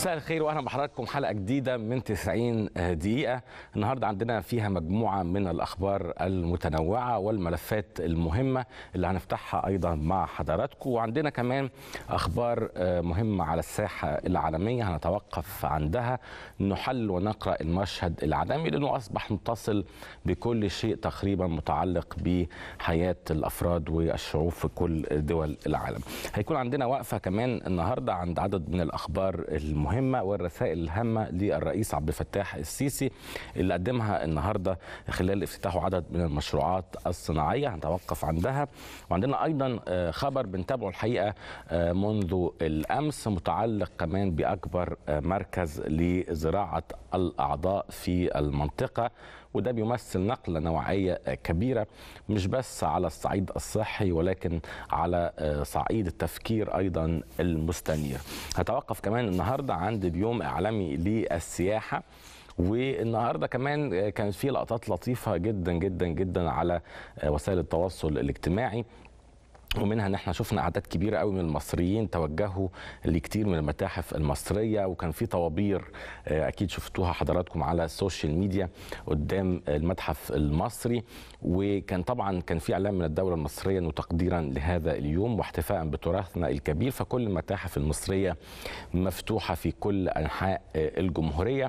مساء الخير واهلا بحضراتكم حلقه جديده من 90 دقيقه النهارده عندنا فيها مجموعه من الاخبار المتنوعه والملفات المهمه اللي هنفتحها ايضا مع حضراتكم وعندنا كمان اخبار مهمه على الساحه العالميه هنتوقف عندها نحل ونقرا المشهد العالمي لانه اصبح متصل بكل شيء تقريبا متعلق بحياه الافراد والشعوب في كل دول العالم هيكون عندنا وقفه كمان النهارده عند عدد من الاخبار المهمه والرسائل الهامه للرئيس عبد الفتاح السيسي اللي قدمها النهارده خلال افتتاحه عدد من المشروعات الصناعيه هنتوقف عندها وعندنا ايضا خبر بنتابعه الحقيقه منذ الامس متعلق كمان باكبر مركز لزراعه الاعضاء في المنطقه وده بيمثل نقله نوعيه كبيره مش بس على الصعيد الصحي ولكن على صعيد التفكير ايضا المستنير. هتوقف كمان النهارده عند اليوم اعلامي للسياحه والنهارده كمان كان في لقطات لطيفه جدا جدا جدا على وسائل التواصل الاجتماعي ومنها ان احنا شفنا اعداد كبيره قوي من المصريين توجهوا لكتير من المتاحف المصريه وكان في طوابير اكيد شفتوها حضراتكم على السوشيال ميديا قدام المتحف المصري وكان طبعا كان في اعلان من الدوله المصريه انه تقديرا لهذا اليوم واحتفاء بتراثنا الكبير فكل المتاحف المصريه مفتوحه في كل انحاء الجمهوريه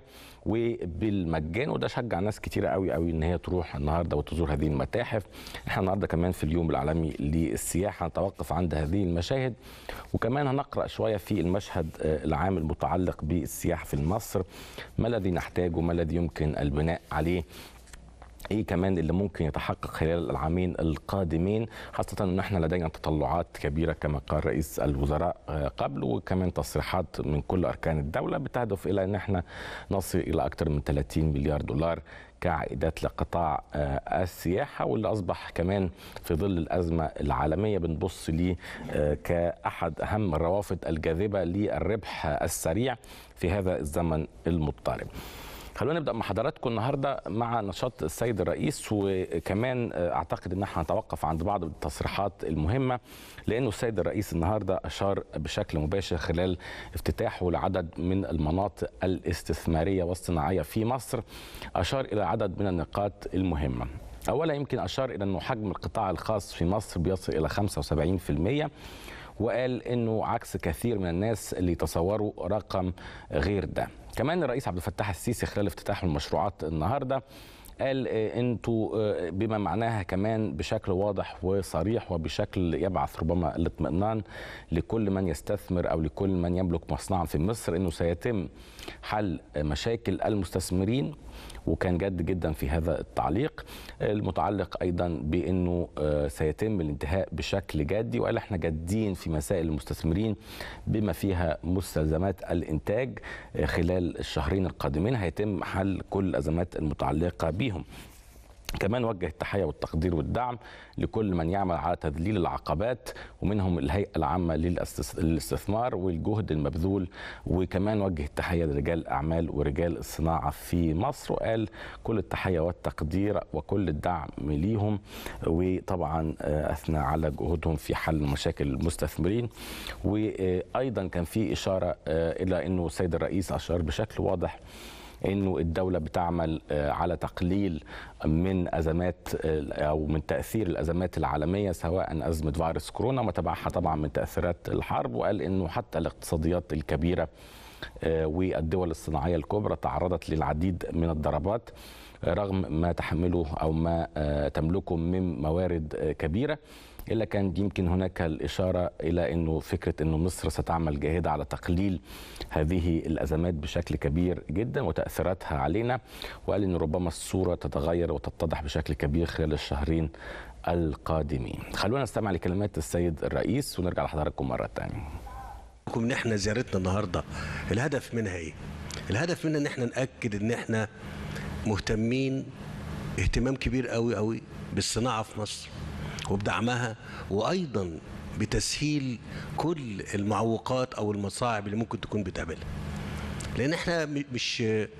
وبالمجان وده شجع ناس كتيره قوي قوي ان هي تروح النهارده وتزور هذه المتاحف احنا النهارده كمان في اليوم العالمي للسياحه هنتوقف عند هذه المشاهد وكمان هنقرا شويه في المشهد العام المتعلق بالسياحه في مصر ما الذي نحتاجه ما الذي يمكن البناء عليه ايه كمان اللي ممكن يتحقق خلال العامين القادمين خاصه ان احنا لدينا تطلعات كبيره كما قال رئيس الوزراء قبل وكمان تصريحات من كل اركان الدوله بتهدف الى ان احنا نصل الى اكثر من 30 مليار دولار كعائدات لقطاع السياحه واللي اصبح كمان في ظل الازمه العالميه بنبص ليه كاحد اهم الروافد الجاذبه للربح السريع في هذا الزمن المضطرب. خلونا نبدا مع حضراتكم النهارده مع نشاط السيد الرئيس وكمان اعتقد ان احنا هنتوقف عند بعض التصريحات المهمه لانه السيد الرئيس النهارده اشار بشكل مباشر خلال افتتاحه لعدد من المناطق الاستثماريه والصناعيه في مصر اشار الى عدد من النقاط المهمه. اولا يمكن اشار الى انه حجم القطاع الخاص في مصر بيصل الى 75% وقال انه عكس كثير من الناس اللي تصوروا رقم غير ده. كمان الرئيس عبد الفتاح السيسي خلال افتتاح المشروعات النهارده قال انتوا بما معناها كمان بشكل واضح وصريح وبشكل يبعث ربما الاطمئنان لكل من يستثمر او لكل من يملك مصنعا في مصر انه سيتم حل مشاكل المستثمرين وكان جد جدا في هذا التعليق المتعلق ايضا بانه سيتم الانتهاء بشكل جدي وقال احنا جادين في مسائل المستثمرين بما فيها مستلزمات الانتاج خلال الشهرين القادمين هيتم حل كل الازمات المتعلقه بهم كمان وجه التحية والتقدير والدعم لكل من يعمل على تذليل العقبات ومنهم الهيئة العامة للاستثمار والجهد المبذول وكمان وجه التحية لرجال الأعمال ورجال الصناعة في مصر وقال كل التحية والتقدير وكل الدعم ليهم وطبعا أثنى على جهودهم في حل مشاكل المستثمرين وأيضا كان في إشارة إلى أنه السيد الرئيس أشار بشكل واضح انه الدوله بتعمل على تقليل من ازمات او من تاثير الازمات العالميه سواء ازمه فيروس كورونا ما تبعها طبعا من تاثيرات الحرب وقال انه حتى الاقتصاديات الكبيره والدول الصناعيه الكبرى تعرضت للعديد من الضربات رغم ما تحمله او ما تملكه من موارد كبيره الا كان يمكن هناك الاشاره الى انه فكره انه مصر ستعمل جاهده على تقليل هذه الازمات بشكل كبير جدا وتاثيراتها علينا وقال ان ربما الصوره تتغير وتتضح بشكل كبير خلال الشهرين القادمين. خلونا نستمع لكلمات السيد الرئيس ونرجع لحضراتكم مره ثانيه. ان احنا زيارتنا النهارده الهدف منها ايه؟ الهدف منها ان احنا ناكد ان احنا مهتمين اهتمام كبير قوي قوي بالصناعه في مصر وبدعمها وايضا بتسهيل كل المعوقات او المصاعب اللي ممكن تكون بتقابلها لان احنا مش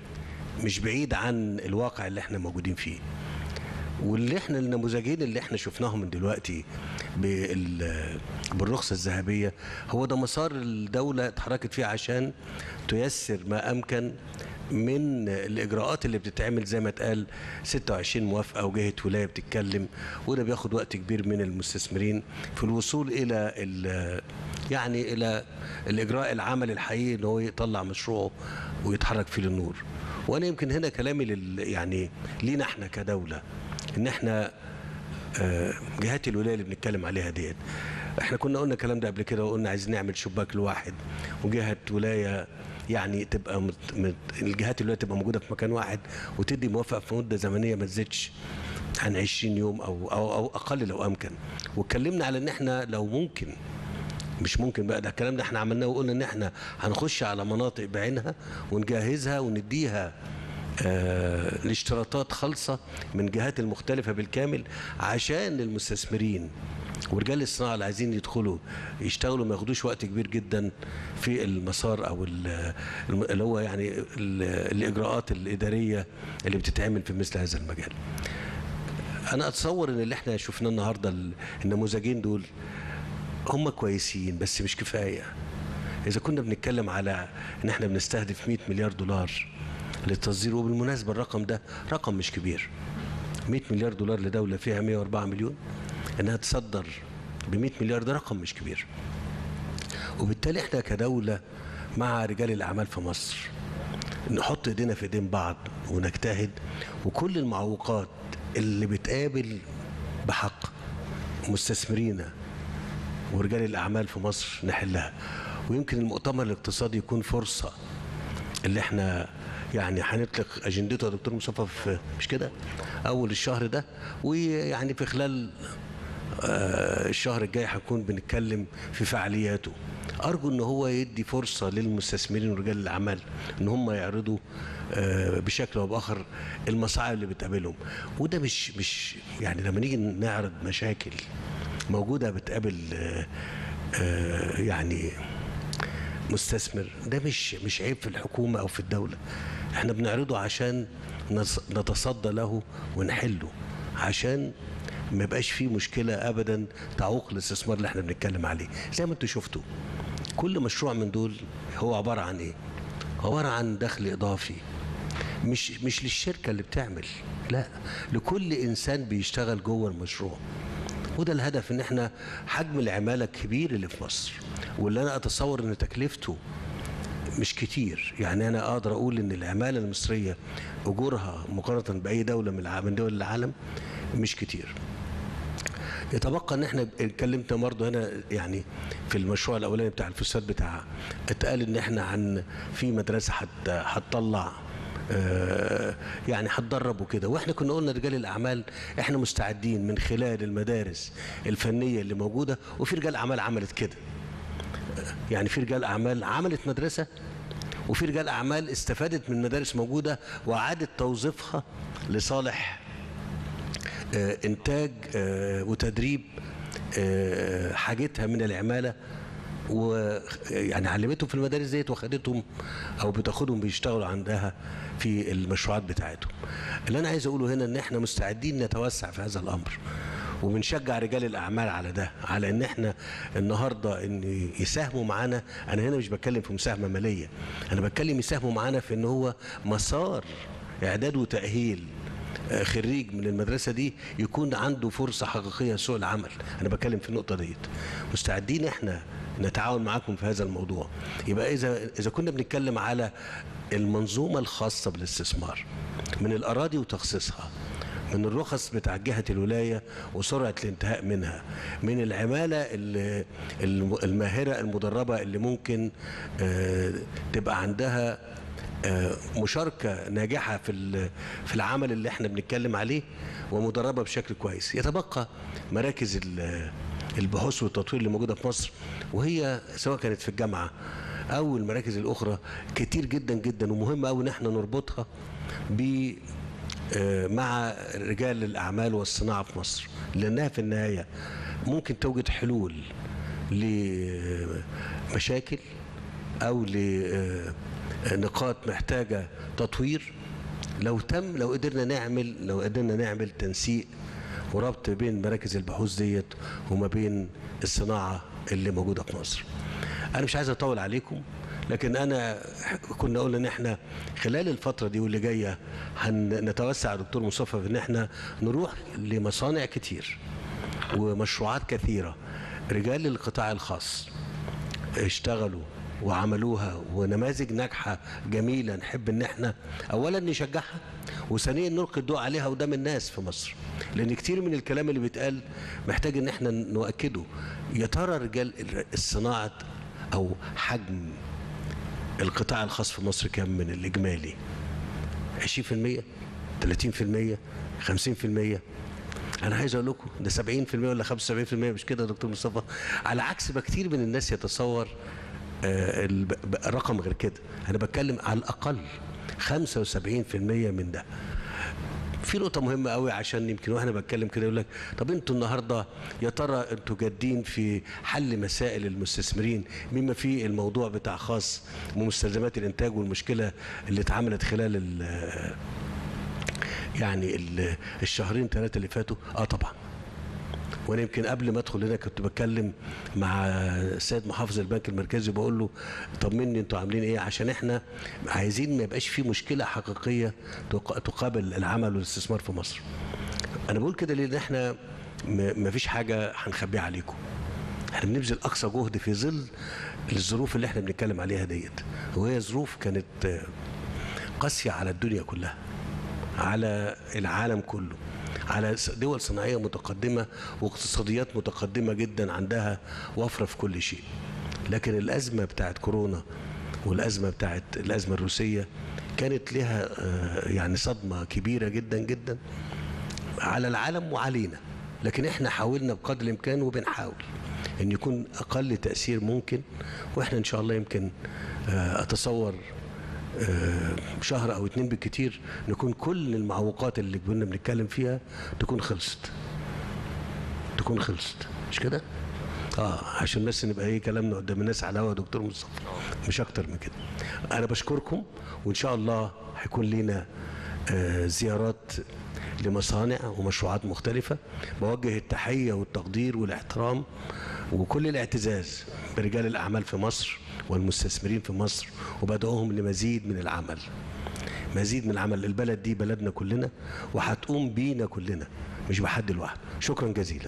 مش بعيد عن الواقع اللي احنا موجودين فيه واللي احنا النموذجين اللي احنا شفناهم من دلوقتي بال- بالرخصة الذهبية هو ده مسار الدولة اتحركت فيه عشان تيسر ما أمكن من الإجراءات اللي بتتعمل زي ما اتقال 26 موافقة وجهة ولاية بتتكلم وده بياخد وقت كبير من المستثمرين في الوصول إلى ال- يعني إلى الإجراء العمل الحقيقي إن هو يطلع مشروعه ويتحرك فيه للنور وأنا يمكن هنا كلامي لل يعني لينا احنا كدولة إن احنا آه، جهات الولايه اللي بنتكلم عليها ديت احنا كنا قلنا الكلام ده قبل كده وقلنا عايزين نعمل شباك لواحد وجهه ولايه يعني تبقى مت مت الجهات الولايه تبقى موجوده في مكان واحد وتدي موافقه في مده زمنيه ما تزيدش عن 20 يوم او او او اقل لو امكن واتكلمنا على ان احنا لو ممكن مش ممكن بقى ده الكلام ده احنا عملناه وقلنا ان احنا هنخش على مناطق بعينها ونجهزها ونديها آه الاشتراطات خالصة من جهات المختلفة بالكامل عشان المستثمرين ورجال الصناعة اللي عايزين يدخلوا يشتغلوا ما ياخدوش وقت كبير جدا في المسار او ال- الم- اللي هو يعني ال- الاجراءات الاداريه اللي بتتعمل في مثل هذا المجال. انا اتصور ان اللي احنا شفناه النهارده ال- النموذجين دول هم كويسين بس مش كفايه اذا كنا بنتكلم على ان احنا بنستهدف 100 مليار دولار للتصدير وبالمناسبه الرقم ده رقم مش كبير 100 مليار دولار لدوله فيها 104 مليون انها تصدر ب 100 مليار ده رقم مش كبير وبالتالي احنا كدوله مع رجال الاعمال في مصر نحط ايدينا في ايدين بعض ونجتهد وكل المعوقات اللي بتقابل بحق مستثمرينا ورجال الاعمال في مصر نحلها ويمكن المؤتمر الاقتصادي يكون فرصه اللي احنا يعني هنطلق اجندته يا دكتور مصطفى في مش كده اول الشهر ده ويعني في خلال آه، الشهر الجاي هنكون بنتكلم في فعالياته ارجو ان هو يدي فرصه للمستثمرين ورجال الاعمال ان هم يعرضوا آه، بشكل او باخر المصاعب اللي بتقابلهم وده مش مش يعني لما نيجي نعرض مشاكل موجوده بتقابل آه، آه، يعني مستثمر ده مش مش عيب في الحكومه او في الدوله احنا بنعرضه عشان نص- نتصدى له ونحله عشان ما يبقاش فيه مشكله ابدا تعوق الاستثمار اللي احنا بنتكلم عليه زي ما انتوا شفتوا كل مشروع من دول هو عباره عن ايه عباره عن دخل اضافي مش مش للشركه اللي بتعمل لا لكل انسان بيشتغل جوه المشروع وده الهدف ان احنا حجم العماله الكبير اللي في مصر واللي انا اتصور ان تكلفته مش كتير يعني انا اقدر اقول ان العماله المصريه اجورها مقارنه باي دوله من الع- من دول العالم مش كتير يتبقى ان احنا اتكلمنا برضه هنا يعني في المشروع الاولاني بتاع الفساد بتاع اتقال ان احنا عن في مدرسه هت- هتطلع آه، يعني هتدرب وكده واحنا كنا قلنا رجال الاعمال احنا مستعدين من خلال المدارس الفنيه اللي موجوده وفي رجال اعمال عملت كده يعني في رجال اعمال عملت مدرسه وفي رجال اعمال استفادت من مدارس موجوده واعادت توظيفها لصالح آه، انتاج آه، وتدريب آه، حاجتها من العماله ويعني علمتهم في المدارس ديت واخدتهم او بتاخدهم بيشتغلوا عندها في المشروعات بتاعتهم. اللي انا عايز اقوله هنا ان احنا مستعدين نتوسع في هذا الامر. وبنشجع رجال الاعمال على ده على ان احنا النهارده ان يساهموا معانا انا هنا مش بتكلم في مساهمه ماليه انا بتكلم يساهموا معانا في ان هو مسار اعداد وتاهيل آه، خريج من المدرسه دي يكون عنده فرصه حقيقيه سوق العمل انا بتكلم في النقطه ديت مستعدين احنا نتعاون معاكم في هذا الموضوع يبقى اذا اذا كنا بنتكلم على المنظومه الخاصه بالاستثمار من الاراضي وتخصيصها من الرخص بتاع جهة الولاية وسرعة الانتهاء منها من العمالة ال- الم- الماهرة المدربة اللي ممكن آه، تبقى عندها آه، مشاركة ناجحة في ال- في العمل اللي احنا بنتكلم عليه ومدربة بشكل كويس يتبقى مراكز ال- البحوث والتطوير اللي موجودة في مصر وهي سواء كانت في الجامعة أو المراكز الأخرى كتير جدا جدا ومهم أوي إن احنا نربطها ب آه، مع رجال الأعمال والصناعة في مصر لأنها في النهاية ممكن توجد حلول لمشاكل أو لنقاط محتاجة تطوير لو تم لو قدرنا نعمل لو قدرنا نعمل تنسيق وربط بين مراكز البحوث ديت وما بين الصناعه اللي موجوده في مصر. انا مش عايز اطول عليكم لكن انا كنا قلنا ان احنا خلال الفتره دي واللي جايه هنتوسع يا دكتور مصطفى في ان احنا نروح لمصانع كتير ومشروعات كثيره رجال القطاع الخاص اشتغلوا وعملوها ونماذج ناجحه جميله نحب ان احنا اولا نشجعها وثانيا نلقي الضوء عليها قدام الناس في مصر لان كتير من الكلام اللي بيتقال محتاج ان احنا نؤكده يا ترى رجال الصناعه او حجم القطاع الخاص في مصر كام من الاجمالي 20% 30% 50% انا عايز اقول لكم ده 70% ولا 75% مش كده يا دكتور مصطفى على عكس ما كتير من الناس يتصور آه، الب- الرقم غير كده انا بتكلم على الاقل 75% من ده في نقطة مهمة قوي عشان يمكن واحنا بتكلم كده يقول لك طب انتوا النهارده يا ترى انتوا جادين في حل مسائل المستثمرين بما في الموضوع بتاع خاص بمستلزمات الانتاج والمشكلة اللي اتعملت خلال ال- يعني ال- الشهرين ثلاثة اللي فاتوا اه طبعا وانا يمكن قبل ما ادخل هنا كنت بتكلم مع السيد محافظ البنك المركزي بقول له طمني انتوا عاملين ايه عشان احنا عايزين ما يبقاش في مشكله حقيقيه تق- تقابل العمل والاستثمار في مصر. انا بقول كده ليه؟ لان احنا ما فيش حاجه هنخبيها عليكم. احنا بنبذل اقصى جهد في ظل الظروف اللي احنا بنتكلم عليها ديت وهي ظروف كانت آه، قاسيه على الدنيا كلها. على العالم كله على دول صناعيه متقدمه واقتصاديات متقدمه جدا عندها وفره في كل شيء لكن الازمه بتاعت كورونا والازمه بتاعت الازمه الروسيه كانت لها آه، يعني صدمه كبيره جدا جدا على العالم وعلينا لكن احنا حاولنا بقدر الامكان وبنحاول ان يكون اقل تاثير ممكن واحنا ان شاء الله يمكن آه، اتصور آه، شهر او اتنين بالكتير نكون كل المعوقات اللي كنا بنتكلم فيها تكون خلصت تكون خلصت مش كده؟ اه عشان بس نبقى ايه كلامنا قدام الناس على الهوا يا دكتور مصطفى مش اكتر من كده انا بشكركم وان شاء الله هيكون لينا آه زيارات لمصانع ومشروعات مختلفة بوجه التحية والتقدير والاحترام وكل الاعتزاز برجال الأعمال في مصر والمستثمرين في مصر وبدعوهم لمزيد من العمل مزيد من العمل البلد دي بلدنا كلنا وهتقوم بينا كلنا مش بحد لوحده شكرا جزيلا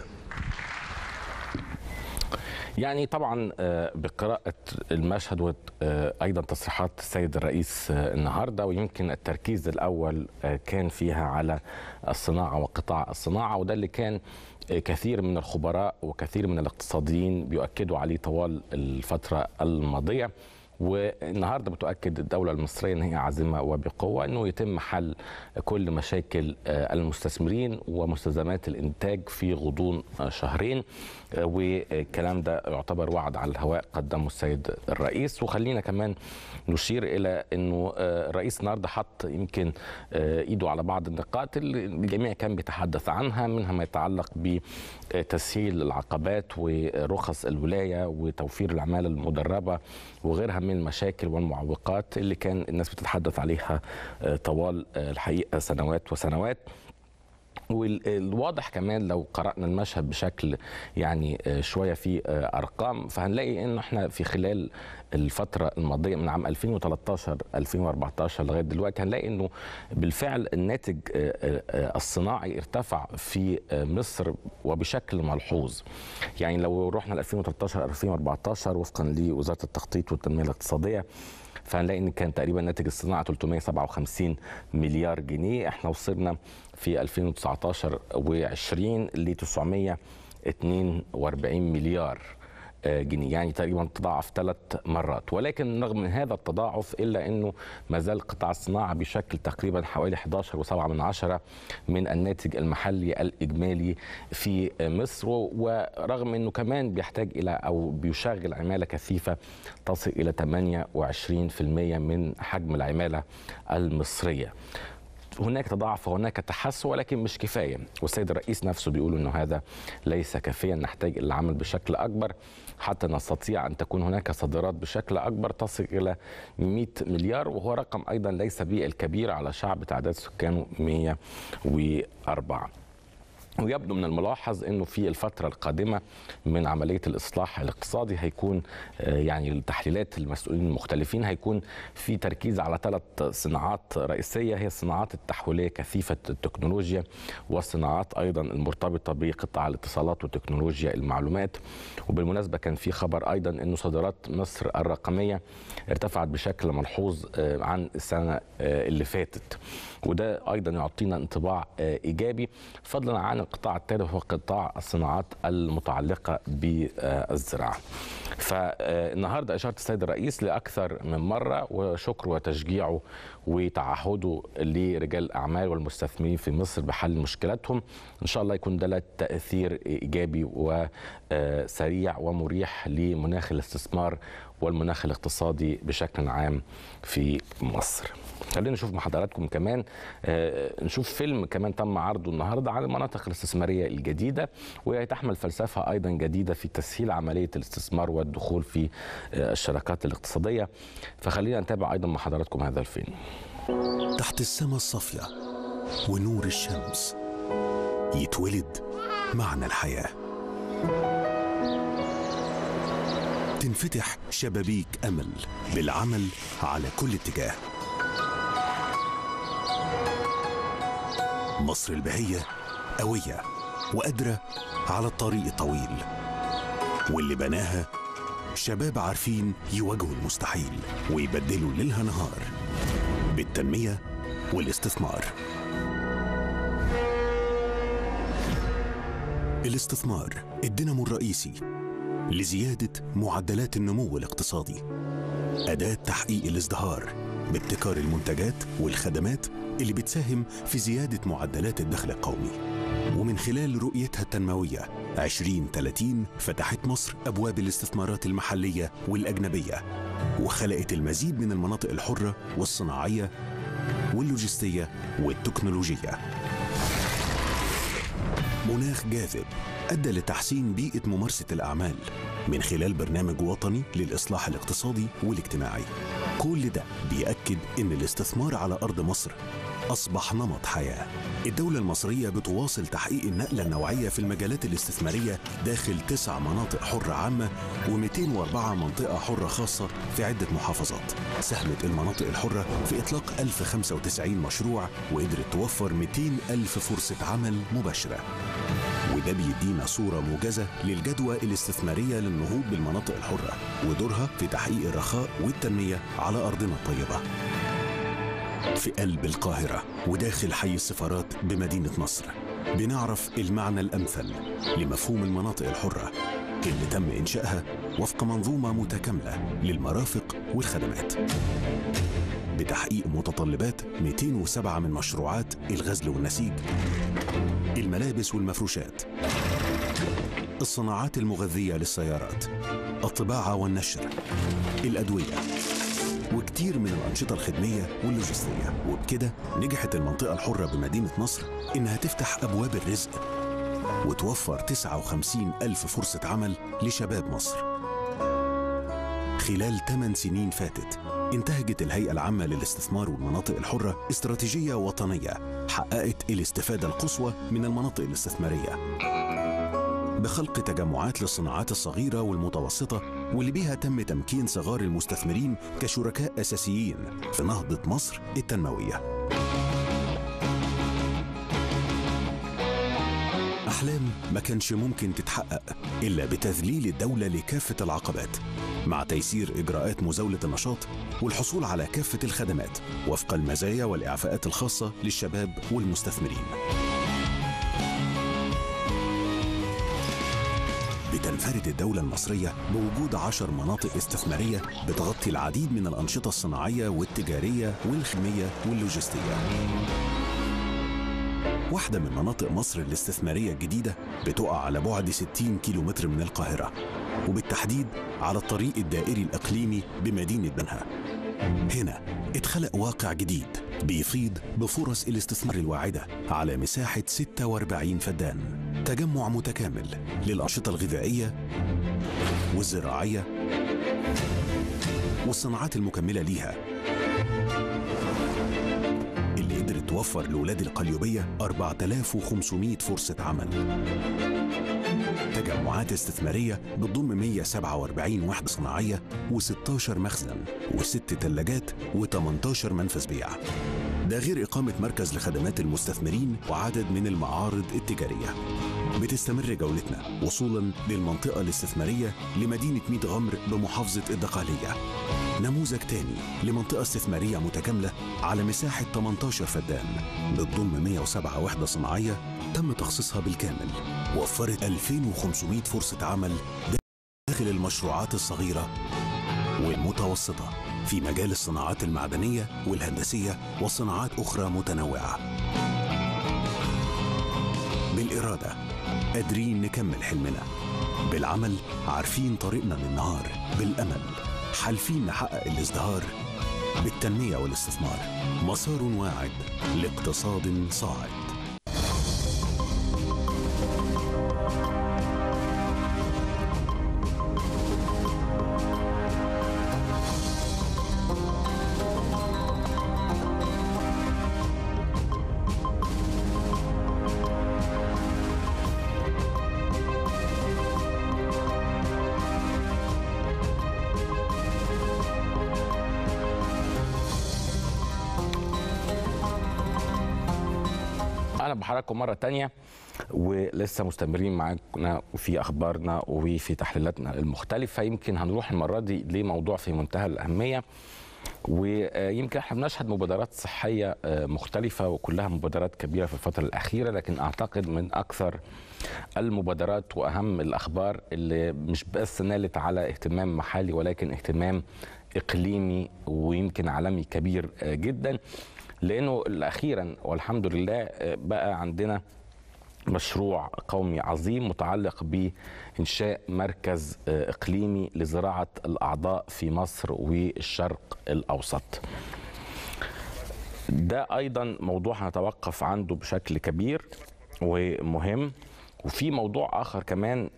يعني طبعا آه، بقراءة المشهد وأيضا تصريحات السيد الرئيس آه، النهاردة ويمكن التركيز الأول آه، كان فيها على الصناعة وقطاع الصناعة وده اللي كان آه، كثير من الخبراء وكثير من الاقتصاديين بيؤكدوا عليه طوال الفترة الماضية والنهارده بتؤكد الدوله المصريه ان هي عازمه وبقوه انه يتم حل كل مشاكل آه، المستثمرين ومستلزمات الانتاج في غضون آه، شهرين آه، والكلام ده يعتبر وعد على الهواء قدمه السيد الرئيس وخلينا كمان نشير الى انه آه، الرئيس النهارده حط يمكن آه، ايده على بعض النقاط اللي الجميع كان بيتحدث عنها منها ما يتعلق بتسهيل العقبات ورخص الولايه وتوفير العماله المدربه وغيرها من المشاكل والمعوقات اللي كان الناس بتتحدث عليها آه، طوال آه، الحقيقه سنوات وسنوات والواضح كمان لو قرأنا المشهد بشكل يعني آه، شوية في آه، أرقام فهنلاقي إنه إحنا في خلال الفترة الماضية من عام 2013 2014 لغاية دلوقتي هنلاقي إنه بالفعل الناتج آه، آه، آه، الصناعي ارتفع في آه، مصر وبشكل ملحوظ يعني لو رحنا ل 2013 2014 وفقا لوزارة التخطيط والتنمية الاقتصادية فهنلاقي ان كان تقريبا ناتج الصناعه 357 مليار جنيه احنا وصلنا في 2019 و20 ل 942 مليار آه، جنيه يعني تقريبا تضاعف ثلاث مرات ولكن رغم من هذا التضاعف الا انه ما زال قطاع الصناعه بيشكل تقريبا حوالي 11.7 من عشرة من الناتج المحلي الاجمالي في آه، مصر ورغم انه كمان بيحتاج الى او بيشغل عماله كثيفه تصل الى 28% من حجم العماله المصريه هناك تضاعف وهناك تحسن ولكن مش كفايه والسيد الرئيس نفسه بيقول انه هذا ليس كافيا نحتاج الى العمل بشكل اكبر حتى نستطيع ان تكون هناك صادرات بشكل اكبر تصل الى 100 مليار وهو رقم ايضا ليس بالكبير على شعب تعداد سكانه 104 ويبدو من الملاحظ انه في الفتره القادمه من عمليه الاصلاح الاقتصادي هيكون يعني التحليلات المسؤولين المختلفين هيكون في تركيز على ثلاث صناعات رئيسيه هي الصناعات التحويليه كثيفه التكنولوجيا والصناعات ايضا المرتبطه بقطاع الاتصالات وتكنولوجيا المعلومات وبالمناسبه كان في خبر ايضا انه صادرات مصر الرقميه ارتفعت بشكل ملحوظ عن السنه اللي فاتت وده ايضا يعطينا انطباع ايجابي فضلا عن القطاع الثالث هو قطاع الصناعات المتعلقه بالزراعه. فالنهارده اشاره السيد الرئيس لاكثر من مره وشكره وتشجيعه وتعهده لرجال الاعمال والمستثمرين في مصر بحل مشكلاتهم ان شاء الله يكون ده له تاثير ايجابي وسريع ومريح لمناخ الاستثمار والمناخ الاقتصادي بشكل عام في مصر. خلينا نشوف مع حضراتكم كمان آه نشوف فيلم كمان تم عرضه النهارده عن المناطق الاستثماريه الجديده وهي تحمل فلسفه ايضا جديده في تسهيل عمليه الاستثمار والدخول في آه الشراكات الاقتصاديه فخلينا نتابع ايضا مع حضراتكم هذا الفيلم. تحت السماء الصافيه ونور الشمس يتولد معنى الحياه. تنفتح شبابيك امل بالعمل على كل اتجاه. مصر البهية قوية وقادرة على الطريق الطويل واللي بناها شباب عارفين يواجهوا المستحيل ويبدلوا ليلها نهار بالتنمية والاستثمار الاستثمار الدينامو الرئيسي لزيادة معدلات النمو الاقتصادي أداة تحقيق الازدهار بابتكار المنتجات والخدمات اللي بتساهم في زيادة معدلات الدخل القومي ومن خلال رؤيتها التنموية 2030 فتحت مصر أبواب الاستثمارات المحلية والأجنبية وخلقت المزيد من المناطق الحرة والصناعية واللوجستية والتكنولوجية مناخ جاذب أدى لتحسين بيئة ممارسة الأعمال من خلال برنامج وطني للإصلاح الاقتصادي والاجتماعي كل ده بيأكد إن الاستثمار على أرض مصر أصبح نمط حياة الدولة المصرية بتواصل تحقيق النقلة النوعية في المجالات الاستثمارية داخل تسع مناطق حرة عامة و204 منطقة حرة خاصة في عدة محافظات ساهمت المناطق الحرة في إطلاق 1095 مشروع وقدرت توفر 200 ألف فرصة عمل مباشرة وده بيدينا صورة موجزة للجدوى الاستثمارية للنهوض بالمناطق الحرة ودورها في تحقيق الرخاء والتنمية على أرضنا الطيبة في قلب القاهرة وداخل حي السفارات بمدينة نصر بنعرف المعنى الأمثل لمفهوم المناطق الحرة اللي تم إنشائها وفق منظومة متكاملة للمرافق والخدمات بتحقيق متطلبات 207 من مشروعات الغزل والنسيج الملابس والمفروشات الصناعات المغذية للسيارات الطباعة والنشر الأدوية وكتير من الأنشطة الخدمية واللوجستية وبكده نجحت المنطقة الحرة بمدينة نصر إنها تفتح أبواب الرزق وتوفر 59 ألف فرصة عمل لشباب مصر خلال 8 سنين فاتت انتهجت الهيئة العامة للاستثمار والمناطق الحرة استراتيجية وطنية حققت الاستفادة القصوى من المناطق الاستثمارية بخلق تجمعات للصناعات الصغيرة والمتوسطة واللي بيها تم تمكين صغار المستثمرين كشركاء أساسيين في نهضة مصر التنموية أحلام ما كانش ممكن تتحقق إلا بتذليل الدولة لكافة العقبات مع تيسير إجراءات مزاولة النشاط والحصول على كافة الخدمات وفق المزايا والإعفاءات الخاصة للشباب والمستثمرين بتنفرد الدولة المصرية بوجود عشر مناطق استثمارية بتغطي العديد من الأنشطة الصناعية والتجارية والخدمية واللوجستية واحدة من مناطق مصر الاستثمارية الجديدة بتقع على بعد 60 كيلومتر من القاهرة وبالتحديد على الطريق الدائري الإقليمي بمدينة بنها هنا اتخلق واقع جديد بيفيض بفرص الاستثمار الواعدة على مساحة 46 فدان تجمع متكامل للأنشطة الغذائية والزراعية والصناعات المكملة ليها اللي قدرت توفر بتوفر لولاد القليوبية 4500 فرصة عمل تجمعات استثمارية بتضم 147 وحدة صناعية و16 مخزن وست تلاجات و18 منفذ بيع ده غير إقامة مركز لخدمات المستثمرين وعدد من المعارض التجارية بتستمر جولتنا وصولا للمنطقة الاستثمارية لمدينة ميت غمر بمحافظة الدقهلية نموذج تاني لمنطقة استثمارية متكاملة على مساحة 18 فدان بتضم 107 وحدة صناعية تم تخصيصها بالكامل وفرت 2500 فرصة عمل داخل المشروعات الصغيرة والمتوسطة في مجال الصناعات المعدنية والهندسية وصناعات أخرى متنوعة بالإرادة قادرين نكمل حلمنا بالعمل عارفين طريقنا للنهار بالأمل حالفين نحقق الازدهار بالتنمية والاستثمار مسار واعد لاقتصاد صاعد اهلا بحضراتكم مره تانية ولسه مستمرين معانا في اخبارنا وفي تحليلاتنا المختلفه يمكن هنروح المره دي لموضوع في منتهى الاهميه ويمكن احنا بنشهد مبادرات صحيه مختلفه وكلها مبادرات كبيره في الفتره الاخيره لكن اعتقد من اكثر المبادرات واهم الاخبار اللي مش بس نالت على اهتمام محلي ولكن اهتمام اقليمي ويمكن عالمي كبير جدا لانه اخيرا والحمد لله بقى عندنا مشروع قومي عظيم متعلق بانشاء مركز اقليمي لزراعه الاعضاء في مصر والشرق الاوسط. ده ايضا موضوع هنتوقف عنده بشكل كبير ومهم وفي موضوع اخر كمان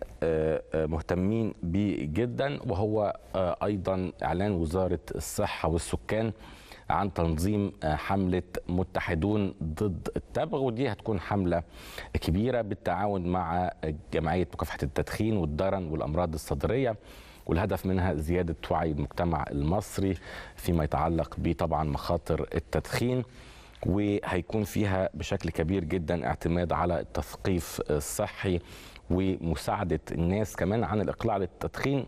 مهتمين بيه جدا وهو ايضا اعلان وزاره الصحه والسكان عن تنظيم حملة متحدون ضد التبغ ودي هتكون حملة كبيرة بالتعاون مع جمعية مكافحة التدخين والدرن والأمراض الصدرية والهدف منها زيادة وعي المجتمع المصري فيما يتعلق بطبعا مخاطر التدخين وهيكون فيها بشكل كبير جدا اعتماد على التثقيف الصحي ومساعدة الناس كمان عن الإقلاع للتدخين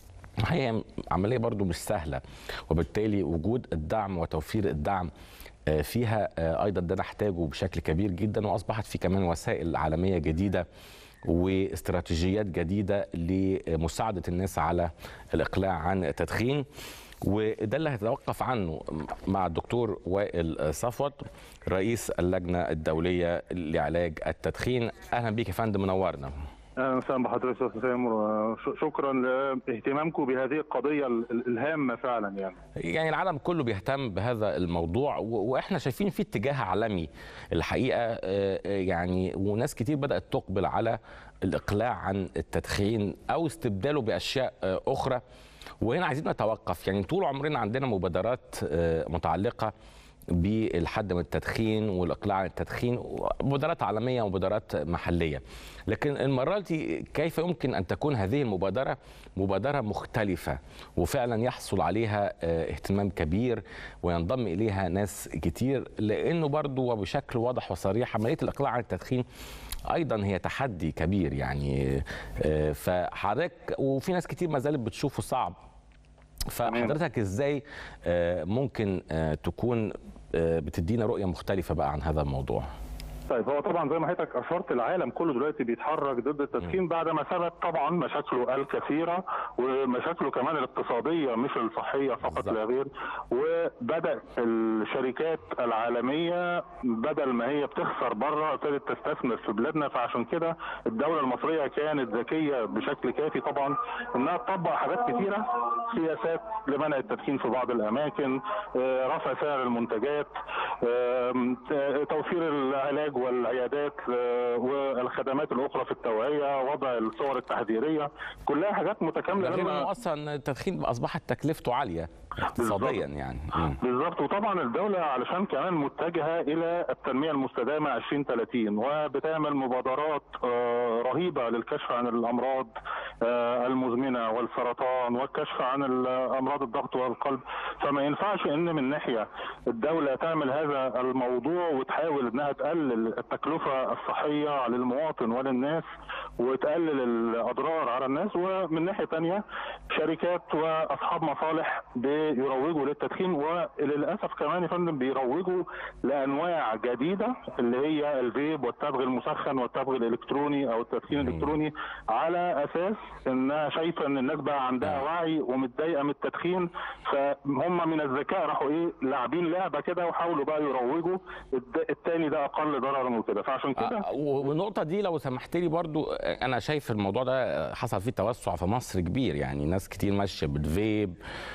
هي عملية برضو مش سهلة وبالتالي وجود الدعم وتوفير الدعم فيها أيضا ده نحتاجه بشكل كبير جدا وأصبحت في كمان وسائل عالمية جديدة واستراتيجيات جديدة لمساعدة الناس على الإقلاع عن التدخين وده اللي هيتوقف عنه مع الدكتور وائل صفوت رئيس اللجنة الدولية لعلاج التدخين أهلا بيك يا فندم منورنا اهلا وسهلا بحضرتك استاذ سامر شكرا لاهتمامكم بهذه القضيه الهامه فعلا يعني يعني العالم كله بيهتم بهذا الموضوع واحنا شايفين في اتجاه عالمي الحقيقه يعني وناس كتير بدات تقبل على الاقلاع عن التدخين او استبداله باشياء اخرى وهنا عايزين نتوقف يعني طول عمرنا عندنا مبادرات متعلقه بالحد من التدخين والاقلاع عن التدخين مبادرات عالميه ومبادرات محليه لكن المره دي كيف يمكن ان تكون هذه المبادره مبادره مختلفه وفعلا يحصل عليها اهتمام كبير وينضم اليها ناس كتير لانه برضو وبشكل واضح وصريح عمليه الاقلاع عن التدخين ايضا هي تحدي كبير يعني فحضرتك وفي ناس كتير ما زالت بتشوفه صعب فحضرتك ازاي ممكن تكون بتدينا رؤيه مختلفه بقى عن هذا الموضوع طيب هو طبعا زي ما حضرتك اشرت العالم كله دلوقتي بيتحرك ضد التدخين بعد ما ثبت طبعا مشاكله الكثيره ومشاكله كمان الاقتصاديه مش الصحيه فقط لا غير وبدا الشركات العالميه بدل ما هي بتخسر بره ابتدت تستثمر في بلادنا فعشان كده الدوله المصريه كانت ذكيه بشكل كافي طبعا انها تطبق حاجات كثيره سياسات لمنع التدخين في بعض الاماكن رفع سعر المنتجات توفير العلاج والعيادات آه، والخدمات الاخرى في التوعيه وضع الصور التحذيريه كلها حاجات متكامله ده غير لما- انه اصلا التدخين اصبحت تكلفته عاليه اقتصاديا يعني مم. بالظبط وطبعا الدولة علشان كمان متجهة إلى التنمية المستدامة 2030 وبتعمل مبادرات آه، رهيبة للكشف عن الأمراض آه، المزمنة والسرطان والكشف عن ال- أمراض الضغط والقلب فما ينفعش إن من ناحية الدولة تعمل هذا الموضوع وتحاول إنها تقلل التكلفة الصحية للمواطن وللناس وتقلل الأضرار على الناس ومن ناحية تانية شركات وأصحاب مصالح بيروجوا للتدخين وللأسف كمان يا فندم بيروجوا لأنواع جديدة اللي هي الفيب والتبغ المسخن والتبغ الإلكتروني أو التدخين الإلكتروني على أساس إنها شايفة إن الناس بقى عندها وعي ومتضايقة من التدخين فهم من الذكاء راحوا إيه لاعبين لعبة كده وحاولوا بقى يروجوا الد- التاني ده أقل ضررا وكده فعشان كده آه، والنقطة دي لو سمحت لي برضو آه، أنا شايف الموضوع ده حصل فيه توسع في مصر كبير يعني ناس كتير ماشية بالفيب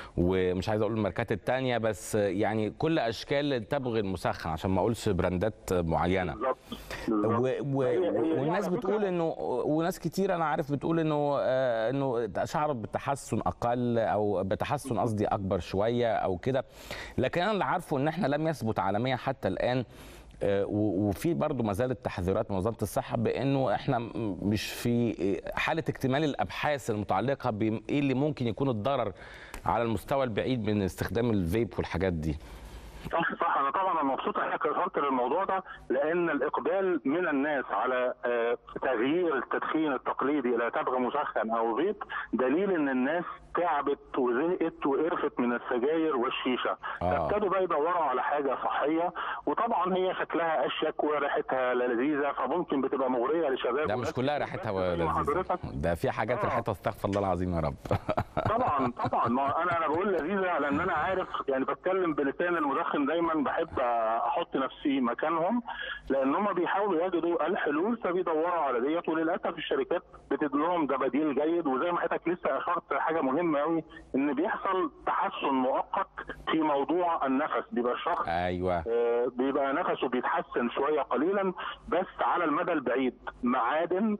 ومش عايز أقول الماركات التانية بس آه، يعني كل أشكال التبغ المسخن عشان ما أقولش براندات معينة بالظبط و بالظبط. و هي- هي- هي والناس على بتقول فكرة- انه وناس كتير انا عارف بتقول انه آه، انه شعرت بتحسن اقل او بتحسن قصدي اكبر شويه او كده لكن انا اللي عارفه ان احنا لم يثبت عالميا حتى الان آه، و- وفي برضه ما زالت تحذيرات من وزاره الصحه بانه احنا م- مش في حاله اكتمال الابحاث المتعلقه بايه اللي ممكن يكون الضرر على المستوى البعيد من استخدام الفيب والحاجات دي صح صح انا طبعا انا مبسوط انك اثرت للموضوع ده لان الاقبال من الناس على آه، تغيير التدخين التقليدي الى تبغ مسخن او فيب دليل ان الناس تعبت وزهقت وقرفت من السجاير والشيشه آه. فابتدوا بقى يدوروا على حاجه صحيه وطبعا هي شكلها اشيك وريحتها لذيذه فممكن بتبقى مغريه لشباب لا مش وناس كلها كتير. ريحتها بس زي ما لذيذه حضرتك ده في حاجات آه. ريحتها استغفر الله العظيم يا رب طبعا طبعا ما انا انا بقول لذيذه لان انا عارف يعني بتكلم بلسان المدخن دايما بحب احط نفسي مكانهم لان هم بيحاولوا يجدوا الحلول فبيدوروا على ديت وللاسف الشركات بتدي لهم ده بديل جيد وزي ما حضرتك لسه اشرت حاجه مهمه قوي ان بيحصل تحسن مؤقت في موضوع النفس بيبقى الشخص ايوه آه، بيبقى نفسه بيتحسن شويه قليلا بس على المدى البعيد معادن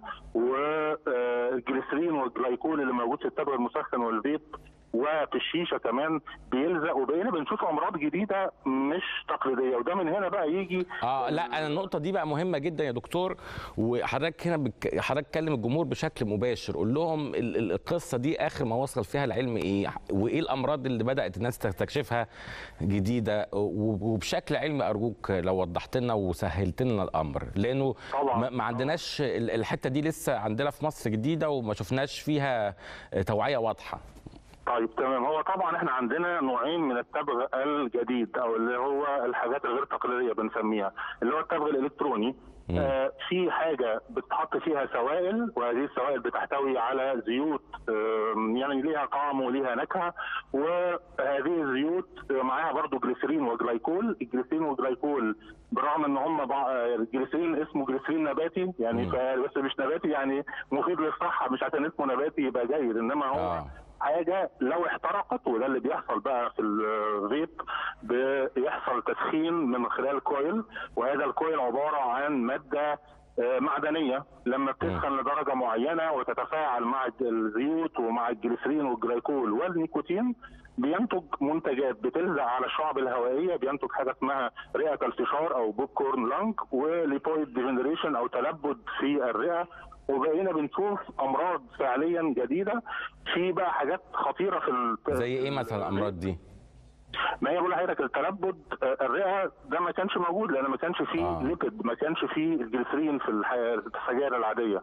والجليسرين والجلايكول اللي موجود في التبغ المسخن والفيب وفي الشيشه كمان بيلزق وبقينا بنشوف امراض جديده مش تقليديه وده من هنا بقى يجي اه لا انا النقطه دي بقى مهمه جدا يا دكتور وحضرتك هنا بك... حضرتك كلم الجمهور بشكل مباشر قول لهم ال- ال- القصه دي اخر ما وصل فيها العلم ايه وايه الامراض اللي بدات الناس تستكشفها جديده و- وبشكل علمي ارجوك لو وضحت لنا وسهلت لنا الامر لانه طبعاً. ما ما عندناش ال- الحته دي لسه عندنا في مصر جديده وما شفناش فيها توعيه واضحه طيب تمام هو طبعا احنا عندنا نوعين من التبغ الجديد او اللي هو الحاجات الغير تقليديه بنسميها اللي هو التبغ الالكتروني آه في حاجه بتحط فيها سوائل وهذه السوائل بتحتوي على زيوت آه يعني ليها طعم وليها نكهه وهذه الزيوت آه، معاها برضو جليسرين وجلايكول الجليسرين والجلايكول بالرغم ان هم بع- آه، الجليسرين اسمه جليسرين نباتي يعني ف- بس مش نباتي يعني مفيد للصحه مش عشان اسمه نباتي يبقى جيد انما هو آه. حاجه لو احترقت وده اللي بيحصل بقى في الفيب بيحصل تسخين من خلال كويل وهذا الكويل عباره عن ماده آه، معدنيه لما بتسخن لدرجه معينه وتتفاعل مع الزيوت ومع الجليسرين والجلايكول والنيكوتين بينتج منتجات بتلزق على الشعب الهوائيه بينتج حاجه اسمها رئه الفشار او بوب كورن لانج وليبويد ديجنريشن او تلبد في الرئه وبقينا بنشوف امراض فعليا جديده في بقى حاجات خطيره في الت- زي ايه مثلا الامراض دي ما هي بقول لحضرتك التلبد آه، الرئه ده ما كانش موجود لان ما كانش فيه آه. آه. ليبيد ما كانش فيه الجليسرين في الح- السجاير العاديه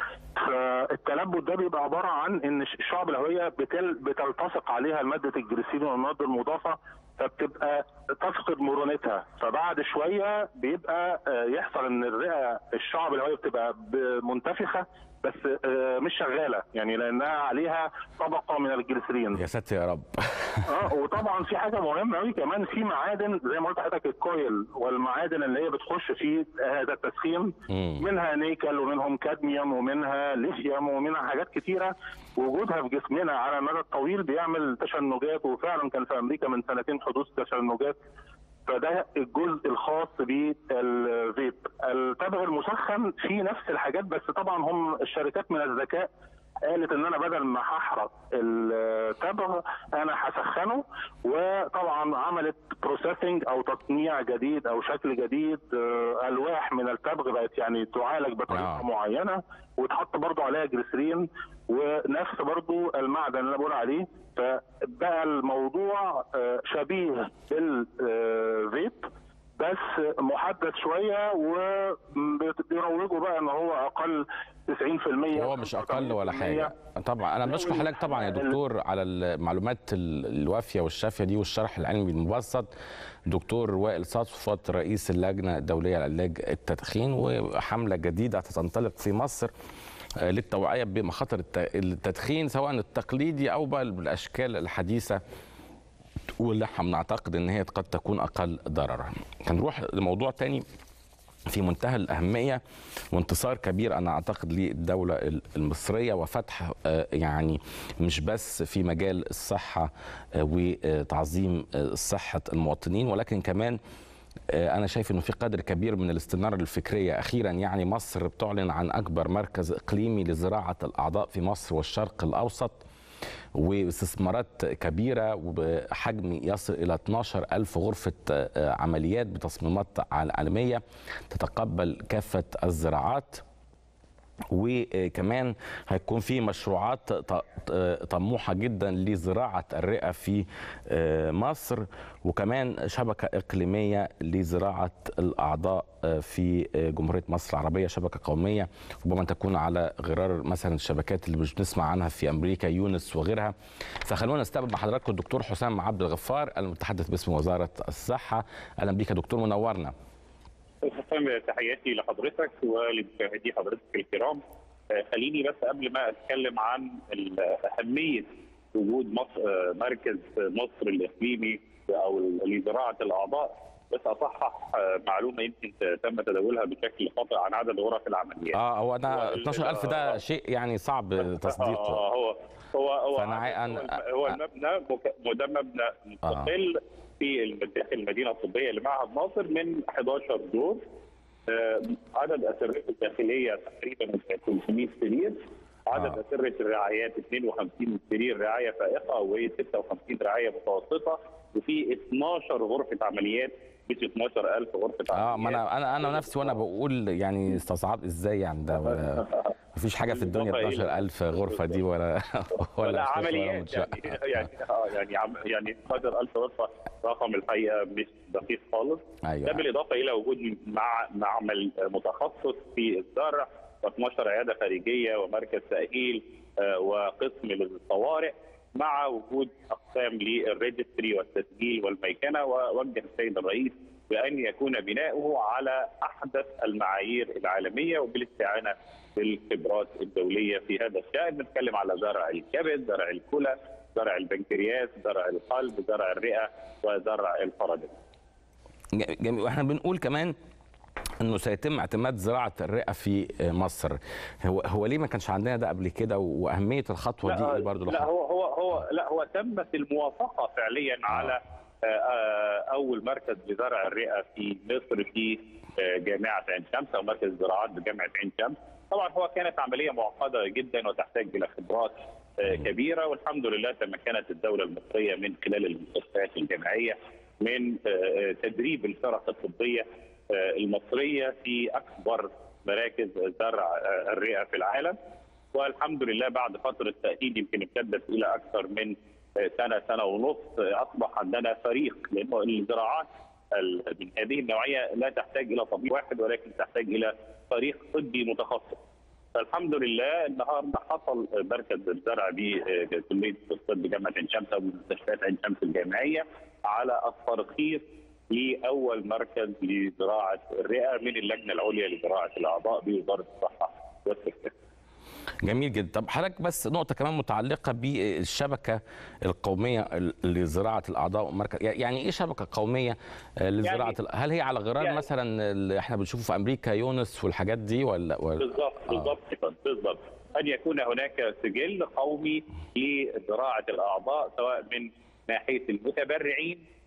فالتلبد ده بيبقى عباره عن ان الشعب الهويه بتل بتلتصق عليها ماده الجليسرين والمواد المضافه فبتبقى تفقد مرونتها فبعد شويه بيبقى آه، يحصل ان الرئه الشعب الهويه بتبقى ب- منتفخه بس آه، مش شغاله يعني لانها عليها طبقه من الجليسرين يا ساتر يا رب اه وطبعا في حاجه مهمه قوي كمان في معادن زي ما قلت لحضرتك الكويل والمعادن اللي هي بتخش في هذا التسخين مم. منها نيكل ومنهم كادميوم ومنها ليثيوم ومنها حاجات كتيره وجودها في جسمنا على المدى الطويل بيعمل تشنجات وفعلا كان في امريكا من سنتين حدوث تشنجات فده الجزء الخاص بالفيب التبغ المسخن فيه نفس الحاجات بس طبعا هم الشركات من الذكاء قالت ان انا بدل ما هحرق التبغ انا هسخنه وطبعا عملت بروسيسنج او تصنيع جديد او شكل جديد آه، الواح من التبغ بقت يعني تعالج بطريقه آه. معينه وتحط برضو عليها جليسرين ونفس برضو المعدن اللي انا بقول عليه فبقى الموضوع آه، شبيه بالفيب بس محدد شويه وبيروجوا بقى ان هو اقل 90% هو مش اقل ولا حاجه طبعا انا بشكر حضرتك طبعا يا دكتور على المعلومات ال- الوافيه والشافيه دي والشرح العلمي المبسط دكتور وائل صدفت رئيس اللجنه الدوليه لعلاج التدخين وحمله جديده هتنطلق في مصر آه، للتوعيه بمخاطر الت- التدخين سواء التقليدي او بقى بالاشكال الحديثه واللي احنا بنعتقد ان هي قد تكون اقل ضررا. هنروح لموضوع تاني في منتهى الأهمية وانتصار كبير أنا أعتقد للدولة المصرية وفتح آه، يعني مش بس في مجال الصحة آه، وتعظيم آه، صحة المواطنين ولكن كمان آه، أنا شايف إنه في قدر كبير من الاستنارة الفكرية أخيرا يعني مصر بتعلن عن أكبر مركز إقليمي لزراعة الأعضاء في مصر والشرق الأوسط واستثمارات كبيرة وبحجم يصل إلى 12 ألف غرفة آه، عمليات بتصميمات عالمية تتقبل كافة الزراعات وكمان هيكون في مشروعات ط- ط- طموحة جدا لزراعة الرئة في آه، مصر وكمان شبكة إقليمية لزراعة الأعضاء آه، في آه، جمهورية مصر العربية شبكة قومية ربما تكون على غرار مثلا الشبكات اللي مش بنسمع عنها في أمريكا يونس وغيرها فخلونا نستقبل مع حضراتكم الدكتور حسام عبد الغفار المتحدث باسم وزارة الصحة أهلا بك يا دكتور منورنا حسام تحياتي لحضرتك ولمشاهدي حضرتك الكرام آه، خليني بس قبل ما اتكلم عن ال- اهميه وجود مصر آه، مركز مصر الاقليمي او لزراعه الاعضاء بس اصحح آه، معلومه يمكن تم تداولها بشكل خاطئ عن عدد غرف العمليات اه هو انا هو ال- 12000 ده آه. شيء يعني صعب تصديقه آه، هو هو هو فأنا عاي- هو أنا- الم- هو المبنى مك- ده مبنى مستقل في الم- داخل المدينه الطبيه لمعهد ناصر من 11 دور آه، عدد اسرته الداخليه تقريبا 300 سرير عدد آه. اسره الرعايات 52 سرير رعايه فائقه و56 رعايه متوسطه وفي 12 غرفه عمليات مش 12000 غرفه اه عمليات ما انا انا انا نفسي وانا بقول يعني استصعب ازاي يعني ده ولا مفيش حاجه في الدنيا بالإضافة إلى- 12000 غرفه دي ولا ولا ولا مستشفى ولا عمليات متشقة. يعني يعني اه يعني عم يعني 11000 غرفه رقم الحقيقه مش دقيق خالص أيوة. ده بالاضافه الى وجود مع معمل متخصص في الزرع و12 عياده خارجيه ومركز تاهيل آه، وقسم للطوارئ مع وجود اقسام للريجستري والتسجيل والميكنه ووجه السيد الرئيس بان يكون بناؤه على احدث المعايير العالميه وبالاستعانه بالخبرات الدوليه في هذا الشان بنتكلم على زرع الكبد، زرع الكلى، زرع البنكرياس، زرع القلب، زرع الرئه وزرع الفرج. ج- جميل واحنا بنقول كمان انه سيتم اعتماد زراعه الرئه في مصر هو هو ليه ما كانش عندنا ده قبل كده واهميه الخطوه دي ايه برضه لا هو هو هو لا هو تمت الموافقه فعليا آه. على آه، آه، اول مركز لزرع الرئه في مصر في آه، جامعه عين شمس او مركز زراعات بجامعه عين شمس طبعا هو كانت عمليه معقده جدا وتحتاج الى خبرات آه، كبيره والحمد لله تمكنت الدوله المصريه من خلال المستشفيات الجامعيه من آه، آه، تدريب الفرق الطبيه آه، المصريه في اكبر مراكز زرع آه، الرئه في العالم والحمد لله بعد فتره تاهيل يمكن امتدت الى اكثر من سنه سنه ونص اصبح عندنا فريق لانه الزراعات ال- من هذه النوعيه لا تحتاج الى طبيب واحد ولكن تحتاج الى فريق طبي متخصص. فالحمد لله النهارده حصل مركز الزرع بكليه الطب جامعه عين شمس او مستشفيات عين شمس الجامعيه على الترخيص لاول مركز لزراعه الرئه من اللجنه العليا لزراعه الاعضاء بوزاره الصحه والسكان. جميل جدا طب حضرتك بس نقطه كمان متعلقه بالشبكه القوميه لزراعه الاعضاء والمركز يعني ايه شبكه قوميه آه، لزراعه يعني- يعني هل هي على غرار يعني- مثلا اللي احنا بنشوفه في امريكا يونس والحاجات دي ولا, ولا بالضبط بالضبط كده، بالضبط ان يكون هناك سجل قومي لزراعه الاعضاء سواء من ناحيه المتبرعين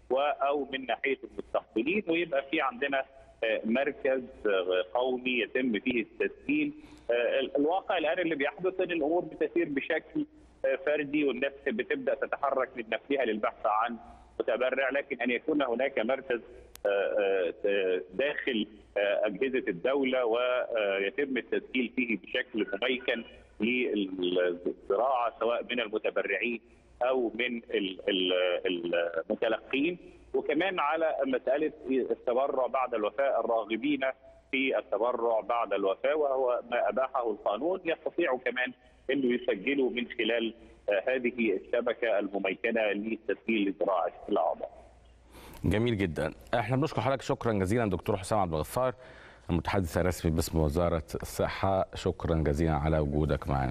و- او من ناحيه المستقبلين ويبقى في عندنا آه، مركز آه، قومي يتم فيه التسجيل آه، ال- الواقع الان اللي بيحدث ان الامور بتسير بشكل آه، فردي والناس بتبدا تتحرك من نفسها للبحث عن متبرع لكن ان يكون هناك مركز آه، آه، داخل آه، اجهزه الدوله ويتم التسجيل فيه بشكل مميكن للزراعه سواء من المتبرعين او من ال- ال- المتلقين وكمان على مساله التبرع بعد الوفاه الراغبين في التبرع بعد الوفاه وهو ما اباحه القانون يستطيعوا كمان انه يسجلوا من خلال آه، هذه الشبكه المميكنه لتسجيل زراعه الاعضاء. جميل جدا احنا بنشكر حضرتك شكرا جزيلا دكتور حسام عبد الغفار المتحدث الرسمي باسم وزاره الصحه شكرا جزيلا على وجودك معنا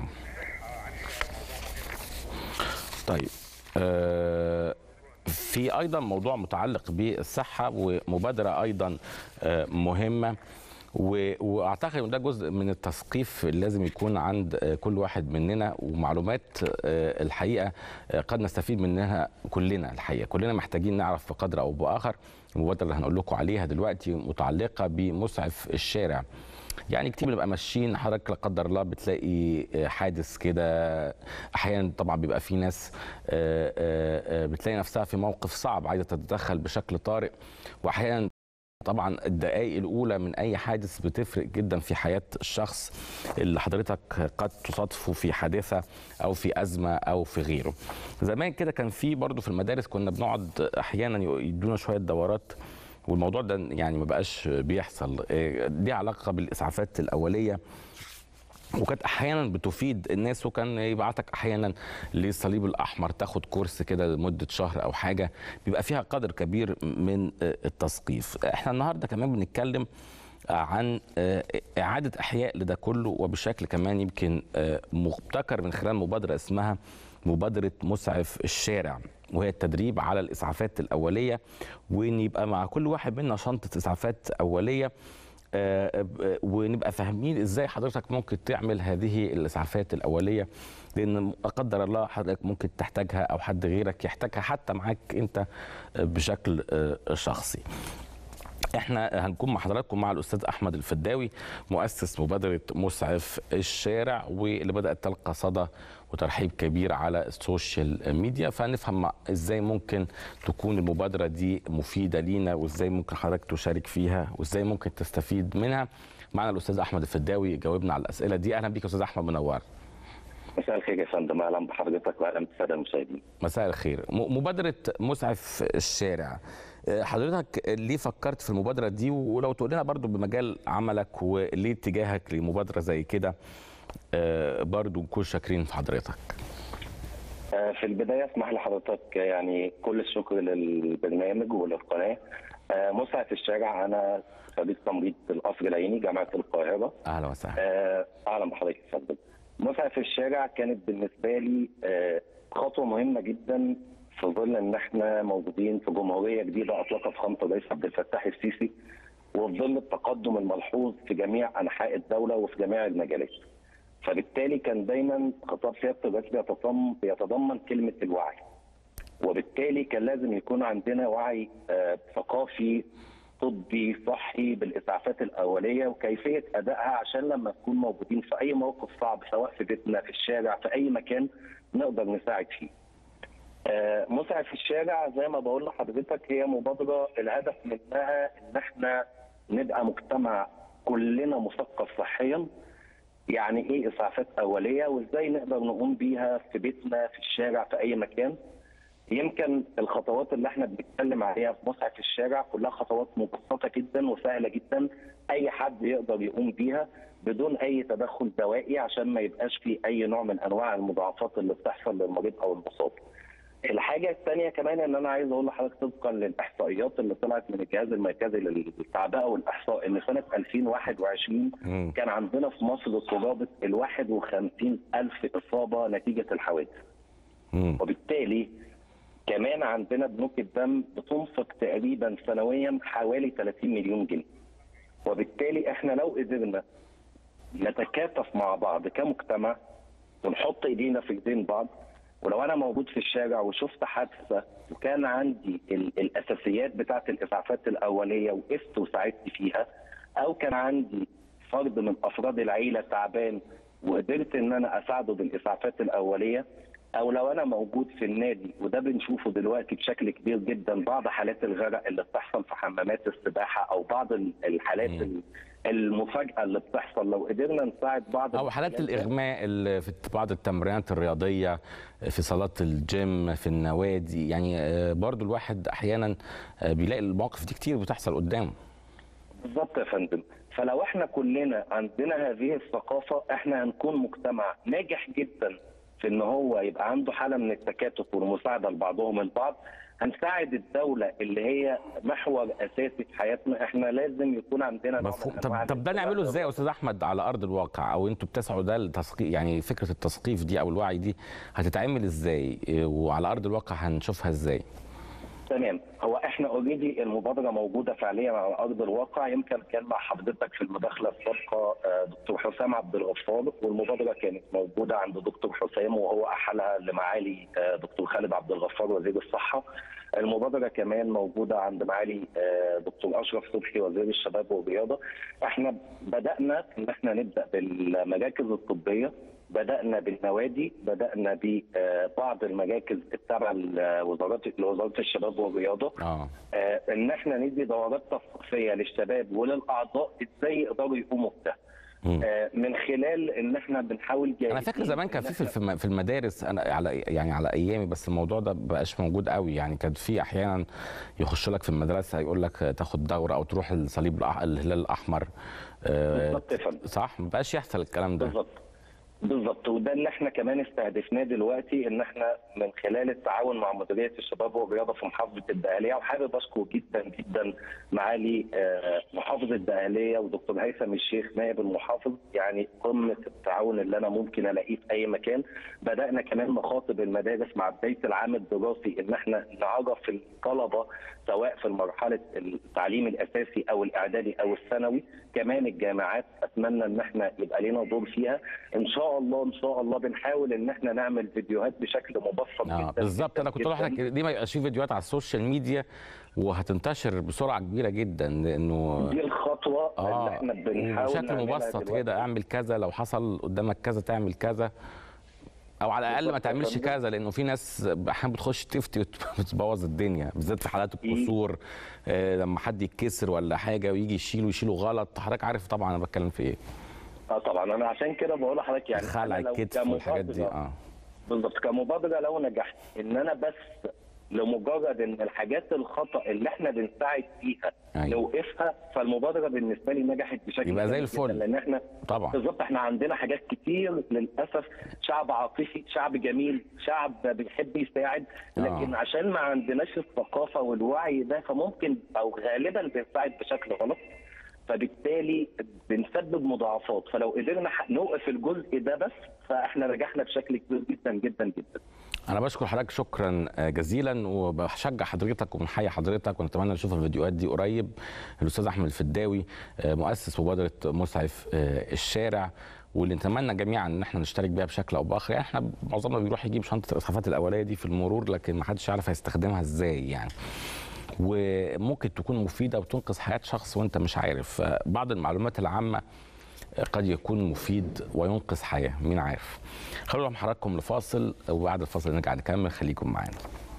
طيب آه، في ايضا موضوع متعلق بالصحه ومبادره ايضا آه، مهمه و- واعتقد ان ده جزء من التثقيف اللي لازم يكون عند آه، كل واحد مننا ومعلومات آه، الحقيقه آه، قد نستفيد منها كلنا الحقيقه كلنا محتاجين نعرف بقدر او باخر المبادره اللي هنقول لكم عليها دلوقتي متعلقه بمسعف الشارع يعني كتير بنبقى ماشيين حضرتك لا قدر الله بتلاقي آه، حادث كده احيانا طبعا بيبقى في ناس آه، آه، آه، بتلاقي نفسها في موقف صعب عايزه تتدخل بشكل طارئ واحيانا طبعا الدقائق الاولى من اي حادث بتفرق جدا في حياه الشخص اللي حضرتك قد تصادفه في حادثه او في ازمه او في غيره زمان كده كان في برضه في المدارس كنا بنقعد احيانا يدونا شويه دورات والموضوع ده يعني ما بقاش بيحصل إيه، دي علاقه بالاسعافات الاوليه وكانت احيانا بتفيد الناس وكان يبعتك احيانا للصليب الاحمر تاخد كورس كده لمده شهر او حاجه بيبقى فيها قدر كبير من آه، التثقيف احنا النهارده كمان بنتكلم عن آه، اعاده احياء لده كله وبشكل كمان يمكن آه، مبتكر من خلال مبادره اسمها مبادره مسعف الشارع وهي التدريب على الاسعافات الاوليه وان يبقى مع كل واحد منا شنطه اسعافات اوليه آه، آه، ونبقى فاهمين ازاي حضرتك ممكن تعمل هذه الاسعافات الاوليه لان لا قدر الله حضرتك ممكن تحتاجها او حد غيرك يحتاجها حتى معاك انت آه، بشكل آه، شخصي. احنا هنكون مع حضراتكم مع الاستاذ احمد الفداوي مؤسس مبادره مسعف الشارع واللي بدات تلقى صدى وترحيب كبير على السوشيال ميديا فنفهم ازاي ممكن تكون المبادره دي مفيده لينا وازاي ممكن حضرتك تشارك فيها وازاي ممكن تستفيد منها معنا الاستاذ احمد الفداوي يجاوبنا على الاسئله دي اهلا بيك يا استاذ احمد منور مساء الخير يا فندم اهلا بحضرتك واهلا بالساده المشاهدين. مساء الخير م- مبادرة مسعف الشارع آه، حضرتك ليه فكرت في المبادرة دي ولو تقول لنا برضو بمجال عملك وليه اتجاهك لمبادرة زي كده آه، برضو نكون شاكرين في حضرتك آه، في البدايه اسمح لحضرتك يعني كل الشكر للبرنامج وللقناه. آه، مسعف الشارع انا خريج تمريض القصر العيني جامعه القاهره. اهلا وسهلا آه، اهلا بحضرتك يا فندم. مسعف الشارع كانت بالنسبه لي آه، خطوه مهمه جدا في ظل ان احنا موجودين في جمهوريه جديده اطلقها فخامه الرئيس عبد الفتاح السيسي وفي ظل التقدم الملحوظ في جميع انحاء الدوله وفي جميع المجالات. فبالتالي كان دايما خطاب سياده الرئيس بيتضمن بيتضمن كلمه الوعي. وبالتالي كان لازم يكون عندنا وعي آه، ثقافي طبي صحي بالاسعافات الاوليه وكيفيه ادائها عشان لما نكون موجودين في اي موقف صعب سواء في بيتنا في الشارع في اي مكان نقدر نساعد فيه. آه، مسعف الشارع زي ما بقول لحضرتك هي مبادره الهدف منها ان احنا نبقى مجتمع كلنا مثقف صحيا يعني ايه اسعافات اوليه وازاي نقدر نقوم بيها في بيتنا في الشارع في اي مكان يمكن الخطوات اللي احنا بنتكلم عليها في مسعف الشارع كلها خطوات مبسطه جدا وسهله جدا اي حد يقدر يقوم بيها بدون اي تدخل دوائي عشان ما يبقاش في اي نوع من انواع المضاعفات اللي بتحصل للمريض او المصاب. الحاجه الثانيه كمان ان انا عايز اقول لحضرتك طبقا للاحصائيات اللي طلعت من الجهاز المركزي للتعبئه والاحصاء ان سنه 2021 مم. كان عندنا في مصر قرابه ال 51 الف اصابه نتيجه الحوادث. مم. وبالتالي كمان عندنا بنوك الدم بتنفق تقريبا سنويا حوالي 30 مليون جنيه وبالتالي احنا لو قدرنا نتكاتف مع بعض كمجتمع ونحط ايدينا في ايدين بعض ولو انا موجود في الشارع وشفت حادثه وكان عندي ال- الاساسيات بتاعه الاسعافات الاوليه وقفت وساعدت فيها او كان عندي فرد من افراد العيله تعبان وقدرت ان انا اساعده بالاسعافات الاوليه او لو انا موجود في النادي وده بنشوفه دلوقتي بشكل كبير جدا بعض حالات الغرق اللي بتحصل في حمامات السباحه او بعض ال- الحالات ال- المفاجاه اللي بتحصل لو قدرنا نساعد بعض او حالات الحالات دي- الاغماء اللي في بعض التمرينات الرياضيه في صالات الجيم في النوادي يعني آه، برضو الواحد احيانا آه، بيلاقي المواقف دي كتير بتحصل قدامه بالظبط يا فندم فلو احنا كلنا عندنا هذه الثقافه احنا هنكون مجتمع ناجح جدا في ان هو يبقى عنده حاله من التكاتف والمساعده لبعضهم البعض هنساعد الدوله اللي هي محور اساسي في حياتنا احنا لازم يكون عندنا نوع مفهوم من طب أنواع طب ده نعمله الانتباه ازاي يا استاذ احمد على ارض الواقع او انتوا بتسعوا ده للتثقيف يعني فكره التثقيف دي او الوعي دي هتتعمل ازاي إيه، وعلى ارض الواقع هنشوفها ازاي تمام هو احنا اوريدي المبادره موجوده فعليا على ارض الواقع يمكن كان مع حضرتك في المداخله السابقه آه، دكتور حسام عبد الغفار والمبادره كانت موجوده عند دكتور حسام وهو احالها لمعالي آه، دكتور خالد عبد الغفار وزير الصحه المبادره كمان موجوده عند معالي آه، دكتور اشرف صبحي وزير الشباب والرياضه احنا بدانا ان احنا نبدا بالمراكز الطبيه بدأنا بالنوادي بدأنا ببعض المراكز التابعة لوزارات لوزارة الشباب والرياضة اه آه، ان احنا ندي دورات تثقيفيه للشباب وللاعضاء ازاي يقدروا يقوموا بده مم. آه، من خلال ان احنا بنحاول انا فاكر زمان كان في في الم- في المدارس انا على يعني على ايامي بس الموضوع ده مبقاش موجود قوي يعني كان في احيانا يخش لك في المدرسه يقول لك تاخد دوره او تروح الصليب الأح- الهلال الاحمر آه، بالظبط يا فندم. صح ما بقاش يحصل الكلام ده بالظبط بالظبط وده اللي احنا كمان استهدفناه دلوقتي ان احنا من خلال التعاون مع مديريه الشباب والرياضه في محافظه الدقهليه وحابب اشكر جدا جدا معالي آه، محافظ الدقهليه ودكتور هيثم الشيخ نائب المحافظ يعني قمه التعاون اللي انا ممكن الاقيه في اي مكان بدانا كمان نخاطب المدارس مع بدايه العام الدراسي ان احنا نعرف الطلبه سواء في مرحله التعليم الاساسي او الاعدادي او الثانوي كمان الجامعات اتمنى ان احنا يبقى لنا دور فيها ان شاء الله ان شاء الله بنحاول ان احنا نعمل فيديوهات بشكل مبسط اه جدا بالظبط انا جداً كنت اقول جداً. لحضرتك دي ما يبقاش في فيديوهات على السوشيال ميديا وهتنتشر بسرعه كبيره جدا لانه دي الخطوه اللي اه احنا بنحاول بشكل نعملها مبسط دلوقتي. كده اعمل كذا لو حصل قدامك كذا تعمل كذا او على الاقل ما بالظبط يا تعملش فندم. كذا لانه في ناس احيانا بتخش تفتي وتبوظ الدنيا بالذات في حالات الكسور آه لما حد يتكسر ولا حاجه ويجي يشيله يشيله غلط حضرتك عارف طبعا انا بتكلم في ايه اه طبعا انا عشان كده بقول لحضرتك يعني خلع أنا لو الكتف والحاجات دي كمبادرة- اه بالظبط كمبادره لو نجحت ان انا بس لمجرد ان الحاجات الخطا اللي احنا بنساعد فيها أيوة. نوقفها فالمبادره بالنسبه لي نجحت بشكل يبقى زي جامد الفل. جداً، لان احنا طبعا بالظبط احنا عندنا حاجات كتير للاسف شعب عاطفي شعب جميل شعب بيحب يساعد لكن آه. عشان ما عندناش الثقافه والوعي ده فممكن او غالبا بنساعد بشكل غلط فبالتالي بنسبب مضاعفات فلو قدرنا ح- نوقف الجزء ده بس فاحنا نجحنا بشكل كبير جدا جدا جدا انا بشكر حضرتك شكرا جزيلا وبشجع حضرتك وبنحيي حضرتك ونتمنى نشوف الفيديوهات دي قريب الاستاذ احمد الفداوي مؤسس مبادره مسعف الشارع واللي نتمنى جميعا ان احنا نشترك بيها بشكل او باخر يعني احنا معظمنا بيروح يجيب شنطه الاسعافات الاوليه دي في المرور لكن ما حدش يعرف هيستخدمها ازاي يعني وممكن تكون مفيده وتنقذ حياه شخص وانت مش عارف بعض المعلومات العامه قد يكون مفيد وينقذ حياه مين عارف خلونا مع حضراتكم لفاصل وبعد الفاصل نرجع نكمل خليكم معانا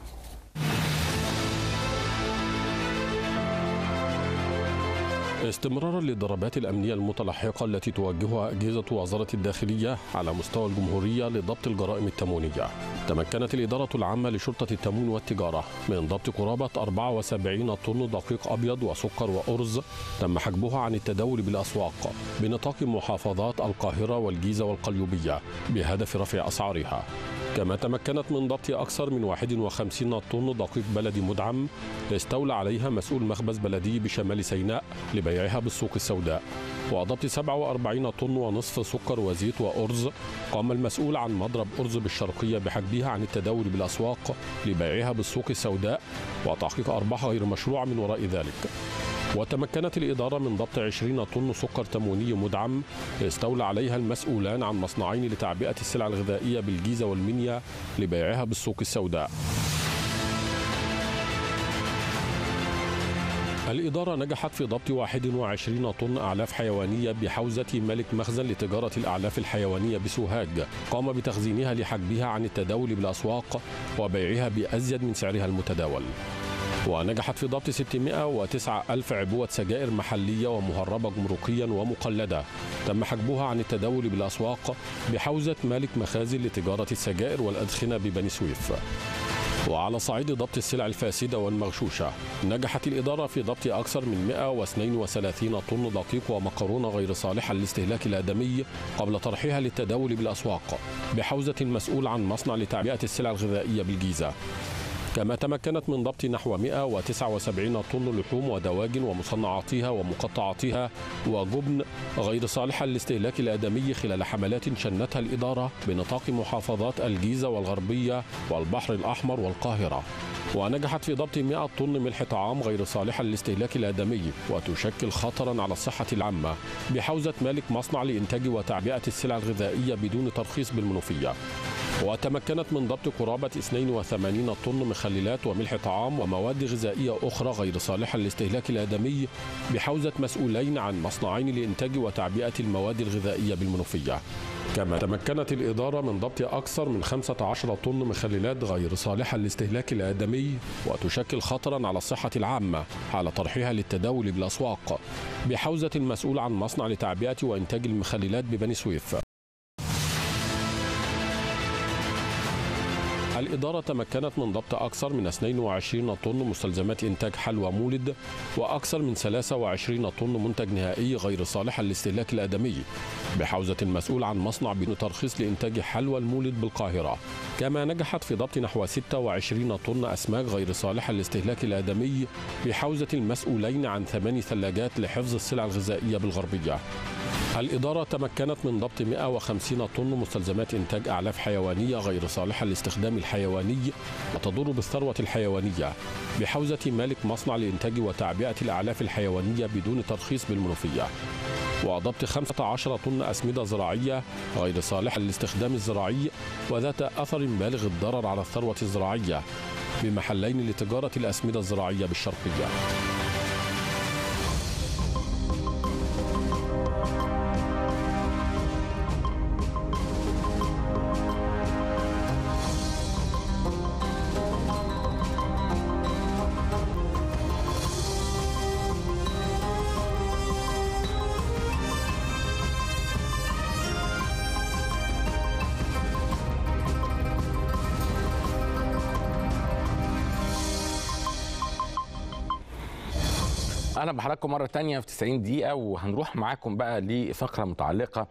استمرارا للضربات الأمنية المتلاحقة التي توجهها أجهزة وزارة الداخلية على مستوى الجمهورية لضبط الجرائم التموينية تمكنت الإدارة العامة لشرطة التموين والتجارة من ضبط قرابة 74 طن دقيق أبيض وسكر وأرز تم حجبها عن التداول بالأسواق بنطاق محافظات القاهرة والجيزة والقليوبية بهدف رفع أسعارها كما تمكنت من ضبط أكثر من 51 طن دقيق بلدي مدعم استولى عليها مسؤول مخبز بلدي بشمال سيناء لبيعها بالسوق السوداء وضبط 47 طن ونصف سكر وزيت وأرز قام المسؤول عن مضرب أرز بالشرقية بحجبها عن التداول بالأسواق لبيعها بالسوق السوداء وتحقيق أرباح غير مشروعة من وراء ذلك وتمكنت الإدارة من ضبط 20 طن سكر تمويني مدعم استولى عليها المسؤولان عن مصنعين لتعبئة السلع الغذائية بالجيزة والمنيا لبيعها بالسوق السوداء الإدارة نجحت في ضبط 21 طن أعلاف حيوانية بحوزة ملك مخزن لتجارة الأعلاف الحيوانية بسوهاج قام بتخزينها لحجبها عن التداول بالأسواق وبيعها بأزيد من سعرها المتداول ونجحت في ضبط 609 ألف عبوة سجائر محلية ومهربة جمركيا ومقلدة تم حجبها عن التداول بالأسواق بحوزة مالك مخازن لتجارة السجائر والأدخنة ببني سويف وعلى صعيد ضبط السلع الفاسدة والمغشوشة نجحت الإدارة في ضبط أكثر من 132 طن دقيق ومكرونة غير صالحة للاستهلاك الآدمي قبل طرحها للتداول بالأسواق بحوزة المسؤول عن مصنع لتعبئة السلع الغذائية بالجيزة كما تمكنت من ضبط نحو 179 طن لحوم ودواجن ومصنعاتها ومقطعاتها وجبن غير صالحة للاستهلاك الآدمي خلال حملات شنتها الإدارة بنطاق محافظات الجيزة والغربية والبحر الأحمر والقاهرة ونجحت في ضبط 100 طن ملح طعام غير صالحة للاستهلاك الآدمي وتشكل خطرا على الصحة العامة بحوزة مالك مصنع لإنتاج وتعبئة السلع الغذائية بدون ترخيص بالمنوفية وتمكنت من ضبط قرابة 82 طن مخللات وملح طعام ومواد غذائية أخرى غير صالحة للاستهلاك الآدمي بحوزة مسؤولين عن مصنعين لإنتاج وتعبئة المواد الغذائية بالمنوفية كما تمكنت الإدارة من ضبط أكثر من 15 طن مخللات غير صالحة للاستهلاك الآدمي وتشكل خطرا على الصحة العامة حال طرحها للتداول بالأسواق بحوزة المسؤول عن مصنع لتعبئة وإنتاج المخللات ببني سويف الإدارة تمكنت من ضبط أكثر من 22 طن مستلزمات إنتاج حلوى مولد وأكثر من 23 طن منتج نهائي غير صالح للاستهلاك الآدمي بحوزة المسؤول عن مصنع بدون ترخيص لإنتاج حلوى المولد بالقاهرة كما نجحت في ضبط نحو 26 طن أسماك غير صالحة للاستهلاك الآدمي بحوزة المسؤولين عن ثماني ثلاجات لحفظ السلع الغذائية بالغربية الإدارة تمكنت من ضبط 150 طن مستلزمات إنتاج أعلاف حيوانية غير صالحة للاستخدام الحيواني وتضر بالثروة الحيوانية بحوزة مالك مصنع لإنتاج وتعبئة الأعلاف الحيوانية بدون ترخيص بالمنوفية وضبط 15 طن أسمدة زراعية غير صالحة للاستخدام الزراعي وذات أثر بالغ الضرر على الثروة الزراعية بمحلين لتجارة الأسمدة الزراعية بالشرقية اهلا بحضراتكم مره تانية في 90 دقيقه وهنروح معاكم بقى لفقره متعلقه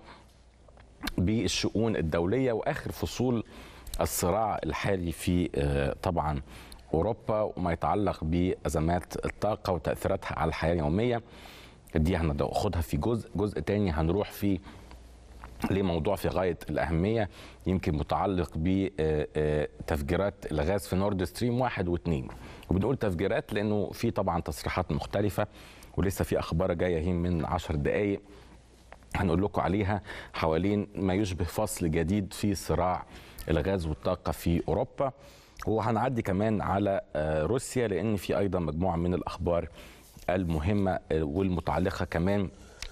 بالشؤون الدوليه واخر فصول الصراع الحالي في آه، طبعا اوروبا وما يتعلق بازمات الطاقه وتاثيراتها على الحياه اليوميه دي هناخدها في جزء جزء تاني هنروح فيه لموضوع في غايه الاهميه يمكن متعلق بتفجيرات الغاز في نورد ستريم واحد واثنين وبنقول تفجيرات لانه في طبعا تصريحات مختلفه ولسه في اخبار جايه هي من عشر دقائق هنقول لكم عليها حوالين ما يشبه فصل جديد في صراع الغاز والطاقه في اوروبا وهنعدي كمان على آه، روسيا لان في ايضا مجموعه من الاخبار المهمه آه، والمتعلقه كمان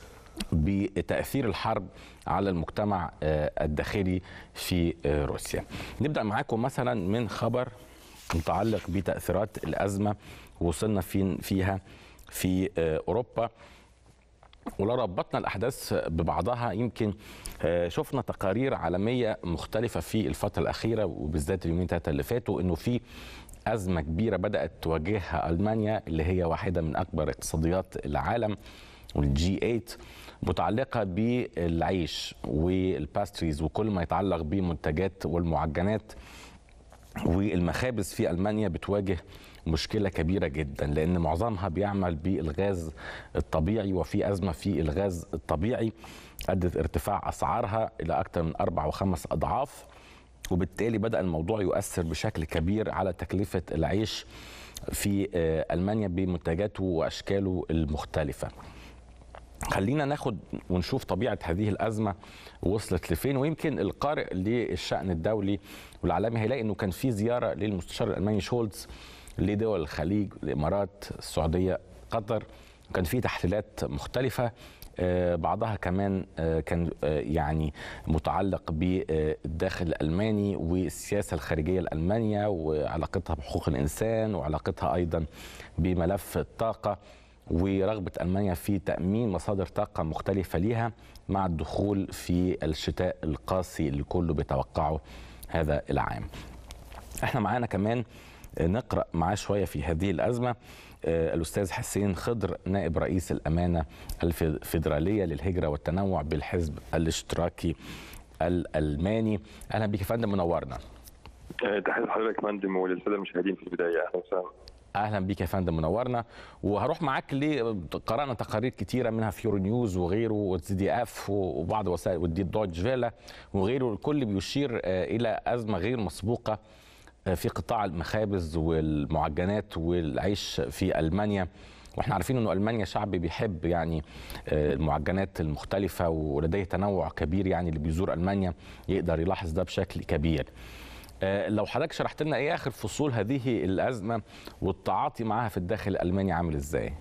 بتاثير الحرب على المجتمع آه، الداخلي في آه، روسيا. نبدا معاكم مثلا من خبر متعلق بتاثيرات الازمه وصلنا فين فيها في آه، اوروبا ولو ربطنا الاحداث ببعضها يمكن آه، شفنا تقارير عالميه مختلفه في الفتره الاخيره وبالذات اليومين ثلاثه اللي فاتوا انه في ازمه كبيره بدات تواجهها المانيا اللي هي واحده من اكبر اقتصاديات العالم والجي 8 متعلقه بالعيش والباستريز وكل ما يتعلق بمنتجات والمعجنات والمخابز في المانيا بتواجه مشكله كبيره جدا لان معظمها بيعمل بالغاز الطبيعي وفي ازمه في الغاز الطبيعي ادت ارتفاع اسعارها الى اكثر من اربع وخمس اضعاف وبالتالي بدأ الموضوع يؤثر بشكل كبير على تكلفة العيش في آه، ألمانيا بمنتجاته وأشكاله المختلفة خلينا ناخد ونشوف طبيعة هذه الأزمة وصلت لفين ويمكن القارئ للشأن الدولي والعالمي هيلاقي أنه كان في زيارة للمستشار الألماني شولتز لدول الخليج الإمارات السعودية قطر كان في تحليلات مختلفة آه، بعضها كمان آه، كان آه، يعني متعلق بالداخل الألماني والسياسة الخارجية الألمانية وعلاقتها بحقوق الإنسان وعلاقتها أيضا بملف الطاقة ورغبة ألمانيا في تأمين مصادر طاقة مختلفة ليها مع الدخول في الشتاء القاسي اللي كله بيتوقعه هذا العام احنا معانا كمان نقرأ معاه شوية في هذه الأزمة آه، الأستاذ حسين خضر نائب رئيس الأمانة الفيدرالية للهجرة والتنوع بالحزب الاشتراكي الألماني أهلا بك يا فندم منورنا تحية حضرتك يا فندم وللساده المشاهدين في البدايه اهلا وسهلا اهلا بيك يا فندم منورنا وهروح معاك ل قرانا تقارير كتيره منها فيورو نيوز وغيره والسي دي اف وبعض وسائل ودي دويتش فيلا وغيره الكل بيشير آه، الى ازمه غير مسبوقه آه، في قطاع المخابز والمعجنات والعيش في المانيا واحنا عارفين انه المانيا شعب بيحب يعني آه، المعجنات المختلفه ولديه تنوع كبير يعني اللي بيزور المانيا يقدر يلاحظ ده بشكل كبير آه، لو حضرتك شرحت لنا ايه اخر فصول هذه الازمه والتعاطي معها في الداخل الالماني عامل ازاي؟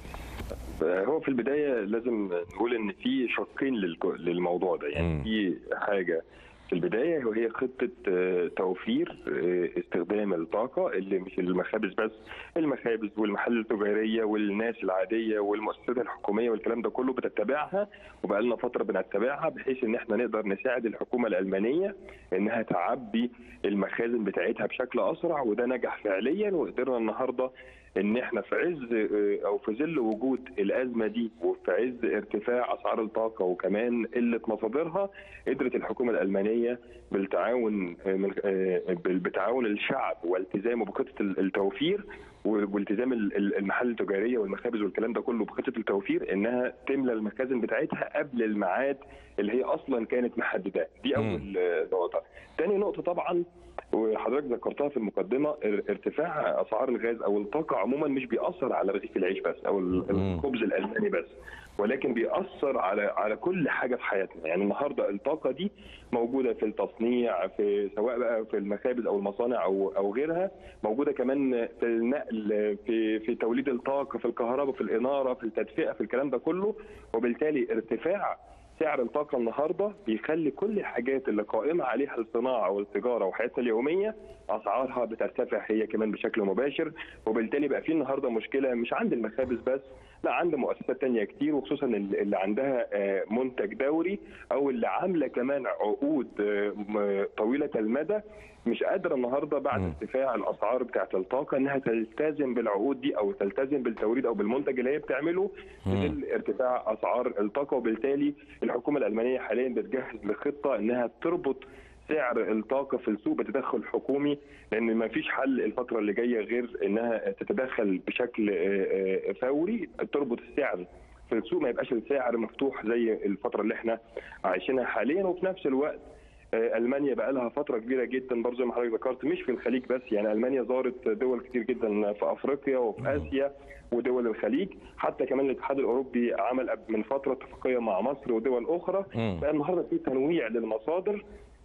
هو في البدايه لازم نقول ان في شقين للك- للموضوع ده مم. يعني في حاجه في البدايه وهي خطه آه، توفير آه، استخدام الطاقه اللي مش المخابز بس المخابز والمحل التجاريه والناس العاديه والمؤسسات الحكوميه والكلام ده كله بتتبعها وبقى لنا فتره بنتبعها بحيث ان احنا نقدر نساعد الحكومه الالمانيه انها تعبي المخازن بتاعتها بشكل اسرع وده نجح فعليا وقدرنا النهارده ان احنا في عز آه، او في ظل وجود الازمه دي وفي عز ارتفاع اسعار الطاقه وكمان قله مصادرها قدرت الحكومه الالمانيه بالتعاون آه، من- آه، بال- بتعاون الشعب والتزامه بخطه ال- التوفير و- والتزام ال- ال- المحال التجاريه والمخابز والكلام ده كله بخطه التوفير انها تملى المخازن بتاعتها قبل الميعاد اللي هي اصلا كانت محدداه دي اول آه، نقطه تاني نقطه طبعا وحضرتك ذكرتها في المقدمه ار- ارتفاع اسعار الغاز او الطاقه عموما مش بيأثر على رغيف العيش بس او ال- مم. الخبز الالماني بس ولكن بيأثر على على كل حاجه في حياتنا يعني النهارده الطاقه دي موجوده في التصنيع في سواء بقى في المخابز او المصانع او او غيرها موجوده كمان في النقل في في توليد الطاقه في الكهرباء في الاناره في التدفئه في الكلام ده كله وبالتالي ارتفاع سعر الطاقه النهارده بيخلي كل الحاجات اللي قائمه عليها الصناعه والتجاره وحياتنا اليوميه اسعارها بترتفع هي كمان بشكل مباشر وبالتالي بقى في النهارده مشكله مش عند المخابز بس لا عند مؤسسات تانية كتير وخصوصا اللي عندها آه، منتج دوري او اللي عامله كمان عقود آه، م- طويله المدى مش قادره النهارده بعد مم. ارتفاع الاسعار بتاعه الطاقه انها تلتزم بالعقود دي او تلتزم بالتوريد او بالمنتج اللي هي بتعمله في مم. ظل ارتفاع اسعار الطاقه وبالتالي الحكومه الالمانيه حاليا بتجهز لخطه انها تربط سعر الطاقه في السوق بتدخل حكومي لان ما فيش حل الفتره اللي جايه غير انها تتدخل بشكل آه، آه، فوري تربط السعر في السوق ما يبقاش السعر مفتوح زي الفتره اللي احنا عايشينها حاليا وفي نفس الوقت آه، المانيا بقى لها فتره كبيره جدا برضه زي ما حضرتك ذكرت مش في الخليج بس يعني المانيا زارت دول كتير جدا في افريقيا وفي اسيا ودول الخليج حتى كمان الاتحاد الاوروبي عمل قبل- من فتره اتفاقيه مع مصر ودول اخرى مم. بقى النهارده في تنويع للمصادر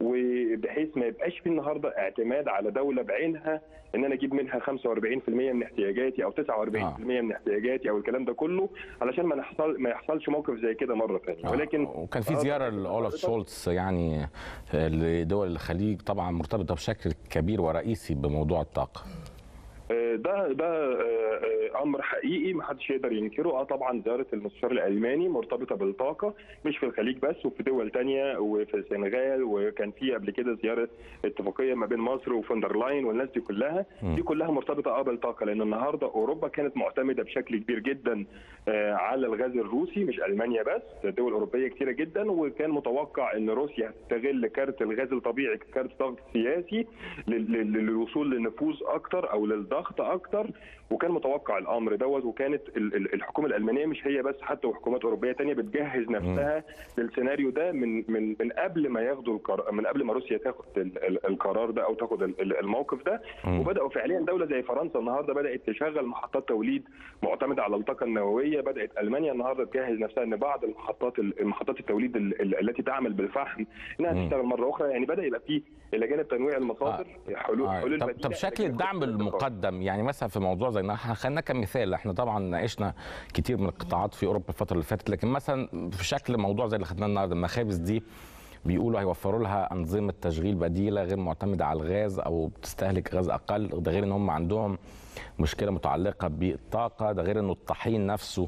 وبحيث ما يبقاش في النهارده اعتماد على دوله بعينها ان انا اجيب منها 45% من احتياجاتي او 49% من احتياجاتي او الكلام ده كله علشان ما نحصل ما يحصلش موقف زي كده مره ثانيه ولكن وكان في زياره لاولف شولتز يعني لدول الخليج طبعا مرتبطه بشكل كبير ورئيسي بموضوع الطاقه آه، ده ده آه، آه، امر حقيقي ما حدش يقدر ينكره اه طبعا زياره المستشار الالماني مرتبطه بالطاقه مش في الخليج بس وفي دول تانية وفي السنغال وكان في قبل كده زياره اتفاقيه ما بين مصر وفندرلاين والناس دي كلها دي كلها مرتبطه اه بالطاقه لان النهارده اوروبا كانت معتمده بشكل كبير جدا آه، على الغاز الروسي مش المانيا بس دول اوروبيه كتيره جدا وكان متوقع ان روسيا هتستغل كارت الغاز الطبيعي ككارت ضغط سياسي لل- لل- للوصول للنفوذ اكتر او للضغط اكتر وكان متوقع الامر دوت وكانت ال- ال- الحكومه الالمانيه مش هي بس حتى وحكومات اوروبيه تانية بتجهز نفسها للسيناريو ده من من من قبل ما ياخدوا القرار من قبل ما روسيا تاخد ال- ال- القرار ده او تاخد ال- ال- الموقف ده وبداوا فعليا دوله زي فرنسا النهارده بدات تشغل محطات توليد معتمده على الطاقه النوويه بدات المانيا النهارده تجهز نفسها ان بعض المحطات محطات التوليد ال- ال- التي تعمل بالفحم انها تشتغل مره اخرى يعني بدا يبقى في الى جانب تنويع المصادر حلول آه. حلول طب, بديلة طب إلى شكل جانب الدعم خطة الاستقرار. المقدم يعني مثلا في موضوع زي إن إحنا- خلينا كمثال احنا طبعا ناقشنا كتير من القطاعات في اوروبا الفتره اللي فاتت لكن مثلا في شكل موضوع زي اللي خدناه النهارده المخابز دي بيقولوا هيوفروا لها انظمه تشغيل بديله غير معتمده على الغاز او بتستهلك غاز اقل ده غير ان هم عندهم مشكله متعلقه بالطاقه ده غير انه الطحين نفسه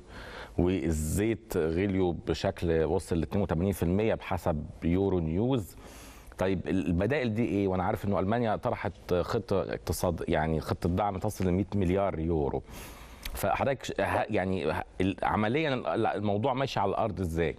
والزيت غليوا بشكل وصل ل 82% بحسب يورو نيوز طيب البدائل دي ايه وانا عارف انه المانيا طرحت خطه اقتصاد يعني خطه دعم تصل ل 100 مليار يورو فحضرتك ش- ه- يعني ه- عمليا الموضوع ماشي على الارض ازاي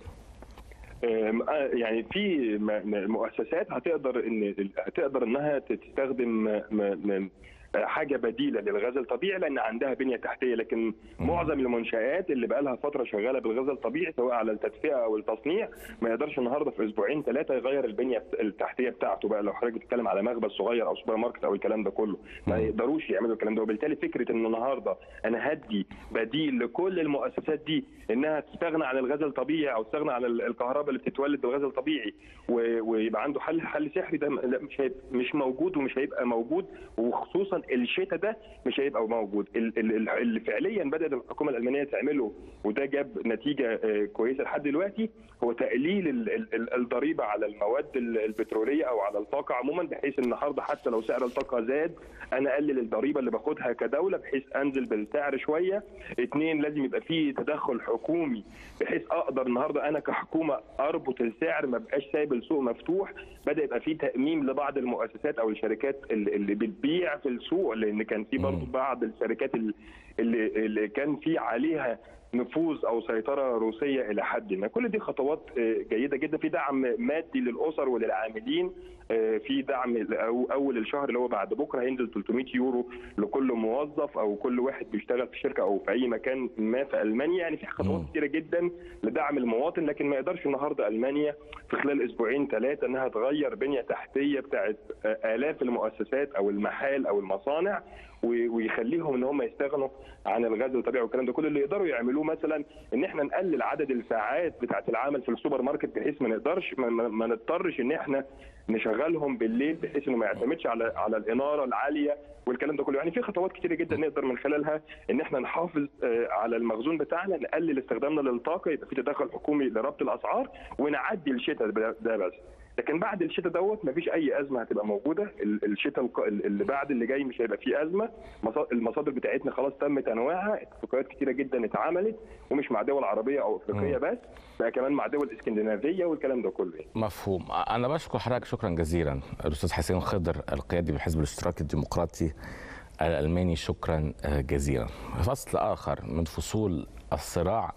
آم، آه، يعني في م- م- مؤسسات هتقدر ان هتقدر انها تستخدم م- م- حاجه بديله للغاز الطبيعي لان عندها بنيه تحتيه لكن معظم المنشات اللي بقى لها فتره شغاله بالغاز الطبيعي سواء على التدفئه او التصنيع ما يقدرش النهارده في اسبوعين ثلاثه يغير البنيه التحتيه بتاعته بقى لو حضرتك بتتكلم على مخبز صغير او سوبر ماركت او الكلام ده كله ما يقدروش يعملوا الكلام ده وبالتالي فكره ان النهارده انا هدي بديل لكل المؤسسات دي انها تستغنى عن الغاز الطبيعي او تستغنى عن ال- الكهرباء اللي بتتولد بالغاز الطبيعي و- ويبقى عنده حل حل سحري ده م- لا، مش هيبقى مش موجود ومش هيبقى موجود وخصوصا الشتاء ده مش هيبقى موجود ال- ال- ال- اللي فعليا بدات الحكومه الالمانيه تعمله وده جاب نتيجه آه، كويسه لحد دلوقتي هو تقليل ال- ال- ال- الضريبه على المواد ال- البتروليه او على الطاقه عموما بحيث النهارده حتى لو سعر الطاقه زاد انا اقلل الضريبه اللي باخدها كدوله بحيث انزل بالسعر شويه اثنين لازم يبقى فيه تدخل حكومي بحيث اقدر النهارده انا كحكومه اربط السعر ما بقاش سايب السوق مفتوح بدا يبقى فيه تاميم لبعض المؤسسات او الشركات اللي اللي بتبيع في السوق لان كان في برضه بعض الشركات اللي اللي اللي كان في عليها نفوذ او سيطره روسيه الى حد ما كل دي خطوات آه، جيده جدا في دعم مادي للاسر وللعاملين آه، في دعم أو- اول الشهر اللي هو بعد بكره هينزل 300 يورو لكل موظف او كل واحد بيشتغل في شركه او في اي مكان ما في المانيا يعني في خطوات كتيره جدا لدعم المواطن لكن ما يقدرش النهارده المانيا في خلال اسبوعين ثلاثه انها تغير بنيه تحتيه بتاعت آه، الاف المؤسسات او المحال او المصانع و- ويخليهم ان هم يستغنوا عن الغاز الطبيعي والكلام ده كله اللي يقدروا يعملوه مثلا ان احنا نقلل عدد الساعات بتاعه العمل في السوبر ماركت بحيث ما نقدرش ما, ما ما نضطرش ان احنا نشغلهم بالليل بحيث انه ما يعتمدش على على الاناره العاليه والكلام ده كله يعني في خطوات كتيره جدا نقدر من خلالها ان احنا نحافظ آه، على المخزون بتاعنا نقلل استخدامنا للطاقه يبقى في تدخل حكومي لربط الاسعار ونعدي الشتاء ده ده بس لكن بعد الشتاء دوت مفيش اي ازمه هتبقى موجوده ال- الشتاء الق- اللي بعد اللي جاي مش هيبقى فيه ازمه مصا- المصادر بتاعتنا خلاص تم تنويعها اتفاقيات كتيره جدا اتعملت ومش مع دول عربيه او افريقيه بس بقى كمان مع دول اسكندنافيه والكلام ده كله يعني. مفهوم انا بشكر حضرتك شكرا جزيلا الاستاذ حسين خضر القيادي بالحزب الاشتراكي الديمقراطي الالماني شكرا آه، جزيلا فصل اخر من فصول الصراع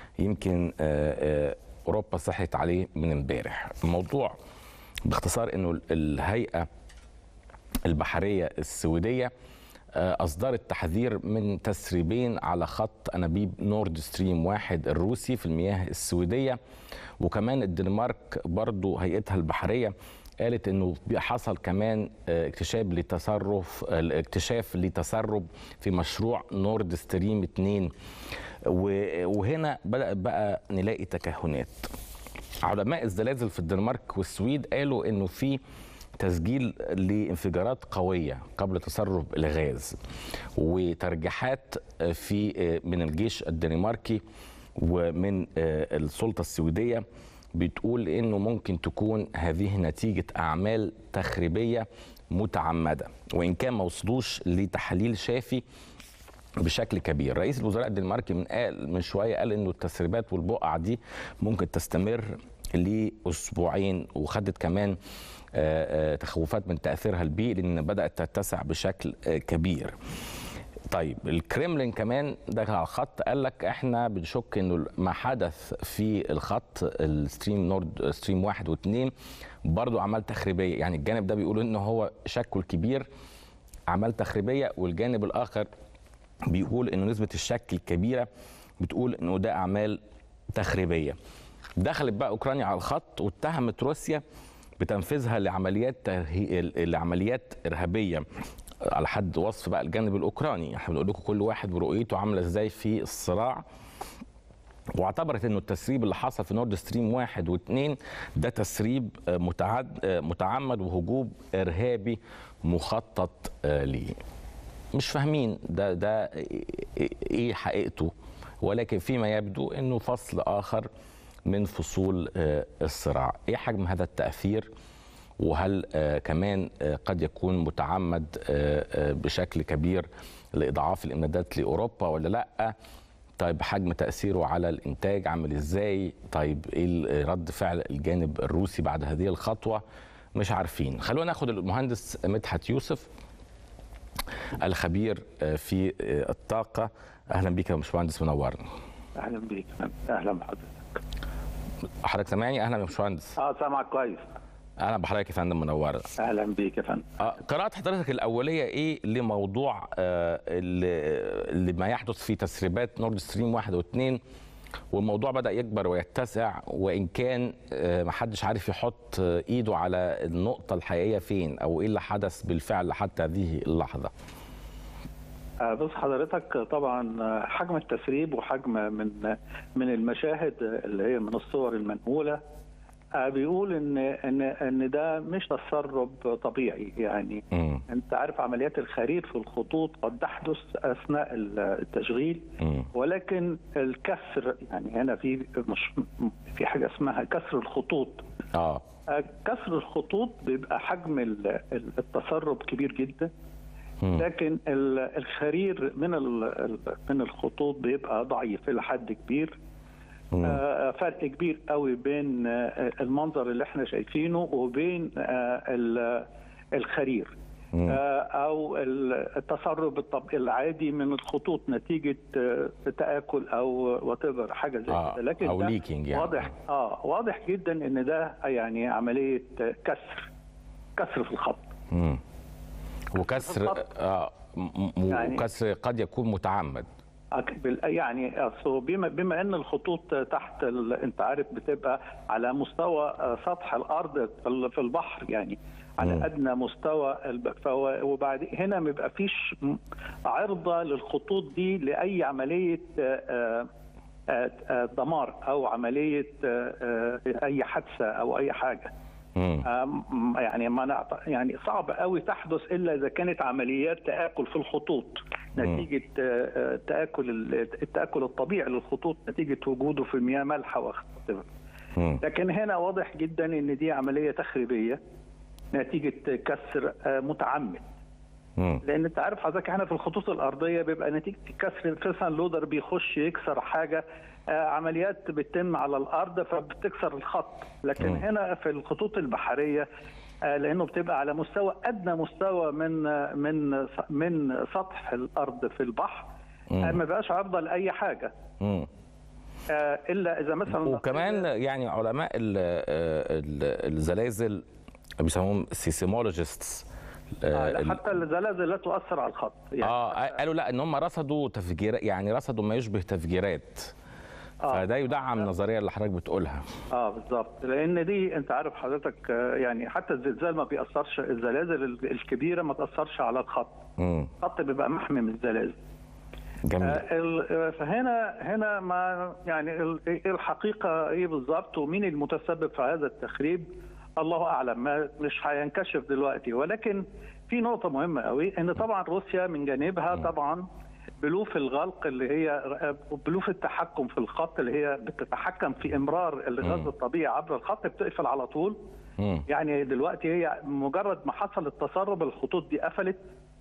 يمكن آه، آه، اوروبا صحت عليه من امبارح الموضوع باختصار انه الهيئه البحريه السويديه آه، اصدرت تحذير من تسريبين على خط انابيب نورد ستريم واحد الروسي في المياه السويديه وكمان الدنمارك برضو هيئتها البحريه قالت انه حصل كمان آه، اكتشاف لتصرف آه، اكتشاف لتسرب في مشروع نورد ستريم 2 و- وهنا بدأ بقى نلاقي تكهنات علماء الزلازل في الدنمارك والسويد قالوا انه في تسجيل لانفجارات قويه قبل تسرب الغاز وترجيحات في من الجيش الدنماركي ومن السلطه السويديه بتقول انه ممكن تكون هذه نتيجه اعمال تخريبيه متعمده وان كان ما وصلوش لتحليل شافي بشكل كبير رئيس الوزراء الدنماركي من قال من شويه قال انه التسريبات والبقع دي ممكن تستمر لاسبوعين وخدت كمان آه، آه، تخوفات من تاثيرها البيئي لان بدات تتسع بشكل آه، كبير طيب الكريملين كمان ده على الخط قال لك احنا بنشك انه ما حدث في الخط الستريم نورد ستريم واحد واثنين برضو اعمال تخريبيه يعني الجانب ده بيقول انه هو شكه الكبير اعمال تخريبيه والجانب الاخر بيقول انه نسبه الشك الكبيره بتقول انه ده اعمال تخريبيه دخلت بقى اوكرانيا على الخط واتهمت روسيا بتنفيذها لعمليات ترهي... لعمليات ارهابيه على حد وصف بقى الجانب الاوكراني احنا بنقول لكم كل واحد ورؤيته عامله ازاي في الصراع واعتبرت انه التسريب اللي حصل في نورد ستريم واحد واثنين ده تسريب متعد متعمد وهجوم ارهابي مخطط ليه. مش فاهمين ده ده ايه حقيقته ولكن فيما يبدو انه فصل اخر من فصول الصراع. ايه حجم هذا التاثير؟ وهل كمان قد يكون متعمد بشكل كبير لاضعاف الامدادات لاوروبا ولا لا؟ طيب حجم تاثيره على الانتاج عامل ازاي طيب ايه رد فعل الجانب الروسي بعد هذه الخطوه مش عارفين خلونا ناخد المهندس مدحت يوسف الخبير في الطاقه اهلا بيك يا باشمهندس منورنا اهلا بيك اهلا بحضرتك حضرتك سامعني اهلا يا باشمهندس اه سامعك كويس اهلا بحضرتك يا فندم منورنا اهلا بيك يا فندم آه قراءة حضرتك الأولية إيه لموضوع آه اللي ما يحدث في تسريبات نورد ستريم واحد واثنين والموضوع بدأ يكبر ويتسع وإن كان آه ما حدش عارف يحط آه إيده على النقطة الحقيقية فين أو إيه اللي حدث بالفعل حتى هذه اللحظة آه بص حضرتك طبعا حجم التسريب وحجم من من المشاهد اللي هي من الصور المنقوله بيقول ان ان ان ده مش تسرب طبيعي يعني م. انت عارف عمليات الخرير في الخطوط قد تحدث اثناء التشغيل م. ولكن الكسر يعني هنا في مش في حاجه اسمها كسر الخطوط اه كسر الخطوط بيبقى حجم التسرب كبير جدا لكن الخرير من من الخطوط بيبقى ضعيف الى حد كبير آه فرق كبير قوي بين آه المنظر اللي احنا شايفينه وبين آه الخرير او التسرب العادي من الخطوط نتيجه تاكل او وات حاجه زي كده لكن أو ليكينج يعني. واضح اه واضح جدا ان ده يعني عمليه كسر كسر في الخط مم. وكسر آه يعني وكسر قد يكون متعمد يعني بما بما ان الخطوط تحت انت عارف بتبقى على مستوى سطح الارض في البحر يعني على م. ادنى مستوى وبعد هنا ما بيبقى فيش عرضه للخطوط دي لاي عمليه دمار او عمليه اي حادثه او اي حاجه يعني ما يعني صعب قوي تحدث الا اذا كانت عمليات تاكل في الخطوط نتيجه تاكل التاكل الطبيعي للخطوط نتيجه وجوده في مياه مالحه لكن هنا واضح جدا ان دي عمليه تخريبيه نتيجه كسر متعمد لان انت عارف حضرتك احنا في الخطوط الارضيه بيبقى نتيجه الكسر مثلا لودر بيخش يكسر حاجه عمليات بتتم على الارض فبتكسر الخط لكن م. هنا في الخطوط البحريه لانه بتبقى على مستوى ادنى مستوى من من من سطح الارض في البحر ما بقاش عرضه لاي حاجه م. الا اذا مثلا وكمان يعني علماء الزلازل بيسموهم سيسمولوجيستس آه حتى الزلازل لا تؤثر على الخط يعني اه قالوا لا ان هم رصدوا تفجيرات يعني رصدوا ما يشبه تفجيرات آه. فده يدعم النظريه اللي حضرتك بتقولها اه بالظبط لان دي انت عارف حضرتك يعني حتى الزلزال ما بيأثرش الزلازل الكبيره ما تأثرش على الخط م. الخط بيبقى محمي من الزلازل جميل آه فهنا هنا ما يعني الحقيقه ايه بالظبط ومين المتسبب في هذا التخريب الله اعلم ما مش هينكشف دلوقتي ولكن في نقطه مهمه قوي ان طبعا روسيا من جانبها طبعا بلوف الغلق اللي هي بلوف التحكم في الخط اللي هي بتتحكم في امرار الغاز الطبيعي عبر الخط بتقفل على طول يعني دلوقتي هي مجرد ما حصل التسرب الخطوط دي قفلت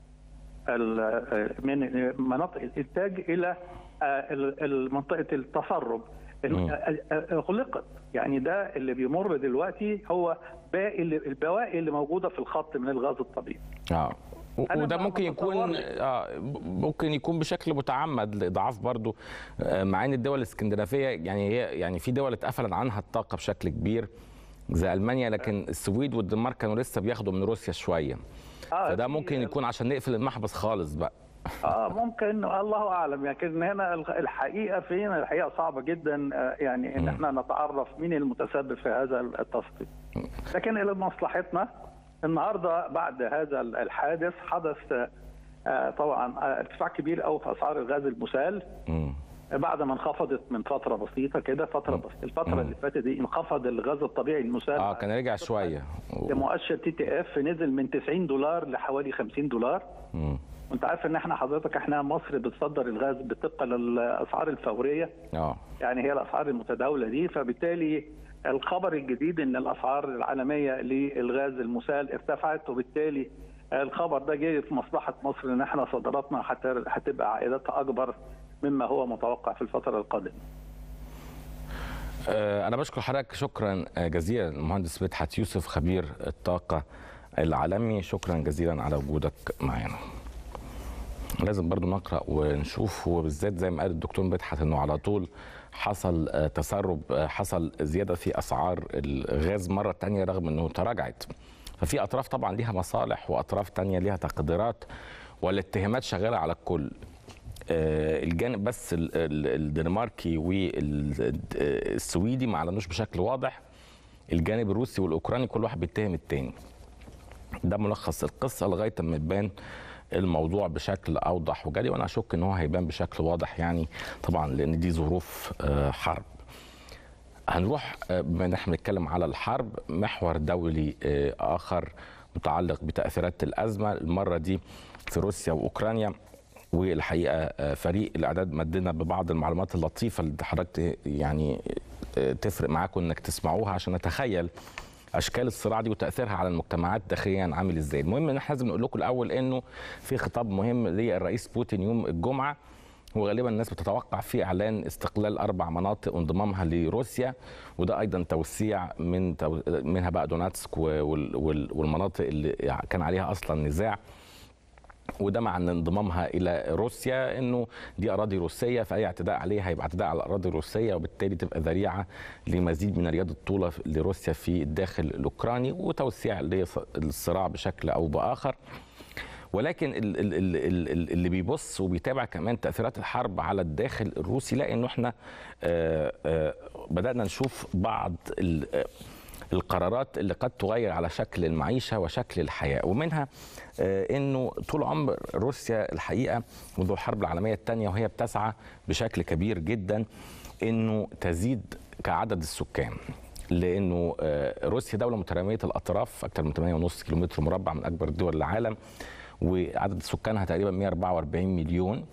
من مناطق الانتاج الى منطقه التسرب غلقت يعني ده اللي بيمر دلوقتي هو باقي البواقي اللي موجوده في الخط من الغاز الطبيعي اه وده ممكن يكون آه ممكن يكون بشكل متعمد لاضعاف برضو آه مع ان الدول الاسكندنافيه يعني هي يعني في دول اتقفل عنها الطاقه بشكل كبير زي المانيا لكن السويد والدنمارك كانوا لسه بياخدوا من روسيا شويه آه فده ممكن يكون عشان نقفل المحبس خالص بقى اه ممكن الله اعلم لكن هنا الحقيقه فين الحقيقه صعبه جدا يعني ان احنا نتعرف مين المتسبب في هذا التصفيق لكن الى مصلحتنا النهارده بعد هذا الحادث حدث طبعا ارتفاع كبير قوي في اسعار الغاز المسال بعد ما انخفضت من فتره بسيطه كده فتره بسيطة الفتره مم. اللي فاتت دي انخفض الغاز الطبيعي المسال اه كان رجع شويه لمؤشر تي تي اف نزل من 90 دولار لحوالي 50 دولار مم. وانت عارف ان احنا حضرتك احنا مصر بتصدر الغاز بطبق للاسعار الفوريه اه يعني هي الاسعار المتداوله دي فبالتالي الخبر الجديد ان الاسعار العالميه للغاز المسال ارتفعت وبالتالي الخبر ده جاي في مصلحه مصر ان احنا صادراتنا هتبقى عائداتها اكبر مما هو متوقع في الفتره القادمه. انا بشكر حضرتك شكرا جزيلا المهندس مدحت يوسف خبير الطاقه العالمي شكرا جزيلا على وجودك معنا. لازم برضو نقرا ونشوف وبالذات زي ما قال الدكتور مدحت انه على طول حصل تسرب حصل زياده في اسعار الغاز مره ثانيه رغم انه تراجعت. ففي اطراف طبعا ليها مصالح واطراف ثانيه ليها تقديرات والاتهامات شغاله على الكل. الجانب بس الدنماركي والسويدي ما اعلنوش بشكل واضح الجانب الروسي والاوكراني كل واحد بيتهم التاني ده ملخص القصه لغايه ما يبان الموضوع بشكل اوضح وجلي وانا اشك ان هو هيبان بشكل واضح يعني طبعا لان دي ظروف حرب هنروح بما ان احنا بنتكلم على الحرب محور دولي اخر متعلق بتاثيرات الازمه المره دي في روسيا واوكرانيا والحقيقه فريق الاعداد مدنا ببعض المعلومات اللطيفه اللي حضرتك يعني تفرق معاكم انك تسمعوها عشان نتخيل اشكال الصراع دي وتاثيرها على المجتمعات داخليا عامل ازاي المهم ان احنا لازم نقول لكم الاول انه في خطاب مهم للرئيس بوتين يوم الجمعه وغالبا الناس بتتوقع فيه اعلان استقلال اربع مناطق وانضمامها لروسيا وده ايضا توسيع من منها بقى دوناتسك والمناطق اللي كان عليها اصلا نزاع وده مع ان انضمامها الى روسيا انه دي اراضي روسيه فاي اعتداء عليها هيبقى اعتداء على الاراضي الروسيه وبالتالي تبقى ذريعه لمزيد من رياض الطوله لروسيا في الداخل الاوكراني وتوسيع للصراع بشكل او باخر ولكن اللي بيبص وبيتابع كمان تاثيرات الحرب على الداخل الروسي لا انه احنا بدانا نشوف بعض القرارات اللي قد تغير على شكل المعيشه وشكل الحياه ومنها انه طول عمر روسيا الحقيقه منذ الحرب العالميه الثانيه وهي بتسعى بشكل كبير جدا انه تزيد كعدد السكان لانه روسيا دوله متراميه الاطراف اكثر من 8.5 كيلومتر مربع من اكبر دول العالم وعدد سكانها تقريبا 144 مليون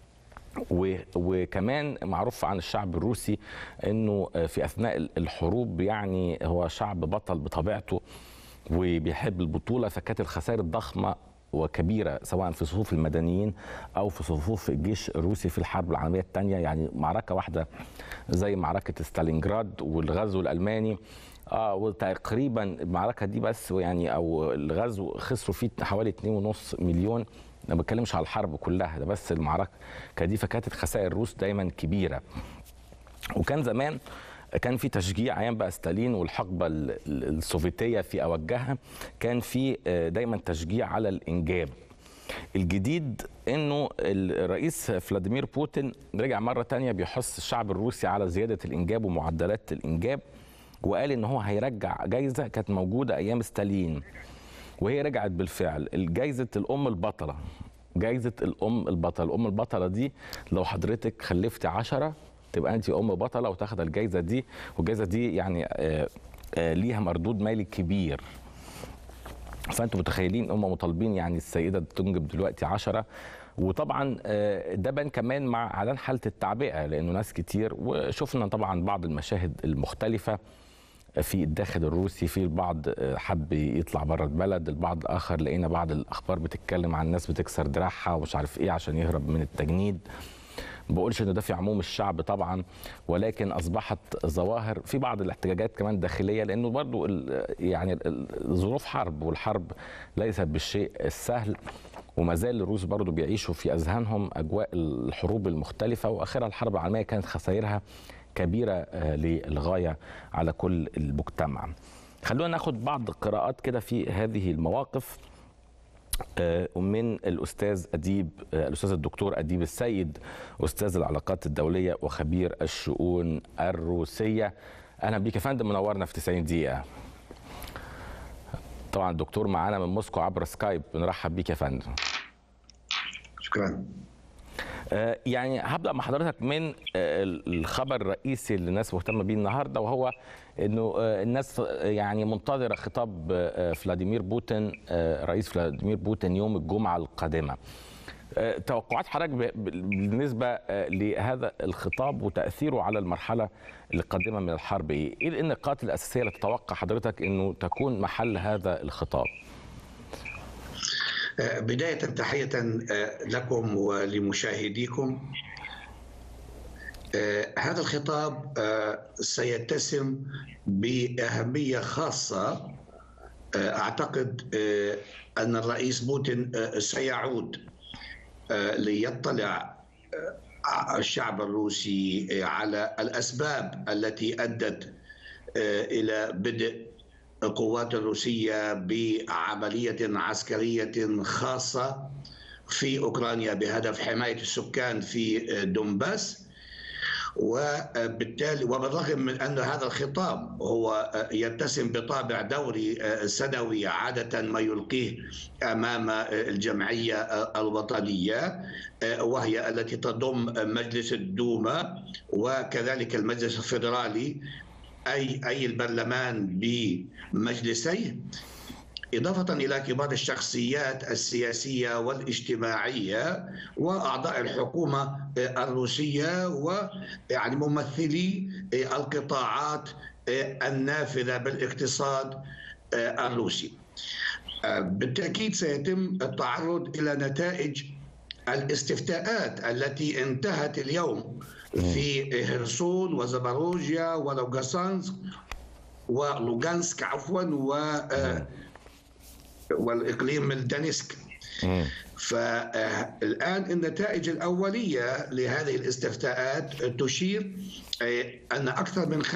وكمان معروف عن الشعب الروسي انه في اثناء الحروب يعني هو شعب بطل بطبيعته وبيحب البطوله فكانت الخسائر الضخمه وكبيره سواء في صفوف المدنيين او في صفوف الجيش الروسي في الحرب العالميه الثانيه يعني معركه واحده زي معركه ستالينجراد والغزو الالماني اه وتقريبا المعركه دي بس يعني او الغزو خسروا فيه حوالي 2.5 مليون انا ما بتكلمش على الحرب كلها ده بس المعركه دي فكانت خسائر الروس دايما كبيره وكان زمان كان في تشجيع ايام بقى ستالين والحقبه السوفيتيه في اوجها كان في دايما تشجيع على الانجاب الجديد انه الرئيس فلاديمير بوتين رجع مره تانية بيحث الشعب الروسي على زياده الانجاب ومعدلات الانجاب وقال ان هو هيرجع جايزه كانت موجوده ايام ستالين وهي رجعت بالفعل جايزه الام البطله جايزه الام البطله الام البطله دي لو حضرتك خلفتي عشرة تبقى انت ام بطله وتاخد الجايزه دي والجايزه دي يعني آآ آآ ليها مردود مالي كبير فانتم متخيلين هم مطالبين يعني السيده تنجب دلوقتي عشرة وطبعا ده بان كمان مع اعلان حاله التعبئه لانه ناس كتير وشفنا طبعا بعض المشاهد المختلفه في الداخل الروسي في البعض حب يطلع بره البلد البعض الاخر لقينا بعض الاخبار بتتكلم عن ناس بتكسر دراعها ومش عارف ايه عشان يهرب من التجنيد بقولش ان ده في عموم الشعب طبعا ولكن اصبحت ظواهر في بعض الاحتجاجات كمان داخليه لانه برضو يعني ظروف حرب والحرب ليست بالشيء السهل وما زال الروس برضو بيعيشوا في اذهانهم اجواء الحروب المختلفه واخرها الحرب العالميه كانت خسائرها كبيره للغايه على كل المجتمع. خلونا ناخد بعض القراءات كده في هذه المواقف من الاستاذ اديب الاستاذ الدكتور اديب السيد استاذ العلاقات الدوليه وخبير الشؤون الروسيه اهلا بيك يا فندم منورنا في 90 دقيقه طبعا الدكتور معانا من موسكو عبر سكايب بنرحب بيك يا فندم شكرا يعني هبدا مع حضرتك من الخبر الرئيسي اللي الناس مهتمه بيه النهارده وهو انه الناس يعني منتظره خطاب فلاديمير بوتين رئيس فلاديمير بوتين يوم الجمعه القادمه توقعات حضرتك بالنسبه لهذا الخطاب وتاثيره على المرحله القادمه من الحرب ايه؟ ايه النقاط الاساسيه اللي تتوقع حضرتك انه تكون محل هذا الخطاب؟ بداية تحية لكم ولمشاهديكم هذا الخطاب سيتسم بأهمية خاصة أعتقد أن الرئيس بوتين سيعود ليطلع الشعب الروسي على الأسباب التي أدت إلى بدء القوات الروسية بعملية عسكرية خاصة في أوكرانيا بهدف حماية السكان في دونباس وبالتالي وبالرغم من أن هذا الخطاب هو يتسم بطابع دوري سنوي عادة ما يلقيه أمام الجمعية الوطنية وهي التي تضم مجلس الدوما وكذلك المجلس الفيدرالي اي اي البرلمان بمجلسيه إضافة إلى كبار الشخصيات السياسية والاجتماعية وأعضاء الحكومة الروسية ويعني ممثلي القطاعات النافذة بالاقتصاد الروسي بالتأكيد سيتم التعرض إلى نتائج الاستفتاءات التي انتهت اليوم في هرسون وزباروجيا ولوغاسانسك ولوغانسك عفوا و والاقليم الدانيسك فالان النتائج الاوليه لهذه الاستفتاءات تشير ان اكثر من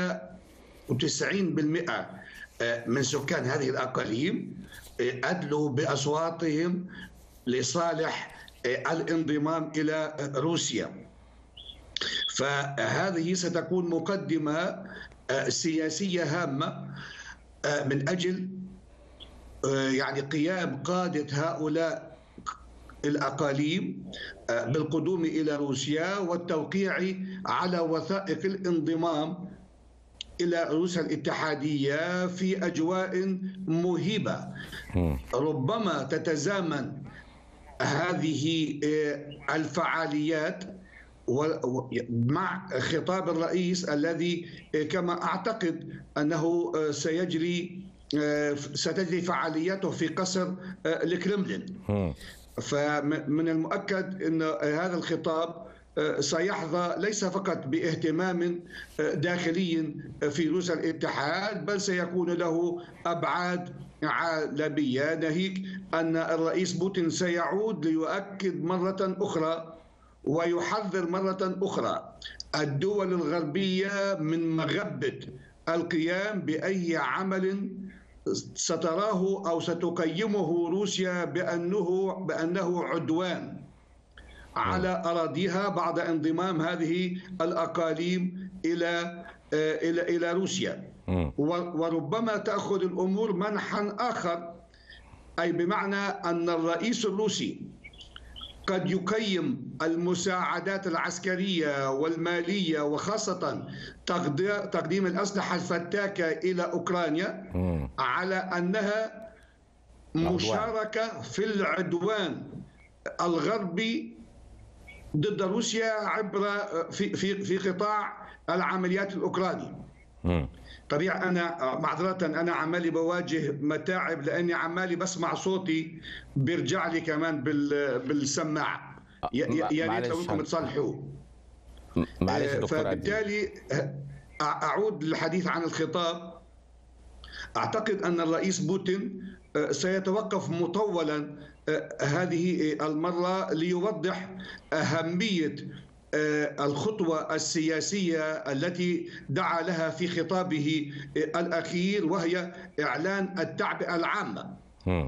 95% من سكان هذه الاقاليم ادلوا باصواتهم لصالح الانضمام الى روسيا فهذه ستكون مقدمه سياسيه هامه من اجل يعني قيام قاده هؤلاء الاقاليم بالقدوم الى روسيا والتوقيع على وثائق الانضمام الى روسيا الاتحاديه في اجواء مهيبه ربما تتزامن هذه الفعاليات مع خطاب الرئيس الذي كما اعتقد انه سيجري ستجري فعالياته في قصر الكرملين فمن المؤكد ان هذا الخطاب سيحظى ليس فقط باهتمام داخلي في روسيا الاتحاد بل سيكون له ابعاد عالميه ناهيك ان الرئيس بوتين سيعود ليؤكد مره اخرى ويحذر مرة أخرى الدول الغربية من مغبة القيام بأي عمل ستراه أو ستقيمه روسيا بأنه بأنه عدوان على أراضيها بعد انضمام هذه الأقاليم إلى إلى إلى روسيا وربما تأخذ الأمور منحا آخر أي بمعنى أن الرئيس الروسي قد يقيم المساعدات العسكرية والمالية وخاصة تقديم الأسلحة الفتاكة إلى أوكرانيا على أنها مشاركة في العدوان الغربي ضد روسيا عبر في في في قطاع العمليات الأوكراني طبيعي انا معذره انا عمالي بواجه متاعب لاني عمالي بسمع صوتي بيرجع لي كمان بالسماعه يا ريت لو انكم تصلحوه معلش دكتور فبالتالي اعود للحديث عن الخطاب اعتقد ان الرئيس بوتين سيتوقف مطولا هذه المره ليوضح اهميه الخطوة السياسية التي دعا لها في خطابه الأخير وهي إعلان التعبئة العامة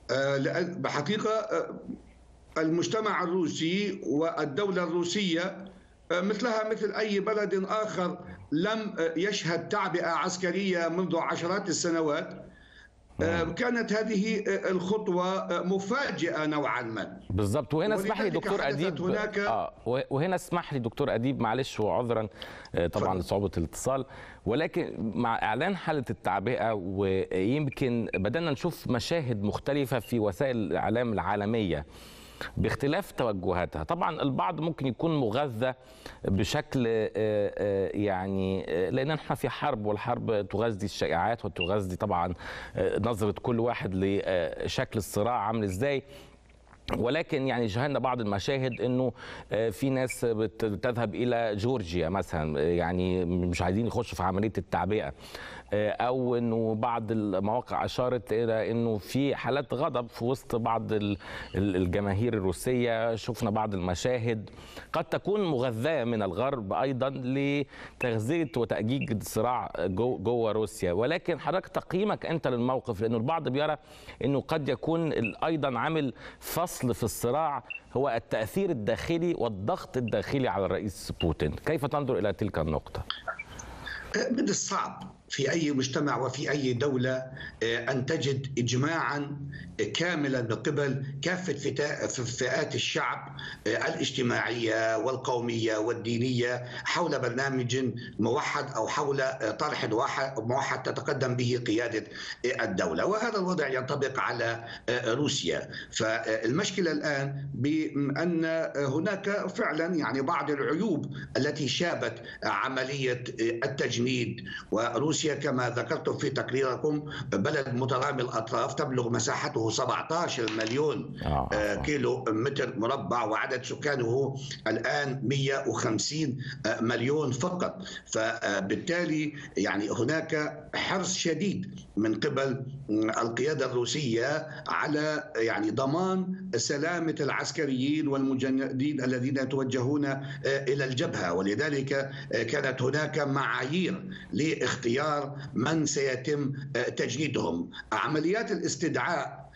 بحقيقة المجتمع الروسي والدولة الروسية مثلها مثل أي بلد آخر لم يشهد تعبئة عسكرية منذ عشرات السنوات كانت هذه الخطوة مفاجئة نوعا ما بالضبط وهنا اسمح لي دكتور أديب هناك آه وهنا اسمح لي دكتور أديب معلش وعذرا طبعا لصعوبة الاتصال ولكن مع إعلان حالة التعبئة ويمكن بدأنا نشوف مشاهد مختلفة في وسائل الإعلام العالمية باختلاف توجهاتها طبعا البعض ممكن يكون مغذى بشكل يعني لان احنا في حرب والحرب تغذي الشائعات وتغذي طبعا نظره كل واحد لشكل الصراع عامل ازاي ولكن يعني شاهدنا بعض المشاهد انه في ناس بتذهب الى جورجيا مثلا يعني مش عايزين يخشوا في عمليه التعبئه او انه بعض المواقع اشارت الى انه في حالات غضب في وسط بعض الجماهير الروسيه شفنا بعض المشاهد قد تكون مغذاه من الغرب ايضا لتغذيه وتاجيج الصراع جوه روسيا ولكن حضرتك تقييمك انت للموقف لانه البعض بيرى انه قد يكون ايضا عامل فصل في الصراع هو التاثير الداخلي والضغط الداخلي على الرئيس بوتين كيف تنظر الى تلك النقطه من الصعب في اي مجتمع وفي اي دوله ان تجد اجماعا كاملا من قبل كافه فئات الشعب الاجتماعيه والقوميه والدينيه حول برنامج موحد او حول طرح موحد تتقدم به قياده الدوله وهذا الوضع ينطبق على روسيا فالمشكله الان بان هناك فعلا يعني بعض العيوب التي شابت عمليه التجنيد وروسيا روسيا كما ذكرتم في تقريركم بلد مترامي الاطراف تبلغ مساحته 17 مليون آه. كيلو متر مربع وعدد سكانه الان 150 مليون فقط فبالتالي يعني هناك حرص شديد من قبل القياده الروسيه على يعني ضمان سلامه العسكريين والمجندين الذين يتوجهون الى الجبهه ولذلك كانت هناك معايير لاختيار من سيتم تجنيدهم عمليات الاستدعاء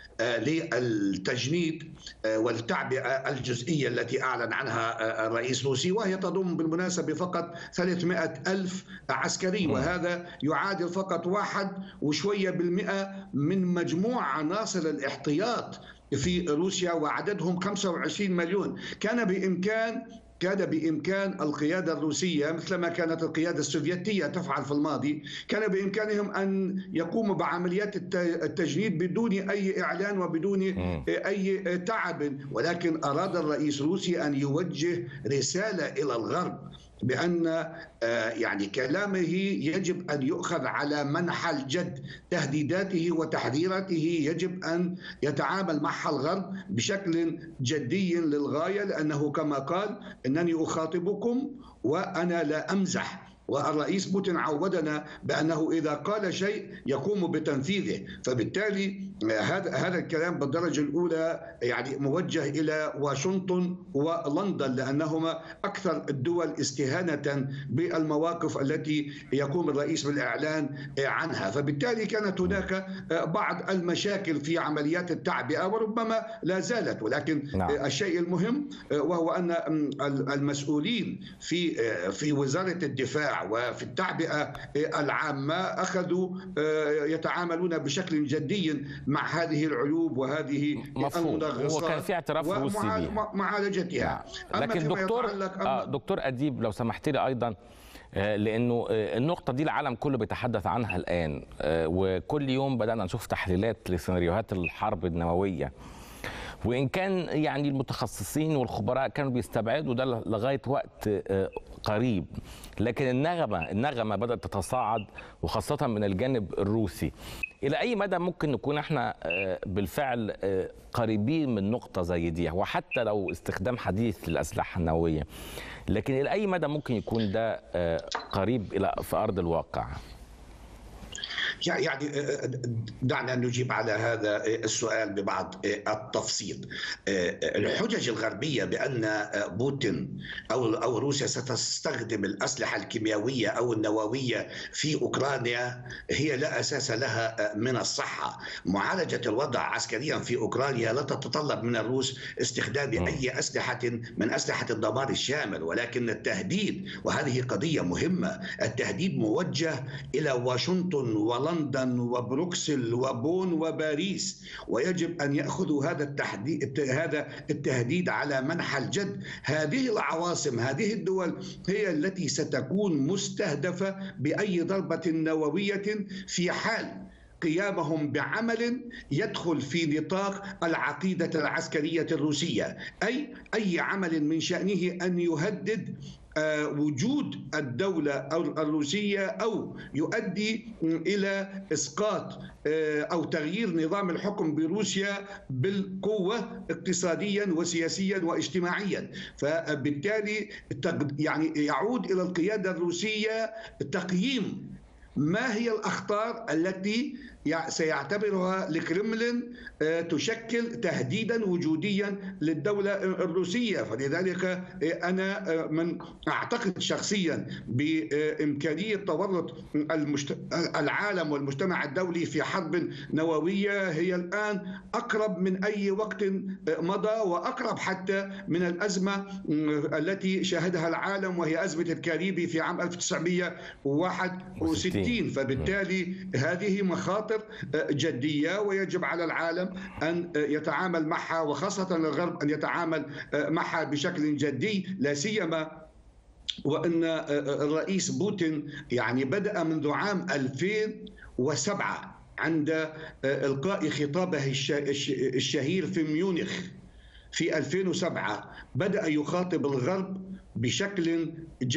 للتجنيد والتعبئة الجزئية التي أعلن عنها الرئيس الروسي وهي تضم بالمناسبة فقط 300 ألف عسكري وهذا يعادل فقط واحد وشوية بالمئة من مجموع عناصر الاحتياط في روسيا وعددهم 25 مليون كان بإمكان كان بامكان القياده الروسيه مثلما كانت القياده السوفيتيه تفعل في الماضي، كان بامكانهم ان يقوموا بعمليات التجنيد بدون اي اعلان وبدون اي تعب، ولكن اراد الرئيس الروسي ان يوجه رساله الى الغرب بان يعني كلامه يجب ان يؤخذ على منحى الجد تهديداته وتحذيراته يجب ان يتعامل معها الغرب بشكل جدي للغايه لانه كما قال انني اخاطبكم وانا لا امزح والرئيس بوتين عودنا بانه اذا قال شيء يقوم بتنفيذه فبالتالي هذا هذا الكلام بالدرجه الاولى يعني موجه الى واشنطن ولندن لانهما اكثر الدول استهانه بالمواقف التي يقوم الرئيس بالاعلان عنها فبالتالي كانت هناك بعض المشاكل في عمليات التعبئه وربما لا زالت ولكن نعم. الشيء المهم وهو ان المسؤولين في في وزاره الدفاع وفي التعبئة العامة أخذوا يتعاملون بشكل جدي مع هذه العيوب وهذه مفهوم هو كان في اعتراف روسي بها معالجتها لكن دكتور آه دكتور أديب لو سمحت لي أيضا لانه النقطه دي العالم كله بيتحدث عنها الان وكل يوم بدانا نشوف تحليلات لسيناريوهات الحرب النوويه وان كان يعني المتخصصين والخبراء كانوا بيستبعدوا ده لغايه وقت قريب لكن النغمه النغمه بدات تتصاعد وخاصه من الجانب الروسي الى اي مدى ممكن نكون احنا بالفعل قريبين من نقطه زي دي وحتى لو استخدام حديث للاسلحه النوويه لكن الى اي مدى ممكن يكون ده قريب الى في ارض الواقع يعني دعنا نجيب على هذا السؤال ببعض التفصيل الحجج الغربية بأن بوتين أو أو روسيا ستستخدم الأسلحة الكيميائية أو النووية في أوكرانيا هي لا أساس لها من الصحة معالجة الوضع عسكريا في أوكرانيا لا تتطلب من الروس استخدام أي أسلحة من أسلحة الدمار الشامل ولكن التهديد وهذه قضية مهمة التهديد موجه إلى واشنطن ولندن وبروكسل وبون وباريس ويجب أن يأخذوا هذا التحديد هذا التهديد على منحى الجد هذه العواصم هذه الدول هي التي ستكون مستهدفة بأي ضربة نووية في حال قيامهم بعمل يدخل في نطاق العقيدة العسكرية الروسية أي أي عمل من شأنه أن يهدد وجود الدولة الروسية أو يؤدي إلى إسقاط أو تغيير نظام الحكم بروسيا بالقوة اقتصاديا وسياسيا واجتماعيا فبالتالي يعني يعود إلى القيادة الروسية تقييم ما هي الأخطار التي سيعتبرها الكرملين تشكل تهديدا وجوديا للدولة الروسية فلذلك أنا من أعتقد شخصيا بإمكانية تورط العالم والمجتمع الدولي في حرب نووية هي الآن أقرب من أي وقت مضى وأقرب حتى من الأزمة التي شهدها العالم وهي أزمة الكاريبي في عام 1961 فبالتالي هذه مخاطر جدية ويجب على العالم أن يتعامل معها وخاصة الغرب أن يتعامل معها بشكل جدي لا سيما وأن الرئيس بوتين يعني بدأ منذ عام 2007 عند إلقاء خطابه الشهير في ميونخ في 2007 بدأ يخاطب الغرب بشكل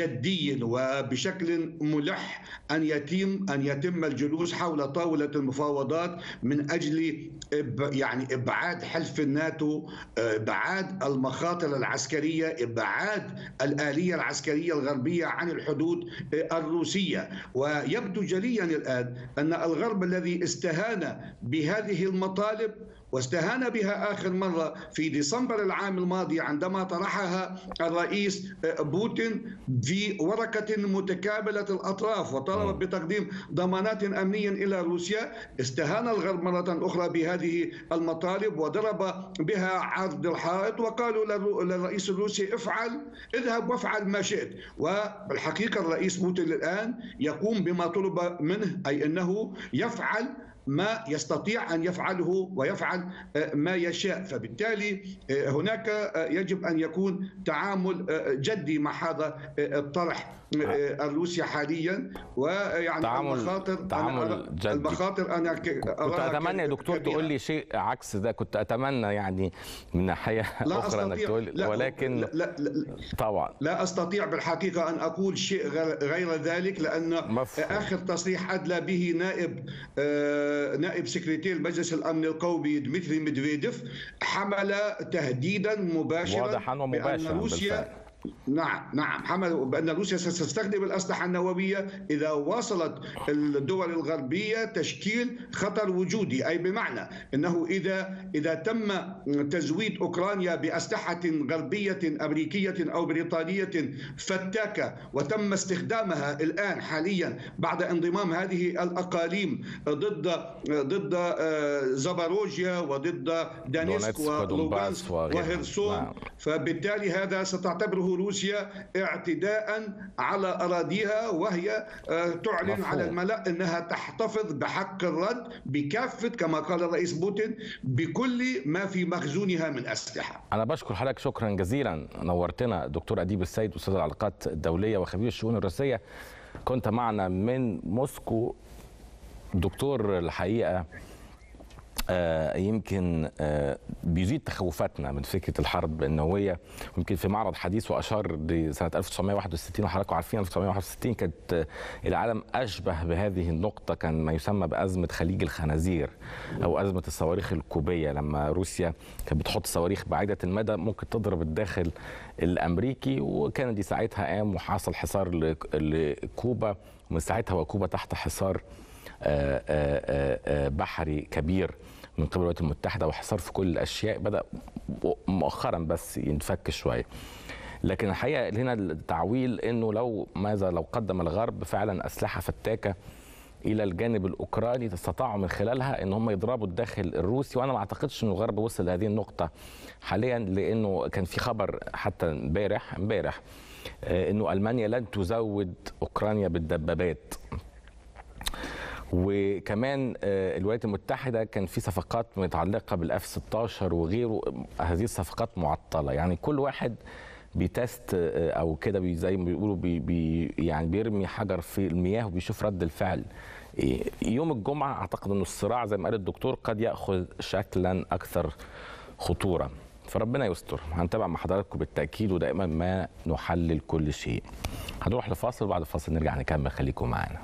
جدي وبشكل ملح ان يتم ان يتم الجلوس حول طاوله المفاوضات من اجل يعني ابعاد حلف الناتو ابعاد المخاطر العسكريه ابعاد الاليه العسكريه الغربيه عن الحدود الروسيه ويبدو جليا الان ان الغرب الذي استهان بهذه المطالب واستهان بها آخر مرة في ديسمبر العام الماضي عندما طرحها الرئيس بوتين في ورقة متكاملة الأطراف وطلب بتقديم ضمانات أمنية إلى روسيا استهان الغرب مرة أخرى بهذه المطالب وضرب بها عرض الحائط وقالوا للرئيس الروسي افعل اذهب وافعل ما شئت والحقيقة الرئيس بوتين الآن يقوم بما طلب منه أي أنه يفعل ما يستطيع ان يفعله ويفعل ما يشاء فبالتالي هناك يجب ان يكون تعامل جدي مع هذا الطرح الروسي حاليا ويعني تعامل المخاطر تعامل أنا جدي. المخاطر انا كنت اتمنى يا دكتور تقول لي شيء عكس ده كنت اتمنى يعني من ناحيه لا اخرى انك أستطيع تقول لا ولكن لا, لا, لا طبعا لا استطيع بالحقيقه ان اقول شيء غير- غير ذلك لان مفهوم. اخر تصريح ادلى به نائب آه، نائب سكرتير مجلس الامن القومي دمتري ميدفيديف حمل تهديدا مباشرا واضحا ومباشرا بان روسيا بالفعل. نعم نعم حمل بان روسيا ستستخدم الاسلحه النوويه اذا واصلت الدول الغربيه تشكيل خطر وجودي اي بمعنى انه اذا اذا تم تزويد اوكرانيا باسلحه غربيه امريكيه او بريطانيه فتاكه وتم استخدامها الان حاليا بعد انضمام هذه الاقاليم ضد ضد آه، زاباروجيا وضد دانيسك دونيتسك ودونباس ولوغانسك وغيرها. وهرسون نعم. فبالتالي هذا ستعتبره روسيا اعتداء على اراضيها وهي آه، تعلن مفهوم. على الملا انها تحتفظ بحق الرد بكافه كما قال الرئيس بوتين بكل ما في مخزونها من اسلحه. انا بشكر حضرتك شكرا جزيلا نورتنا دكتور اديب السيد استاذ العلاقات الدوليه وخبير الشؤون الروسيه كنت معنا من موسكو دكتور الحقيقه آه، يمكن آه، بيزيد تخوفاتنا من فكره الحرب النوويه ويمكن في معرض حديث واشار لسنه 1961 وحضراتكم عارفين 1961 كانت آه، العالم اشبه بهذه النقطه كان ما يسمى بازمه خليج الخنازير او ازمه الصواريخ الكوبيه لما روسيا كانت بتحط صواريخ بعيده المدى ممكن تضرب الداخل الامريكي وكندي ساعتها قام وحصل حصار لك- لكوبا ومن ساعتها وكوبا تحت حصار آه، آه، آه، بحري كبير من قبل الولايات المتحده وحصار في كل الاشياء بدا مؤخرا بس ينفك شويه لكن الحقيقه هنا التعويل انه لو ماذا لو قدم الغرب فعلا اسلحه فتاكه الى الجانب الاوكراني استطاعوا من خلالها ان هم يضربوا الداخل الروسي وانا ما اعتقدش ان الغرب وصل لهذه النقطه حاليا لانه كان في خبر حتى امبارح امبارح آه، انه المانيا لن تزود اوكرانيا بالدبابات وكمان آه، الولايات المتحده كان في صفقات متعلقه بالاف 16 وغيره هذه الصفقات معطله يعني كل واحد بيتست آه، او كده بي- زي ما بيقولوا بي بي يعني بيرمي حجر في المياه وبيشوف رد الفعل إيه، يوم الجمعه اعتقد انه الصراع زي ما قال الدكتور قد ياخذ شكلا اكثر خطوره فربنا يستر هنتابع مع حضراتكم بالتاكيد ودائما ما نحلل كل شيء هنروح لفاصل وبعد الفاصل نرجع نكمل خليكم معانا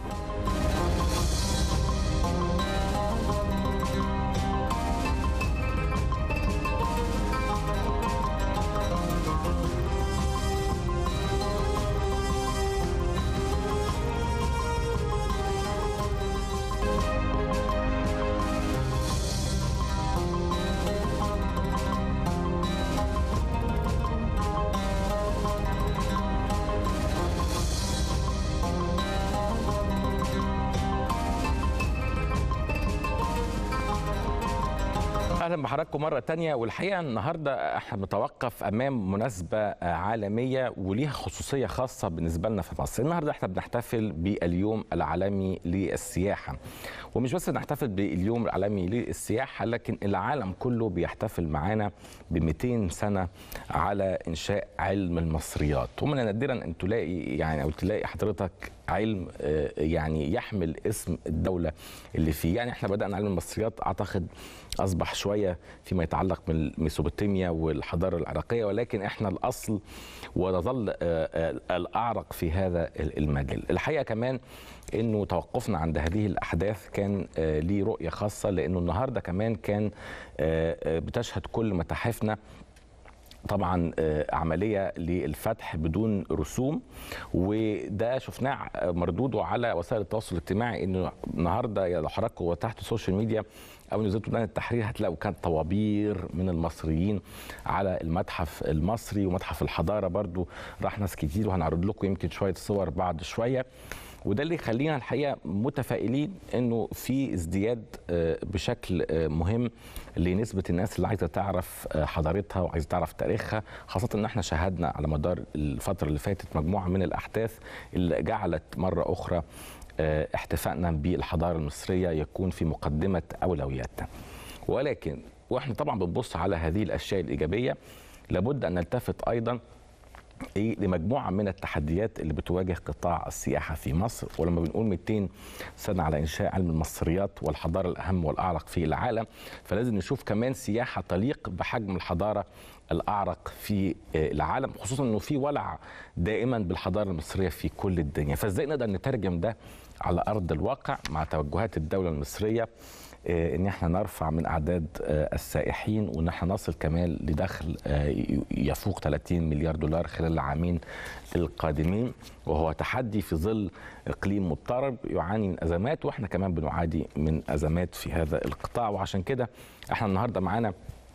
اهلا بحضراتكم مره تانية والحقيقه النهارده احنا بنتوقف امام مناسبه عالميه وليها خصوصيه خاصه بالنسبه لنا في مصر النهارده احنا بنحتفل باليوم العالمي للسياحه ومش بس بنحتفل باليوم العالمي للسياحه لكن العالم كله بيحتفل معانا ب 200 سنه على انشاء علم المصريات ومن نادرا ان تلاقي يعني او تلاقي حضرتك علم آه، يعني يحمل اسم الدوله اللي فيه يعني احنا بدانا علم المصريات اعتقد اصبح شويه فيما يتعلق بالميسوبوتاميا والحضاره العراقيه ولكن احنا الاصل ونظل آه، آه، الاعرق في هذا المجال الحقيقه كمان انه توقفنا عند هذه الاحداث كان آه، ليه رؤيه خاصه لانه النهارده كمان كان آه، آه، بتشهد كل متاحفنا طبعا آه، عمليه للفتح بدون رسوم وده شفناه مردوده على وسائل التواصل الاجتماعي انه النهارده لو حضراتكم تحت السوشيال ميديا او نزلتوا ميدان التحرير هتلاقوا كانت طوابير من المصريين على المتحف المصري ومتحف الحضاره برضو راح ناس كتير وهنعرض لكم يمكن شويه صور بعد شويه وده اللي يخلينا الحقيقه متفائلين انه في ازدياد آه، بشكل آه، مهم لنسبه الناس اللي عايزه تعرف آه، حضارتها وعايزه تعرف تاريخها خاصه ان احنا شاهدنا على مدار الفتره اللي فاتت مجموعه من الاحداث اللي جعلت مره اخرى آه، احتفائنا بالحضاره المصريه يكون في مقدمه اولوياتنا ولكن واحنا طبعا بنبص على هذه الاشياء الايجابيه لابد ان نلتفت ايضا ايه لمجموعه من التحديات اللي بتواجه قطاع السياحه في مصر ولما بنقول 200 سنه على انشاء علم المصريات والحضاره الاهم والاعرق في العالم فلازم نشوف كمان سياحه تليق بحجم الحضاره الاعرق في آه، العالم خصوصا انه في ولع دائما بالحضاره المصريه في كل الدنيا فازاي نقدر نترجم ده على ارض الواقع مع توجهات الدوله المصريه آه، ان احنا نرفع من اعداد آه، السائحين وان احنا نصل كمان لدخل آه، ي- يفوق 30 مليار دولار خلال العامين القادمين وهو تحدي في ظل اقليم مضطرب يعاني من ازمات واحنا كمان بنعاني من ازمات في هذا القطاع وعشان كده احنا النهارده معانا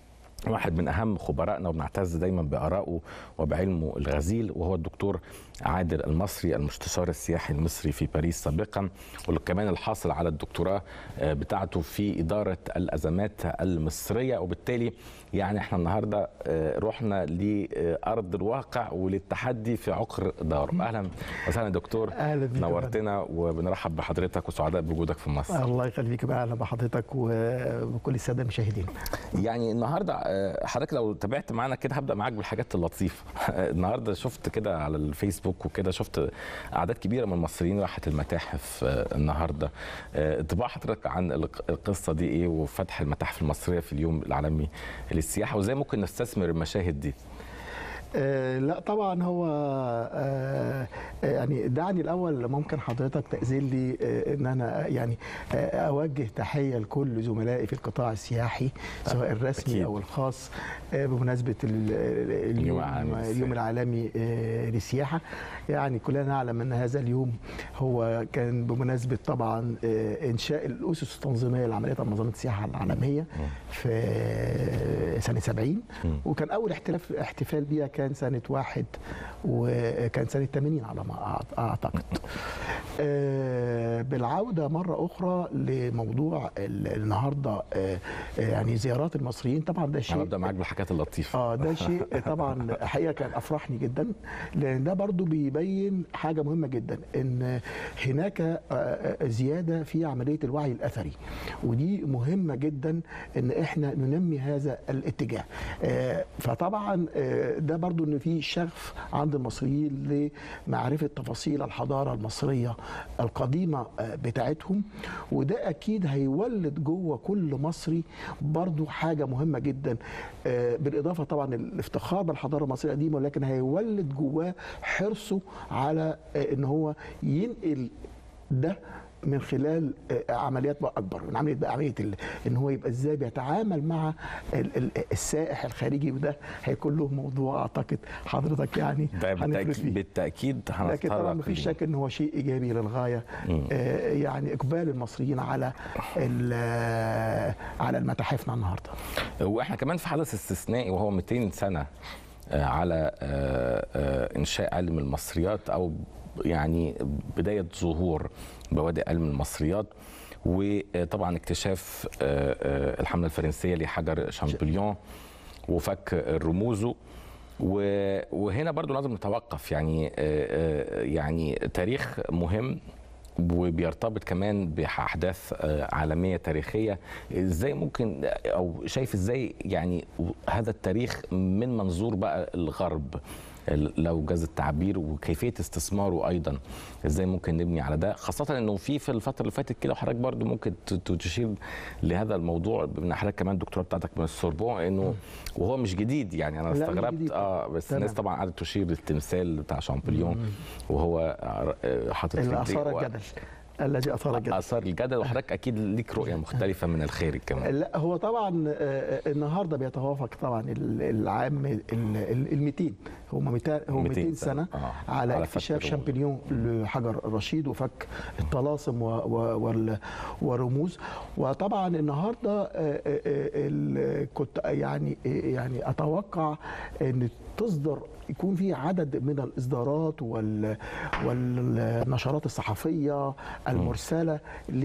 واحد من اهم خبرائنا وبنعتز دايما بارائه وبعلمه الغزير وهو الدكتور عادل المصري المستشار السياحي المصري في باريس سابقا وكمان الحاصل على الدكتوراه آه، بتاعته في اداره الازمات المصريه وبالتالي يعني احنا النهارده آه، رحنا لارض الواقع وللتحدي في عقر داره اهلا وسهلا دكتور اهلا بيك يا نورتنا وبنرحب بحضرتك وسعداء بوجودك في مصر الله يخليك بقى اهلا بحضرتك وكل الساده المشاهدين يعني النهارده آه، حضرتك لو تابعت معانا كده هبدا معاك بالحاجات اللطيفه النهارده شفت كده على الفيسبوك وكده شفت اعداد كبيره من المصريين راحت المتاحف آه، النهارده آه، انطباع حضرتك عن الق- القصه دي ايه وفتح المتاحف المصريه في اليوم العالمي للسياحه وازاي ممكن نستثمر المشاهد دي آه لا طبعا هو آه يعني دعني الاول ممكن حضرتك تاذن لي آه ان انا يعني آه اوجه تحيه لكل زملائي في القطاع السياحي سواء الرسمي أكيد. او الخاص آه بمناسبه ال- ال- اليوم العالمي للسياحة. اليوم العالمي آه للسياحه يعني كلنا نعلم ان هذا اليوم هو كان بمناسبه طبعا آه انشاء الاسس التنظيميه لعمليه منظمه السياحه العالميه في سنه 70 وكان اول احتلاف احتفال بيها كان سنه واحد وكان سنه 80 على ما أعت- اعتقد آه، بالعوده مره اخرى لموضوع ال- النهارده آه، آه، يعني زيارات المصريين طبعا ده شيء انا ابدا معاك بالحاجات اللطيفه اه ده شيء طبعا حقيقه كان افرحني جدا لان ده برضو بيبين حاجه مهمه جدا ان هناك آه، آه، زياده في عمليه الوعي الاثري ودي مهمه جدا ان احنا ننمي هذا الاتجاه آه، فطبعا آه، ده برضو ان في شغف عند المصريين لمعرفه تفاصيل الحضاره المصريه القديمه آه، بتاعتهم وده اكيد هيولد جوه كل مصري برضو حاجه مهمه جدا آه، بالاضافه طبعا الافتخار بالحضاره المصريه القديمه ولكن هيولد جواه حرصه على آه، ان هو ينقل ده من خلال آه، عمليات بقى اكبر من عمليه بقى عمليه ال- ان هو يبقى ازاي بيتعامل مع ال- ال- السائح الخارجي وده هيكون له موضوع اعتقد حضرتك يعني ده هنفرد بالتاكيد, فيه بالتأكيد لكن طبعا هنتطرق مفيش ليه. شك ان هو شيء ايجابي للغايه مم. آه، يعني اقبال المصريين على ال- آه، على متاحفنا النهارده واحنا كمان في حدث استثنائي وهو 200 سنه آه، على آه، آه، انشاء علم المصريات او يعني بدايه ظهور بوادئ علم المصريات وطبعا اكتشاف آه، آه، الحمله الفرنسيه لحجر شامبليون وفك رموزه و- وهنا برضو لازم نتوقف يعني آه، آه، يعني تاريخ مهم وبيرتبط كمان باحداث آه، عالميه تاريخيه ازاي ممكن او شايف ازاي يعني هذا التاريخ من منظور بقى الغرب لو جاز التعبير وكيفيه استثماره ايضا ازاي ممكن نبني على ده خاصه انه في في الفتره اللي فاتت كده وحضرتك برضو ممكن ت- ت- تشير لهذا الموضوع بما حضرتك كمان الدكتوراه بتاعتك من السوربون انه وهو مش جديد يعني انا لا، مش استغربت جديد. اه بس تمام. الناس طبعا قعدت تشير للتمثال بتاع شامبليون وهو آه، حاطط في اللي إيديه اثار و- الجدل الذي اثار الجدل اثار الجدل وحضرتك اكيد ليك رؤيه مختلفه من الخارج كمان لا هو طبعا آه، النهارده بيتوافق طبعا ال- العام ال 200 هم 200 هو 200 200 سنة. سنه آه. على على فك اكتشاف الرموز. شامبليون لحجر الرشيد وفك الطلاسم و- و- وال- والرموز وطبعا النهارده آه، آه، آه، ال- كنت يعني آه، يعني اتوقع ان تصدر يكون في عدد من الاصدارات وال والنشرات الصحفيه المرسله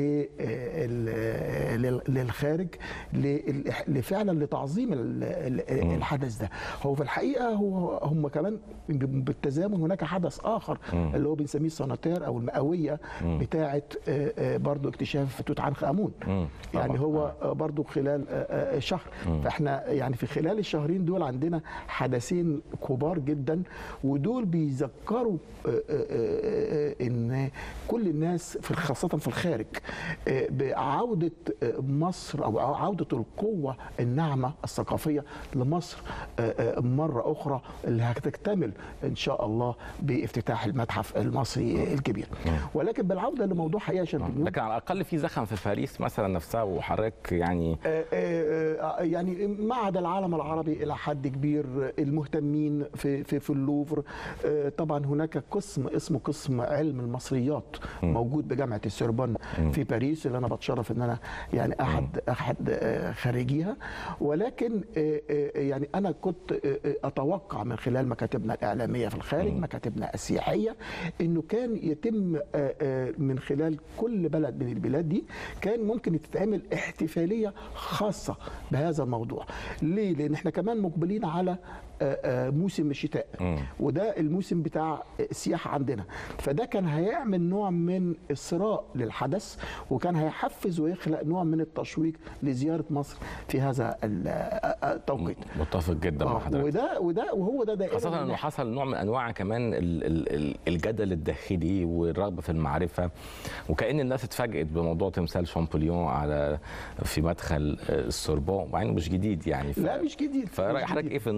لل- لل- للخارج لل- لفعلا لتعظيم ال- ال- الحدث ده هو في الحقيقه هو هم كمان بالتزامن هناك حدث اخر مم. اللي هو بنسميه السناتير او المئويه مم. بتاعه آه، آه، برضو اكتشاف توت عنخ امون مم. يعني طبعاً. هو آه، برضو خلال آه، آه، شهر مم. فاحنا يعني في خلال الشهرين دول عندنا حدثين كبار جدا ودول بيذكروا آه، آه، آه، آه، ان كل الناس في خاصه في الخارج آه، بعوده آه، مصر او عوده القوه الناعمه الثقافيه لمصر آه، آه، مره اخرى اللي هتكتمل ان شاء الله بافتتاح المتحف المصري الكبير ولكن بالعوده لموضوع حقيقه شامبليون لكن على الاقل في زخم في باريس مثلا نفسها وحضرتك يعني آه، آه، آه، يعني ما عدا العالم العربي الى حد كبير المهتمين في في في اللوفر آه، طبعا هناك قسم اسمه قسم علم المصريات موجود بجامعه السوربون في باريس اللي انا بتشرف ان انا يعني احد احد آه، خريجيها ولكن آه، آه، يعني انا كنت آه، آه، اتوقع من خلال مكاتبنا الاعلاميه في الخارج مكاتبنا السياحيه انه كان يتم آه، آه، من خلال كل بلد من البلاد دي كان ممكن تتعمل احتفاليه خاصه بهذا الموضوع ليه لان احنا كمان مقبلين على آه، آه، موسم الشتاء وده الموسم بتاع السياحه عندنا فده كان هيعمل نوع من الثراء للحدث وكان هيحفز ويخلق نوع من التشويق لزياره مصر في هذا ال- آه، التوقيت متفق جدا مع آه، حضرتك وده وده وهو ده دائما خاصة انه حصل نوع من انواع كمان ال- ال- ال- الجدل الداخلي والرغبة في المعرفة وكأن الناس اتفاجئت بموضوع تمثال شامبليون على في مدخل السوربون مع انه مش جديد يعني ف... لا مش جديد فرأي مش حضرتك جديد. ايه في النقطة دي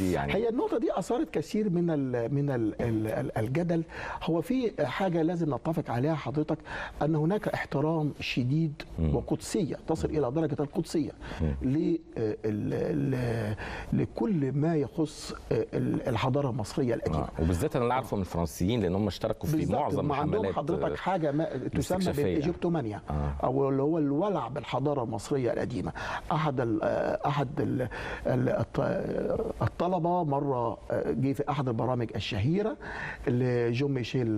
دي يعني هي النقطة دي أثارت كثير من ال من ال ال الجدل هو في حاجة لازم نتفق عليها حضرتك أن هناك احترام شديد وقدسية تصل إلى درجة القدسية ل- ال- ال- لكل ما يخص ال- الحضارة المصرية القديمة آه. وبالذات انا اللي عارفه من الفرنسيين لان هم اشتركوا في بالظبط، معظم هم عندهم حملات حضرتك آه، حاجه ما تسمى الاستكشافية. بالايجيبتومانيا آه. او اللي هو الولع بالحضاره المصريه القديمه احد ال احد ال الطلبه مره جه في احد البرامج الشهيره اللي جون ميشيل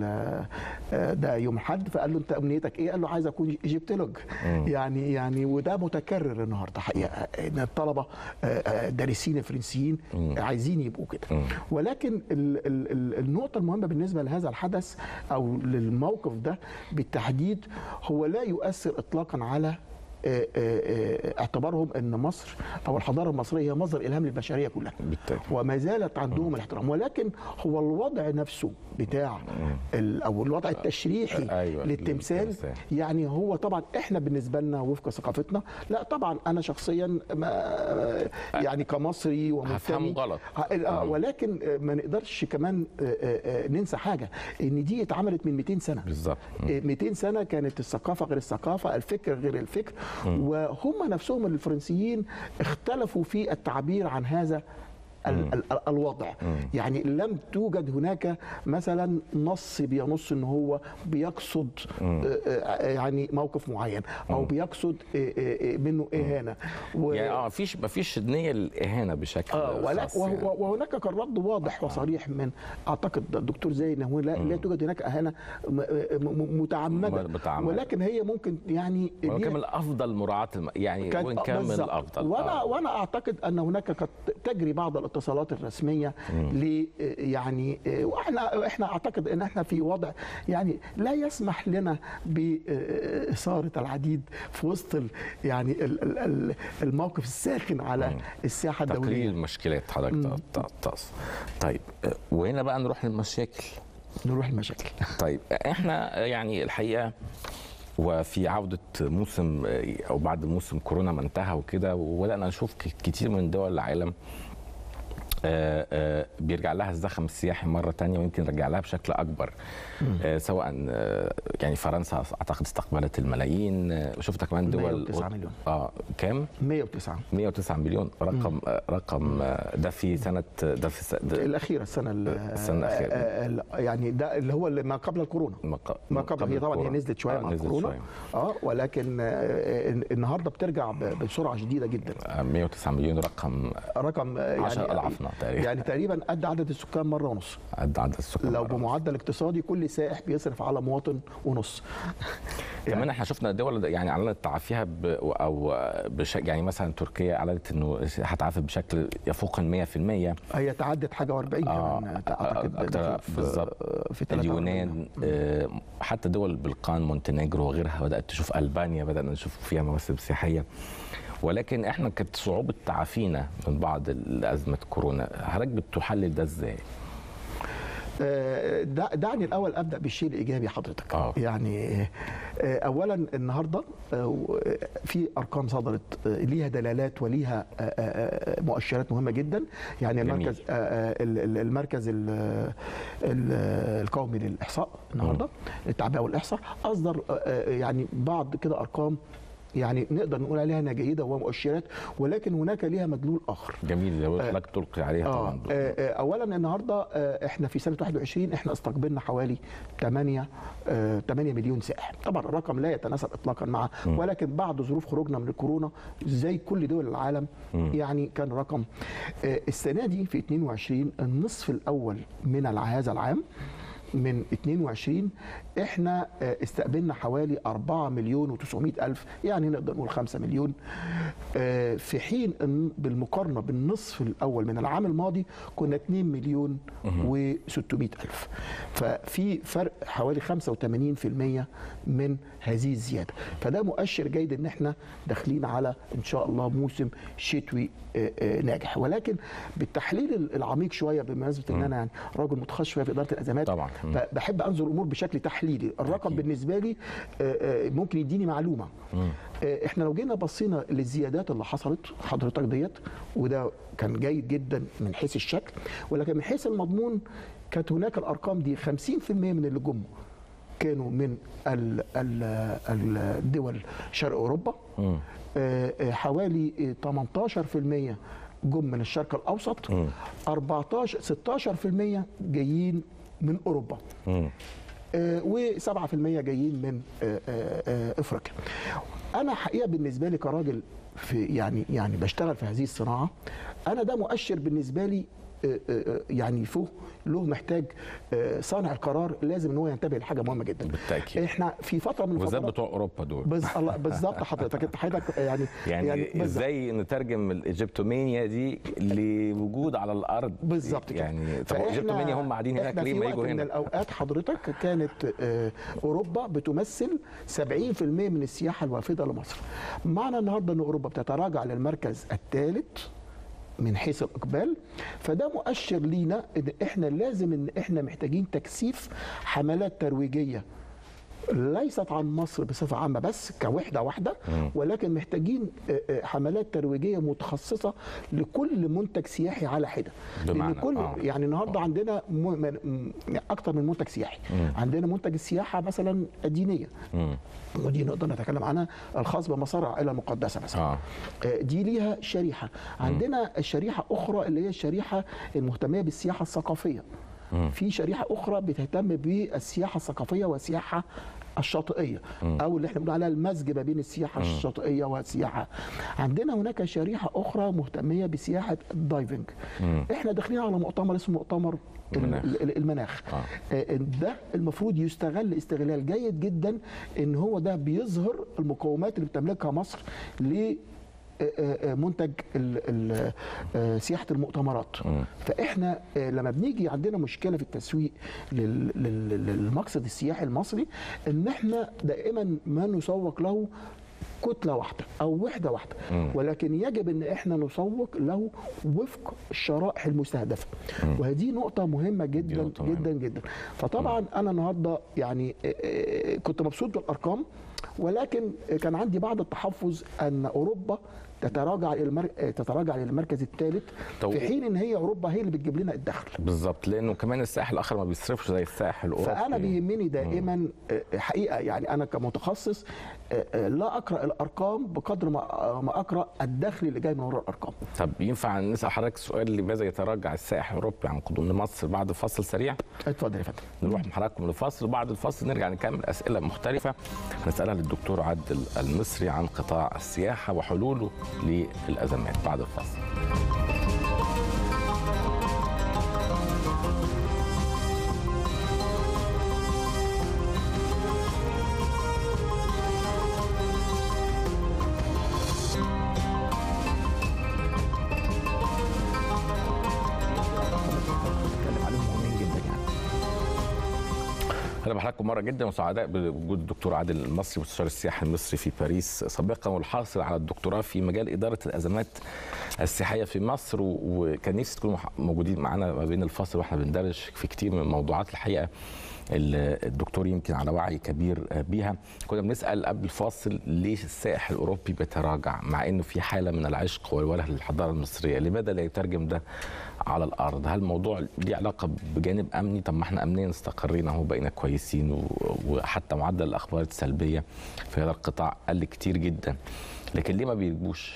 ده يوم حد فقال له انت امنيتك ايه؟ قال له عايز اكون ايجيبتولوج يعني يعني وده متكرر النهارده حقيقه ان الطلبه دارسين الفرنسيين عايزين يبقوا كده ولكن ال ال ال النقطه المهمه بالنسبه لهذا الحدث او للموقف ده بالتحديد هو لا يؤثر اطلاقا على آه، آه، اعتبارهم ان مصر او الحضاره المصريه هي مصدر الهام للبشريه كلها بالتالي. وما زالت عندهم الاحترام ولكن هو الوضع نفسه بتاع ال- او الوضع التشريحي أيوة، للتمثال للتمثال. يعني هو طبعا احنا بالنسبه لنا وفق ثقافتنا لا طبعا انا شخصيا ما يعني كمصري ومنتمي هفهمه غلط. ه- آه، ولكن آه، ما نقدرش كمان آه، آه، آه، ننسى حاجه ان دي اتعملت من 200 سنه بالظبط آه، 200 سنه كانت الثقافه غير الثقافه الفكر غير الفكر وهم نفسهم الفرنسيين اختلفوا في التعبير عن هذا ال- ال- ال- الوضع يعني لم توجد هناك مثلا نص بينص ان هو بيقصد آه، آه، يعني موقف معين او بيقصد آه، آه، آه، منه اهانه و- يعني اه مفيش مفيش نيه للاهانه بشكل اه ولا خاص وهو- يعني. وهناك كان رد واضح وصريح من اعتقد الدكتور زي انه لا, لا توجد هناك اهانه م- م- متعمده متعمدة. ولكن هي ممكن يعني وإن دي- كان من الافضل مراعاه الم... يعني كان- وان كان من بالظبط. الافضل وانا آه. وانا اعتقد ان هناك قد تجري بعض الاتصالات الرسميه ل يعني واحنا احنا اعتقد ان احنا في وضع يعني لا يسمح لنا باثاره العديد في وسط ال- يعني ال- ال- ال- الموقف الساخن على الساحه تقليل الدوليه المشكلات حضرتك ت- تقصد طيب آه، وهنا بقى نروح للمشاكل نروح المشاكل طيب احنا يعني الحقيقه وفي عودة موسم أو بعد موسم كورونا ما انتهى وكده وبدأنا نشوف ك- كتير من دول العالم آه، آه، بيرجع لها الزخم السياحي مرة تانية ويمكن رجع لها بشكل أكبر آه، سواء آه، يعني فرنسا أعتقد استقبلت الملايين آه، شفت كمان دول 109 مليون. اه كام؟ 109 109 مليون رقم آه، رقم آه، ده في سنة ده في س- ده الاخيره السنه ال- السنة الأخيرة. آه، آه، يعني ده اللي هو اللي ما قبل الكورونا مق- ما قبل هي طبعا هي الكورونا. نزلت شويه آه، مع نزلت الكورونا شوية. اه ولكن آه، النهارده بترجع ب- بسرعه شديده جدا آه، 109 مليون رقم رقم آه، يعني 10 أضعافنا تقريبا. يعني تقريبا قد عدد السكان مره ونص قد عدد السكان لو مرة. بمعدل اقتصادي كل سائح بيصرف على مواطن ونص كمان احنا شفنا دول يعني اعلنت تعافيها ب او بش يعني مثلا تركيا اعلنت انه هتعافي بشكل يفوق ال 100% هي تعدت حاجه و40 آه، كمان اعتقد اكتر في- بالظبط في 43. اليونان آه، حتى دول بالقان مونتينيجرو وغيرها بدات تشوف البانيا بدانا نشوف فيها مواسم سياحيه ولكن احنا كانت صعوبه تعافينا من بعض ازمه كورونا حضرتك بتحلل ده ازاي؟ آه، دع- دعني الاول ابدا بالشيء الايجابي حضرتك آه. يعني آه، اولا النهارده آه، و- في ارقام صدرت آه، ليها دلالات وليها آه، آه، آه، مؤشرات مهمه جدا يعني جميل. المركز آه، آه، ال- ال- المركز ال- ال- القومي للاحصاء النهارده التعبئه والاحصاء اصدر آه، آه، يعني بعض كده ارقام يعني نقدر نقول عليها انها جيده ومؤشرات ولكن هناك ليها مدلول اخر جميل لو حضرتك تلقي عليها آه طبعا آه، آه، اولا النهارده آه، احنا في سنه 21 احنا استقبلنا حوالي 8 آه، 8 مليون سائح طبعا الرقم لا يتناسب اطلاقا مع ولكن بعد ظروف خروجنا من الكورونا زي كل دول العالم يعني كان رقم آه، السنه دي في 22 النصف الاول من الع- هذا العام من 22 احنا آه، استقبلنا حوالي 4 مليون و900 الف يعني نقدر نقول 5 مليون آه، في حين ان بالمقارنه بالنصف الاول من العام الماضي كنا 2 مليون و600 الف ففي فرق حوالي 85% من هذه الزياده فده مؤشر جيد ان احنا داخلين على ان شاء الله موسم شتوي آه، آه، ناجح ولكن بالتحليل العميق شويه بمناسبه ان انا يعني راجل متخصص شويه في اداره الازمات طبعا. فبحب انظر الامور بشكل تحليلي الرقم أكيد. بالنسبه لي آه، آه، ممكن يديني معلومه آه، احنا لو جينا بصينا للزيادات اللي حصلت حضرتك ديت وده كان جيد جدا من حيث الشكل ولكن من حيث المضمون كانت هناك الارقام دي 50% من اللي جم كانوا من ال- ال- الدول شرق اوروبا آه، آه، حوالي آه، 18% جم من الشرق الاوسط 14 16% جايين من اوروبا و7% جايين من آه، آه، آه، افريقيا. انا حقيقه بالنسبه لي كراجل في يعني يعني بشتغل في هذه الصناعه انا ده مؤشر بالنسبه لي آه، آه، يعني فوق له محتاج آه، صانع القرار لازم ان هو ينتبه لحاجه مهمه جدا بالتأكيد. احنا في فتره من وبالذات الفترات بتوع اوروبا دول بز... الله- بالظبط حضرتك انت حضرتك يعني يعني, بالظبط. ازاي نترجم الايجيبتومانيا دي لوجود على الارض بالظبط كده. يعني طب فإحنا- ايجيبتومانيا هم قاعدين هناك إحنا ليه في ما وقت يجوا من هنا الاوقات حضرتك كانت آه، اوروبا بتمثل 70% من السياحه الوافده لمصر معنى النهارده ان اوروبا بتتراجع للمركز الثالث من حيث الاقبال فده مؤشر لينا ان احنا لازم ان احنا محتاجين تكثيف حملات ترويجيه ليست عن مصر بصفه عامه بس كوحده واحده ولكن محتاجين آه، آه، حملات ترويجيه متخصصه لكل منتج سياحي على حده بمعنى، لان كل آه. يعني النهارده عندنا م- من- م- اكتر من منتج سياحي عندنا منتج السياحه مثلا الدينيه ودي نقدر نتكلم عنها الخاص بمصارع العائله المقدسه مثلا اه آه، دي ليها شريحه عندنا شريحه اخرى اللي هي الشريحه المهتميه بالسياحه الثقافيه في شريحه اخرى بتهتم بالسياحه الثقافيه والسياحه الشاطئيه او اللي احنا بنقول عليها المزج ما بين السياحه الشاطئيه والسياحه عندنا هناك شريحه اخرى مهتميه بسياحه الدايفنج احنا داخلين على مؤتمر اسمه مؤتمر المناخ. ال- ال- المناخ آه. آه، ده المفروض يستغل استغلال جيد جدا ان هو ده بيظهر المقومات اللي بتملكها مصر ل آه، آه، منتج ال- ال- آه، سياحه المؤتمرات فاحنا آه، لما بنيجي عندنا مشكله في التسويق لل- لل- للمقصد السياحي المصري ان احنا دائما ما نسوق له كتله واحده او وحده واحده ولكن يجب ان احنا نسوق له وفق الشرائح المستهدفه وهذه نقطه مهمه جدا نقطة مهمة. جدا جدا فطبعا انا النهارده يعني آه، آه، كنت مبسوط بالارقام ولكن كان عندي بعض التحفظ ان اوروبا تتراجع الى المر... آه، تتراجع الى المركز الثالث طب- في حين ان هي اوروبا هي اللي بتجيب لنا الدخل بالظبط لانه كمان الساحل الاخر ما بيصرفش زي الساحل الاوروبي فانا بيهمني دائما آه، حقيقه يعني انا كمتخصص آه، آه، لا اقرا الارقام بقدر ما آه، ما اقرا الدخل اللي جاي من وراء الارقام طب ينفع نسال حضرتك سؤال لماذا يتراجع السائح الاوروبي عن قدوم لمصر بعد فاصل سريع اتفضل يا فندم نروح مع حضراتكم لفاصل بعد الفاصل نرجع نكمل اسئله مختلفه نسالها للدكتور عادل المصري عن قطاع السياحه وحلوله للازمات بعد الفاصل نتكلم عليهم مهمين جدا يعني اهلا بحضراتكم مره جدا وسعداء بوجود الدكتور عادل المصري مستشار السياحه المصري في باريس سابقا والحاصل على الدكتوراه في مجال اداره الازمات السياحيه في مصر و- وكان نفسي تكونوا مح- موجودين معانا ما بين الفاصل واحنا بندرج في كتير من الموضوعات الحقيقه اللي الدكتور يمكن على وعي كبير بيها كنا بنسال قبل الفاصل ليه السائح الاوروبي بيتراجع مع انه في حاله من العشق والوله للحضاره المصريه لماذا لا يترجم ده على الارض هل الموضوع ليه علاقه بجانب امني طب ما احنا امنيا استقرينا اهو بقينا كويسين و- وحتى معدل الاخبار السلبيه في هذا القطاع قل كتير جدا لكن ليه ما بيجيبوش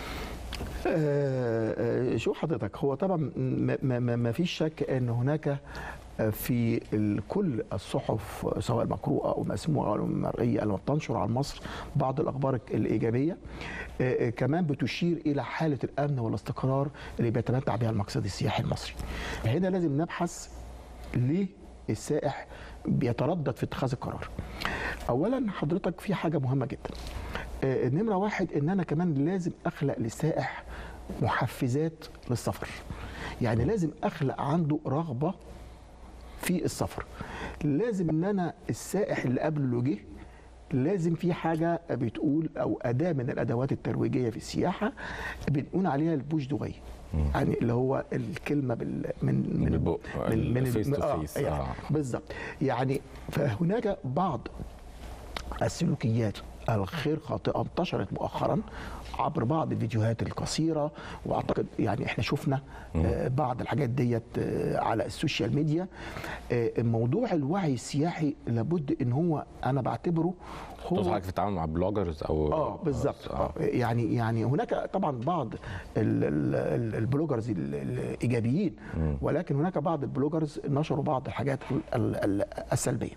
آه، آه، شو حضرتك هو طبعا ما- ما ما- ما فيش شك ان هناك آه، في ال- كل الصحف سواء المقروءه او المسموعه او المرئيه اللي بتنشر عن مصر بعض الاخبار الايجابيه آه، آه، كمان بتشير الى حاله الامن والاستقرار اللي بيتمتع بها المقصد السياحي المصري. هنا لازم نبحث ليه السائح بيتردد في اتخاذ القرار. اولا حضرتك في حاجه مهمه جدا. آه، نمره واحد ان انا كمان لازم اخلق للسائح محفزات للسفر. يعني لازم اخلق عنده رغبه في السفر. لازم ان انا السائح اللي قبله جه لازم في حاجه بتقول او اداه من الادوات الترويجيه في السياحه بنقول عليها البوش دوغي يعني اللي هو الكلمه بال من من البق، من من الفيس تو آه، فيس، يعني آه. بالظبط يعني فهناك بعض السلوكيات الغير خاطئه انتشرت مؤخرا عبر بعض الفيديوهات القصيره واعتقد يعني احنا شفنا آه، بعض الحاجات ديت آه، على السوشيال ميديا آه، موضوع الوعي السياحي لابد ان هو انا بعتبره هو تقصد حضرتك في التعامل مع بلوجرز او اه بالظبط آه. يعني يعني هناك طبعا بعض ال- ال- ال- البلوجرز ال- الايجابيين ولكن هناك بعض البلوجرز نشروا بعض الحاجات ال- ال- السلبيه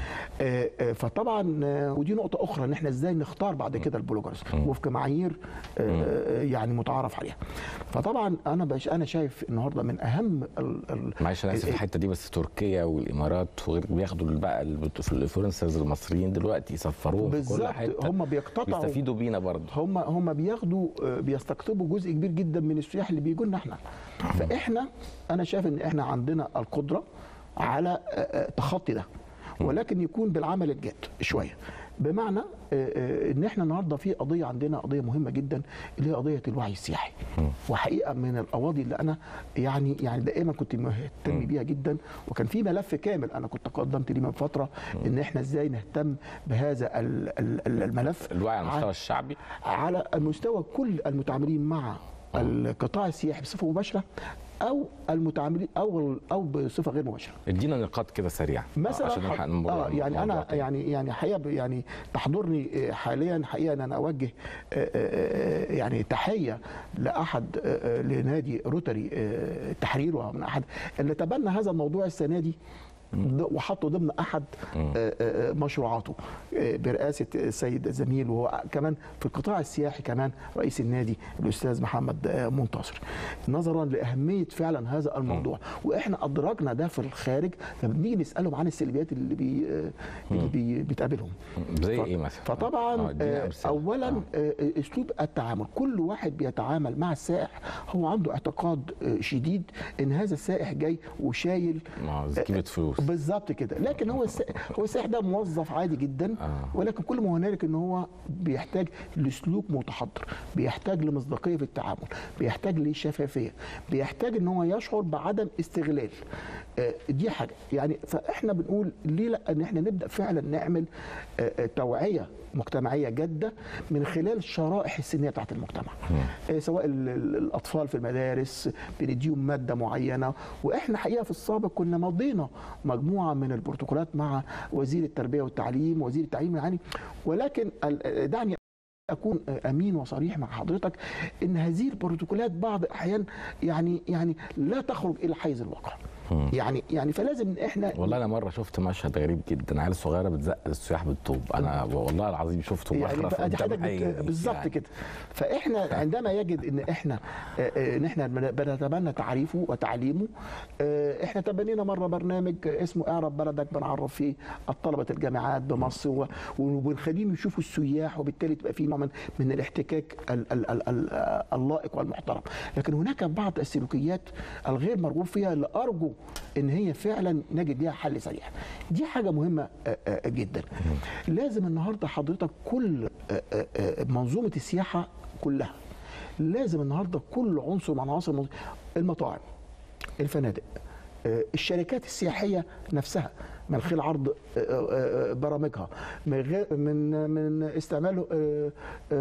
آه، آه، فطبعا آه، ودي نقطه اخرى ان احنا ازاي نختار بعد كده البلوجرز وفق معايير آه، آه، يعني متعارف عليها فطبعا انا بش انا شايف النهارده من اهم ال- ال- معلش انا اسف في الحته دي بس تركيا والامارات وغير بياخدوا بقى الانفلونسرز المصريين دلوقتي يسفروهم في كل بالظبط حته هم بيقتطعوا بيستفيدوا بينا برضه هم هم بياخدوا آه، بيستقطبوا جزء كبير جدا من السياح اللي بيجوا لنا احنا فاحنا انا شايف ان احنا عندنا القدره على آه، آه، تخطي ده ولكن يكون بالعمل الجاد شويه بمعنى آه، آه، ان احنا النهارده في قضيه عندنا قضيه مهمه جدا اللي هي قضيه الوعي السياحي وحقيقه من القواضي اللي انا يعني يعني دائما كنت مهتم بيها جدا وكان في ملف كامل انا كنت قدمت ليه من فتره ان احنا ازاي نهتم بهذا ال- ال- ال- الملف الوعي على ع- المستوى الشعبي على المستوى كل المتعاملين مع القطاع السياحي بصفه مباشره او المتعاملين او او بصفه غير مباشره ادينا نقاط كده سريعه مثلا عشان نلحق حض- نمر اه على يعني موضوع انا تاني. يعني يعني حقيقه ب- يعني تحضرني آه، حاليا حقيقه ان انا اوجه آه، آه، آه، يعني تحيه لاحد آه، آه، لنادي روتري آه، التحرير وهو من احد اللي تبنى هذا الموضوع السنه دي ض- وحطه ضمن احد آه، آه، مشروعاته آه، برئاسه السيد الزميل وهو كمان في القطاع السياحي كمان رئيس النادي الاستاذ محمد آه، منتصر نظرا لاهميه فعلا هذا الموضوع واحنا ادركنا ده في الخارج لما بنيجي نسالهم عن السلبيات اللي بي آه، اللي بي بتقابلهم زي ف- ايه مثلا فطبعا آه، ادينا آه، أمثلة. اولا آه. آه، اسلوب التعامل كل واحد بيتعامل مع السائح هو عنده اعتقاد آه، شديد ان هذا السائح جاي وشايل ما زكيبة فلوس بالظبط كده لكن هو السائح هو السائح ده موظف عادي جدا آه. ولكن كل ما هنالك ان هو بيحتاج لسلوك متحضر بيحتاج لمصداقيه في التعامل بيحتاج لشفافيه بيحتاج ان هو يشعر بعدم استغلال آه، دي حاجه يعني فاحنا بنقول ليه لا ان احنا نبدا فعلا نعمل آه، آه، توعيه مجتمعيه جاده من خلال الشرائح السنيه بتاعت المجتمع آه، سواء ال- ال- الاطفال في المدارس بنديهم ماده معينه واحنا حقيقه في السابق كنا مضينا مجموعه من البروتوكولات مع وزير التربيه والتعليم وزير التعليم العالي ولكن ال- دعني اكون امين وصريح مع حضرتك ان هذه البروتوكولات بعض الاحيان يعني يعني لا تخرج الى حيز الواقع يعني يعني فلازم ان احنا والله انا مره شفت مشهد غريب جدا عيال صغيره بتزقل السياح بالطوب انا والله العظيم شفته يعني مخرف فدي قدام حضرتك عيني. بت- بالظبط يعني. كده فاحنا عندما يجد ان احنا آه، آه، ان احنا بن- بنتبنى تعريفه وتعليمه آه، احنا تبنينا مره برنامج اسمه اعرف بلدك بنعرف فيه الطلبه الجامعات بمصر و- وبنخليهم يشوفوا السياح وبالتالي تبقى في نوع من من الاحتكاك ال- ال- ال- ال- اللائق والمحترم لكن هناك بعض السلوكيات الغير مرغوب فيها اللي ارجو ان هي فعلا نجد لها حل سريع دي حاجه مهمه آه، آه، جدا لازم النهارده حضرتك كل آه، آه، آه، منظومه السياحه كلها لازم النهارده كل عنصر من عناصر المنظ- المطاعم الفنادق آه، الشركات السياحيه نفسها من خلال عرض آه، آه، آه، برامجها من غير من من استعمال آه،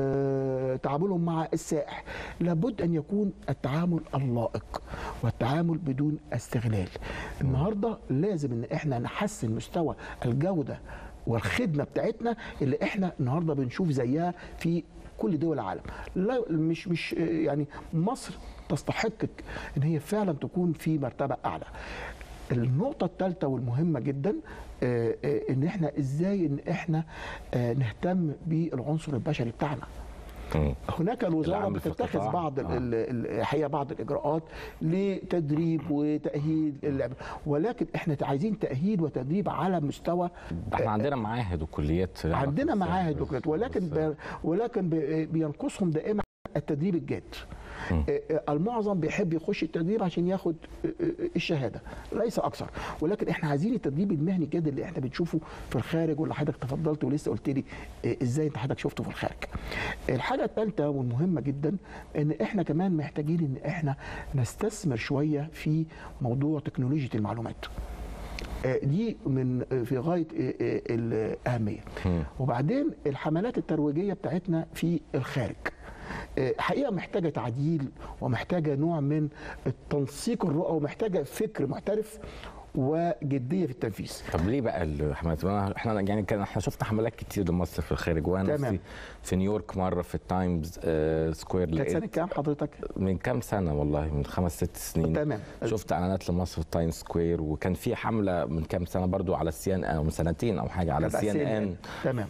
آه، تعاملهم مع السائح لابد ان يكون التعامل اللائق والتعامل بدون استغلال النهارده لازم ان احنا نحسن مستوى الجوده والخدمه بتاعتنا اللي احنا النهارده بنشوف زيها في كل دول العالم لا مش مش يعني مصر تستحق ان هي فعلا تكون في مرتبه اعلى النقطة الثالثة والمهمة جدا آه، آه، ان احنا ازاي ان احنا آه، نهتم بالعنصر البشري بتاعنا مم. هناك الوزاره العامل في بتتخذ القطاع. بعض ال- آه. ال- ال- الحقيقه بعض الاجراءات لتدريب وتاهيل اللعب ولكن احنا عايزين تاهيل وتدريب على مستوى ده احنا عندنا معاهد وكليات لها عندنا علاقة معاهد بالسياحة. وكليات ولكن بس- ب... ولكن ب... بينقصهم دائما التدريب الجاد آه، آه، المعظم بيحب يخش التدريب عشان ياخد آه، آه، الشهاده ليس اكثر ولكن احنا عايزين التدريب المهني الجاد اللي احنا بنشوفه في الخارج واللي حضرتك تفضلت ولسه قلت لي آه، ازاي انت حضرتك شفته في الخارج الحاجه الثالثه والمهمه جدا ان احنا كمان محتاجين ان احنا نستثمر شويه في موضوع تكنولوجيا المعلومات آه، دي من آه، في غايه آه، آه، الاهميه وبعدين الحملات الترويجيه بتاعتنا في الخارج آه، حقيقه محتاجه تعديل ومحتاجه نوع من التنسيق الرؤى ومحتاجه فكر محترف وجديه في التنفيذ طب ليه بقى الحملات أنا- احنا يعني كان احنا شفنا حملات كتير لمصر في الخارج وانا تمام. في, في نيويورك مره في التايمز آه سكوير كانت سنه لقيت كام حضرتك؟ من كام سنه والله من خمس ست سنين تمام. شفت اعلانات لمصر في التايمز سكوير وكان في حمله من كام سنه برضو على السي ان او من سنتين او حاجه على كانت السي ان ان تمام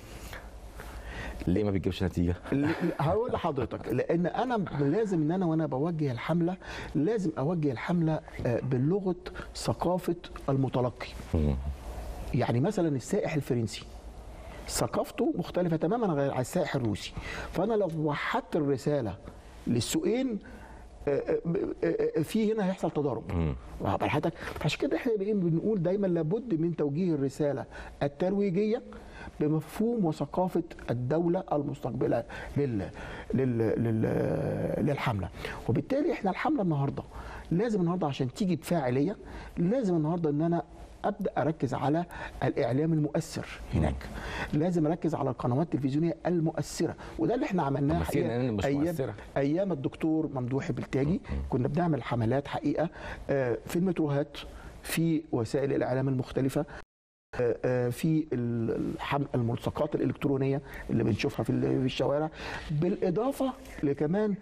ليه ما بيجيبش نتيجه؟ ل- هقول لحضرتك لان انا لازم ان انا وانا بوجه الحمله لازم اوجه الحمله آه، بلغه ثقافه المتلقي يعني مثلا السائح الفرنسي ثقافته مختلفه تماما غير عن السائح الروسي فانا لو وحدت الرساله للسوقين آه، آه، آه، في هنا هيحصل تضارب واخد بال حضرتك عشان كده احنا بن- بنقول دايما لابد من توجيه الرساله الترويجيه بمفهوم وثقافه الدوله المستقبله لل لل لل للحمله وبالتالي احنا الحمله النهارده لازم النهارده عشان تيجي بفاعليه لازم النهارده ان انا ابدا اركز على الاعلام المؤثر هناك لازم اركز على القنوات التلفزيونيه المؤثره وده اللي احنا عملناه طب CNN حقيقة مش ايام مؤثرة. ايام الدكتور ممدوح بلتاجي كنا بنعمل حملات حقيقه آه، في المتروهات في وسائل الاعلام المختلفه آه، آه، في ال- الحم- الملصقات الالكترونيه اللي بنشوفها في ال- في الشوارع بالاضافه لكمان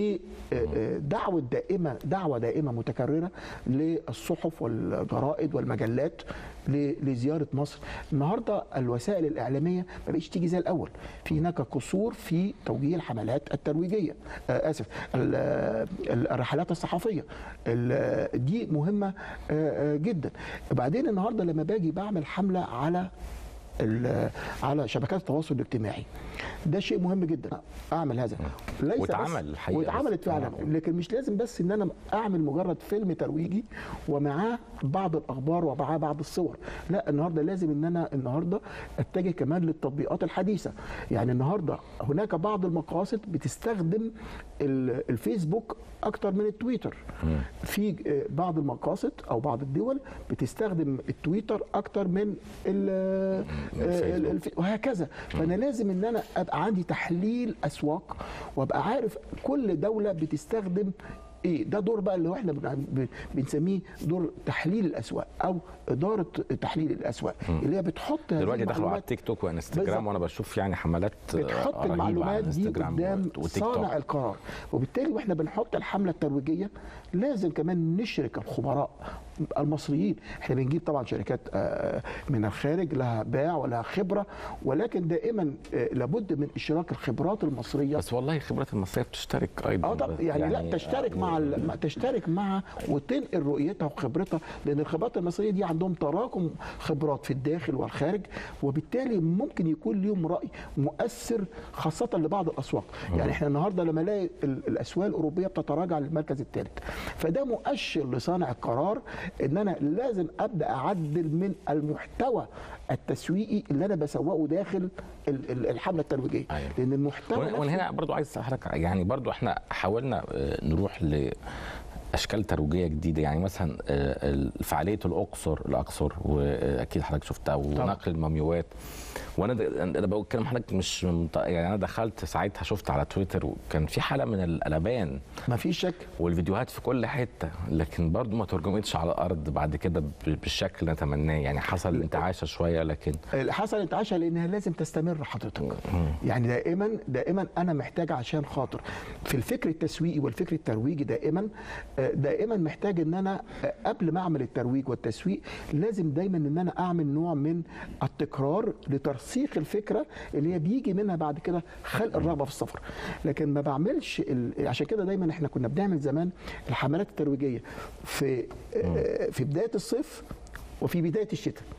لدعوه دائمه دعوه دائمه متكرره للصحف والجرائد والمجلات ل- لزياره مصر النهارده الوسائل الاعلاميه ما بقتش تيجي زي الاول في هناك قصور في توجيه الحملات الترويجيه آه، اسف ال- ال- الرحلات الصحفيه ال- دي مهمه آه، آه، جدا بعدين النهارده لما باجي بعمل حمله على ال- على شبكات التواصل الاجتماعي ده شيء مهم جدا اعمل هذا ليس بس- واتعمل الحقيقة. واتعملت فعلا آه. لكن مش لازم بس ان انا اعمل مجرد فيلم ترويجي ومعاه بعض الاخبار ومعاه بعض الصور لا النهارده لازم ان انا النهارده اتجه كمان للتطبيقات الحديثه يعني النهارده هناك بعض المقاصد بتستخدم ال- الفيسبوك اكتر من التويتر في آه، بعض المقاصد او بعض الدول بتستخدم التويتر اكتر من ال- آه، ال- الف- وهكذا فانا لازم ان انا ابقى عندي تحليل اسواق وابقى عارف كل دوله بتستخدم ايه ده دور بقى اللي هو احنا بن- بن- بنسميه دور تحليل الاسواق او اداره تحليل الاسواق اللي هي بتحط هذه دلوقتي دخلوا على المعلومات التيك توك وانستجرام بالظبط. وانا بشوف يعني حملات آه، بتحط رهيبة على المعلومات دي الانستجرام قدام وتيك صانع توك القرار وبالتالي واحنا بنحط الحمله الترويجيه لازم كمان نشرك الخبراء المصريين احنا بنجيب طبعا شركات آه، من الخارج لها باع ولها خبره ولكن دائما آه، لابد من اشراك الخبرات المصريه بس والله الخبرات المصريه بتشترك ايضا اه طب يعني, يعني لا تشترك مع ال- ما تشترك مع وتنقل رؤيتها وخبرتها لان الخبرات المصريه دي عندهم تراكم خبرات في الداخل والخارج وبالتالي ممكن يكون ليهم راي مؤثر خاصه لبعض الاسواق يعني احنا النهارده لما الاقي ال- الاسواق الاوروبيه بتتراجع للمركز الثالث فده مؤشر لصانع القرار ان انا لازم ابدا اعدل من المحتوى التسويقي اللي انا بسوقه داخل ال- ال- الحمله الترويجيه أيوة. لان المحتوى وانا وأنا نفسه- هنا برضو عايز اسالك يعني برضو احنا حاولنا آه، نروح ل اشكال ترويجيه جديده يعني مثلا آه، فعاليه الاقصر الاقصر واكيد حضرتك شفتها ونقل المومياوات وانا د- انا بتكلم حضرتك مش من- يعني انا دخلت ساعتها شفت على تويتر وكان في حاله من القلبان ما فيش شك والفيديوهات في كل حته لكن برضو ما ترجمتش على الارض بعد كده ب- بالشكل اللي نتمناه يعني حصل انتعاشه شويه لكن حصل انتعاشها لانها لازم تستمر حضرتك يعني دائما دائما انا محتاج عشان خاطر في الفكر التسويقي والفكر الترويجي دائما آه، دائما محتاج ان انا آه، قبل ما اعمل الترويج والتسويق لازم دايما ان انا اعمل نوع من التكرار لترسيخ الفكره اللي هي بيجي منها بعد كده خلق الرغبه في السفر لكن ما بعملش ال... عشان كده دايما احنا كنا بنعمل زمان الحملات الترويجيه في آه، في بدايه الصيف وفي بدايه الشتاء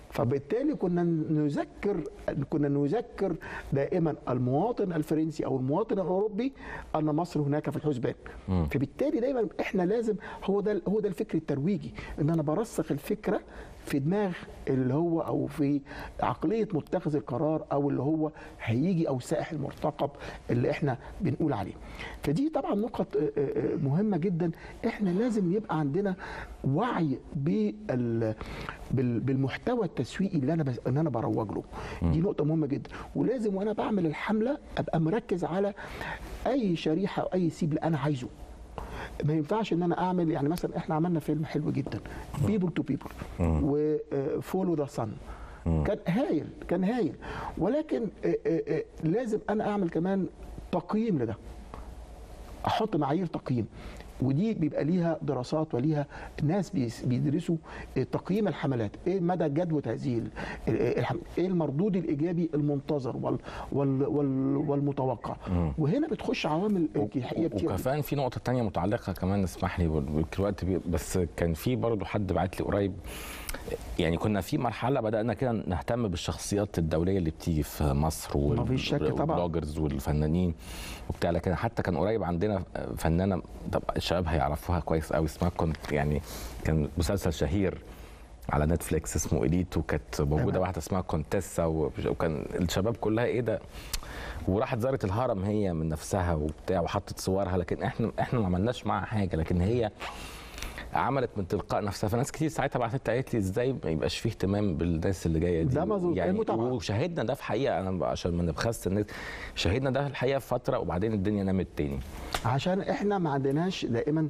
فبالتالي كنا نذكر كنا نذكر دائما المواطن الفرنسي او المواطن الاوروبي ان مصر هناك في الحسبان فبالتالي دايما احنا لازم هو ده هو ده الفكر الترويجي ان انا برسخ الفكره في دماغ اللي هو او في عقليه متخذ القرار او اللي هو هيجي او السائح المرتقب اللي احنا بنقول عليه فدي طبعا نقط آه، آه، مهمه جدا احنا لازم يبقى عندنا وعي بال بال- بالمحتوى التسويقي اللي انا بس- ان انا بروج له دي نقطه مهمه جدا ولازم وانا بعمل الحمله ابقى مركز على اي شريحه او اي سيب اللي انا عايزه ما ينفعش ان انا اعمل يعني مثلا احنا عملنا فيلم حلو جدا بيبل تو بيبل وفولو ذا صن كان هايل كان هايل ولكن آه، آه، آه، لازم انا اعمل كمان تقييم لده احط معايير تقييم ودي بيبقى ليها دراسات وليها ناس بيس- بيدرسوا تقييم الحملات ايه مدى جدوى هذه ال- ال- الحملات ايه المردود الايجابي المنتظر وال وال وال والمتوقع وهنا بتخش عوامل حقيقيه كتير وكمان في نقطة تانية متعلقة كمان اسمح لي الوقت بي- بس كان في برضه حد بعت لي قريب يعني كنا في مرحلة بدأنا كده نهتم بالشخصيات الدولية اللي بتيجي في مصر ما فيش شك طبعاً. والبلوجرز والفنانين وبتاع لكن حتى كان قريب عندنا فنانة طب الشباب هيعرفوها كويس قوي اسمها كنت يعني كان مسلسل شهير على نتفليكس اسمه اليت وكانت موجوده تمام. واحده اسمها كونتيسا وكان الشباب كلها ايه ده وراحت زارت الهرم هي من نفسها وبتاع وحطت صورها لكن احنا احنا ما عملناش معاها حاجه لكن هي عملت من تلقاء نفسها فناس كتير ساعتها بعتت قالت لي ازاي ما يبقاش فيه اهتمام بالناس اللي جايه دي ده مظبوط، يعني المتابعة. وشاهدنا ده في حقيقه انا عشان ما نبخس الناس شاهدنا ده الحقيقه في فتره وبعدين الدنيا نامت تاني عشان احنا ما عندناش دائما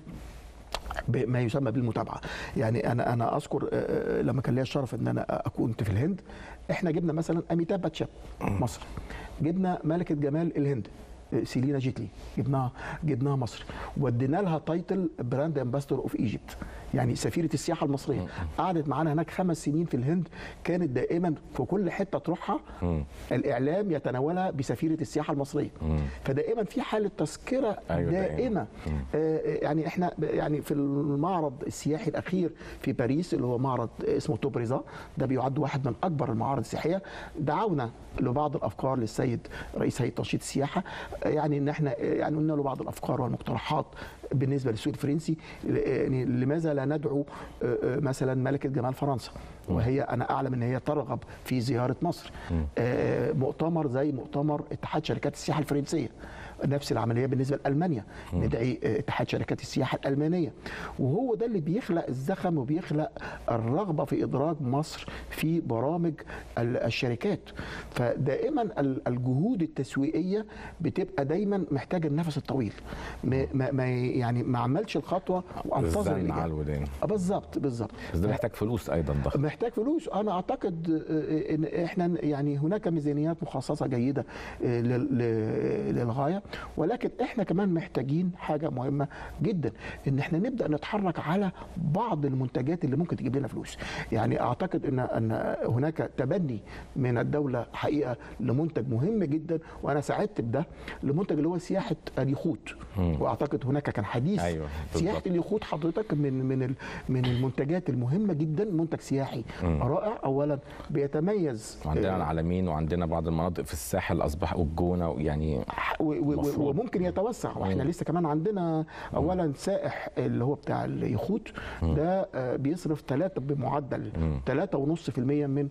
ب- ما يسمى بالمتابعه يعني انا انا اذكر آه، آه، لما كان ليا الشرف ان انا كنت في الهند احنا جبنا مثلا اميتاب باتشان مصر جبنا ملكه جمال الهند آه، سيلينا جيتلي جبناها جبناها مصر ودينا لها تايتل براند امباستور اوف ايجيبت يعني سفيره السياحه المصريه قعدت معانا هناك خمس سنين في الهند كانت دائما في كل حته تروحها الاعلام يتناولها بسفيره السياحه المصريه فدائما في حاله تذكره أيوة دائماً. دائمه آه، يعني احنا ب- يعني في المعرض السياحي الاخير في باريس اللي هو معرض اسمه توبريزا ده بيعد واحد من اكبر المعارض السياحيه دعونا لبعض الافكار للسيد رئيس هيئه تنشيط السياحه آه، يعني ان احنا آه، يعني قلنا له بعض الافكار والمقترحات بالنسبه للسوق الفرنسي يعني لماذا لا ندعو آه، آه، مثلا ملكه جمال فرنسا وهي انا اعلم ان هي ترغب في زياره مصر آه، مؤتمر زي مؤتمر اتحاد شركات السياحه الفرنسيه نفس العمليه بالنسبه لالمانيا ندعي آه، اتحاد شركات السياحه الالمانيه وهو ده اللي بيخلق الزخم وبيخلق الرغبه في ادراج مصر في برامج ال- الشركات فدائما ال- الجهود التسويقيه بتبقى دايما محتاجه النفس الطويل ما ما- ما يعني ما عملش الخطوه وانتظر الزن على الإجابة. الودان آه، بالظبط بالظبط بس ده محتاج فلوس ايضا ضخم محتاج فلوس انا اعتقد آه، ان احنا يعني هناك ميزانيات مخصصه جيده آه، لل- ل- للغايه ولكن احنا كمان محتاجين حاجه مهمه جدا ان احنا نبدا نتحرك على بعض المنتجات اللي ممكن تجيب لنا فلوس يعني اعتقد ان ان هناك تبني من الدوله حقيقه لمنتج مهم جدا وانا سعدت بده لمنتج اللي هو سياحه اليخوت واعتقد هناك كان حديث أيوة، سياحه بالضبط. اليخوت حضرتك من من ال- من المنتجات المهمه جدا منتج سياحي رائع اولا بيتميز وعندنا آه، العالمين وعندنا بعض المناطق في الساحل اصبح والجونه يعني و- و- و- مفروض. وممكن يتوسع واحنا مم. لسه كمان عندنا اولا سائح اللي هو بتاع اليخوت ده آه، بيصرف ثلاثة بمعدل 3.5% من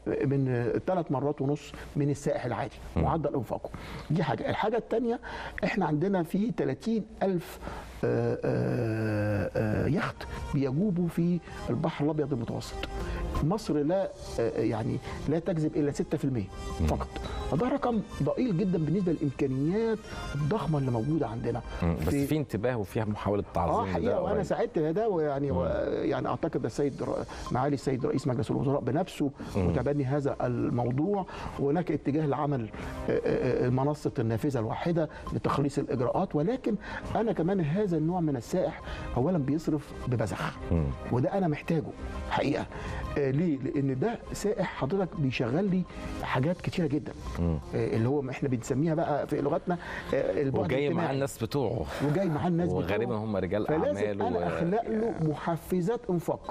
من ثلاث مرات ونص من السائح العادي معدل انفاقه دي حاجه الحاجه الثانيه احنا عندنا في 30 الف آه، آه، آه، يخت بيجوبوا في البحر الابيض المتوسط مصر لا آه، يعني لا تجذب الا 6% فقط فده رقم ضئيل جدا بالنسبه للامكانيات الضخمه اللي موجوده عندنا مم. بس في انتباه وفيها محاوله تعظيم اه حقيقه ده وانا قريب. سعدت بده ويعني و يعني اعتقد السيد ر- معالي السيد رئيس مجلس الوزراء بنفسه متبني هذا الموضوع وهناك اتجاه لعمل آه، آه، آه، منصه النافذه الواحده لتخليص الاجراءات ولكن انا كمان هذا النوع من السائح اولا بيصرف ببذخ وده انا محتاجه حقيقه آه، ليه؟ لان ده سائح حضرتك بيشغل لي حاجات كتيره جدا آه، اللي هو احنا بنسميها بقى في لغتنا آه، البعد وجاي مع الاجتماعي. الناس بتوعه وجاي مع الناس بتوعه. وغالبا هم رجال فلازم اعمال انا و- اخلق له محفزات انفاق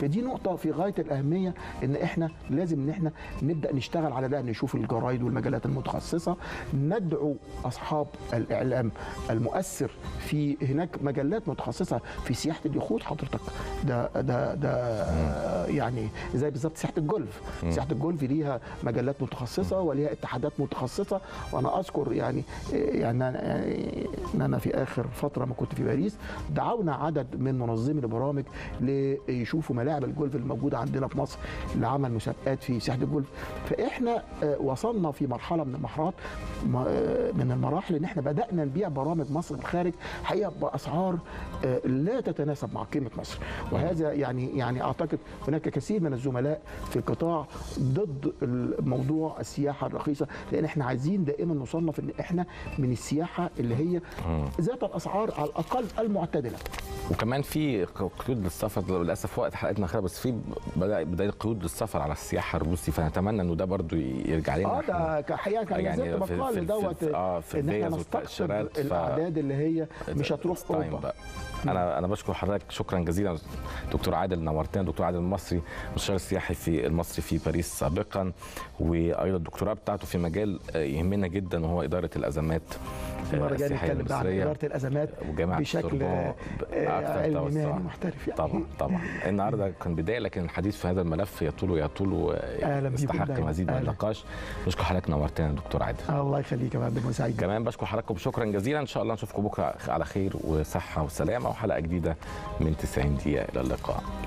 فدي نقطه في غايه الاهميه ان احنا لازم ان احنا نبدا نشتغل على ده نشوف الجرايد والمجلات المتخصصه ندعو اصحاب الاعلام المؤثر في هناك مجلات متخصصه في سياحه اليخوت حضرتك ده ده ده يعني زي بالظبط سياحه الجولف سياحه الجولف ليها مجلات متخصصه وليها اتحادات متخصصه وانا اذكر يعني يعني أنا- يعني ان انا في اخر فتره ما كنت في باريس دعونا عدد من منظمي البرامج ليشوفوا ملاعب الجولف الموجوده عندنا في مصر لعمل مسابقات في سياحه الجولف فاحنا آه، وصلنا في مرحله من المرحلات م- آه، من المراحل ان احنا بدانا نبيع برامج مصر بالخارج حقيقه باسعار آه، لا تتناسب مع قيمه مصر وهذا يعني يعني اعتقد هناك كثير من الزملاء في القطاع ضد الموضوع السياحه الرخيصه لان احنا عايزين دائما نصنف ان احنا من السياحه اللي هي ذات الاسعار على الاقل المعتدله وكمان في قيود للسفر للاسف وقت حلقتنا اخيره بس في بدأ بدايه قيود للسفر على السياحه الروسي فنتمنى انه ده برضو يرجع لنا اه إحنا. ده كحقيقه كان يعني يعني في- مقال في- في- دوت آه، في ان احنا الفيز نستقصد والتأشيرات، ف- الاعداد اللي هي مش هتروح It's time اوروبا بقى. انا انا بشكر حضرتك شكرا جزيلا دكتور عادل نورتنا دكتور عادل المصري مستشار السياحي في المصري في باريس سابقا وايضا الدكتوراه بتاعته في مجال آه، يهمنا جدا وهو اداره الازمات آه، المره الجايه السياحيه نتكلم بقى عن المصريه اداره الازمات وجامعه بشكل السوربون آه، بأكثر علمي توسع. مهني محترف يعني طبعا طبعا النهارده كان بدايه لكن الحديث في هذا الملف يطول يطول أهلا بيكم يستحق دايما. مزيد من أهلا. النقاش بشكر حضرتك نورتنا يا دكتور عادل الله يخليك يا فندم وسعيد كمان بشكر حضراتكم شكرا جزيلا ان شاء الله نشوفكم بكره على خير وصحه وسلامه وحلقه جديده من 90 دقيقه الى اللقاء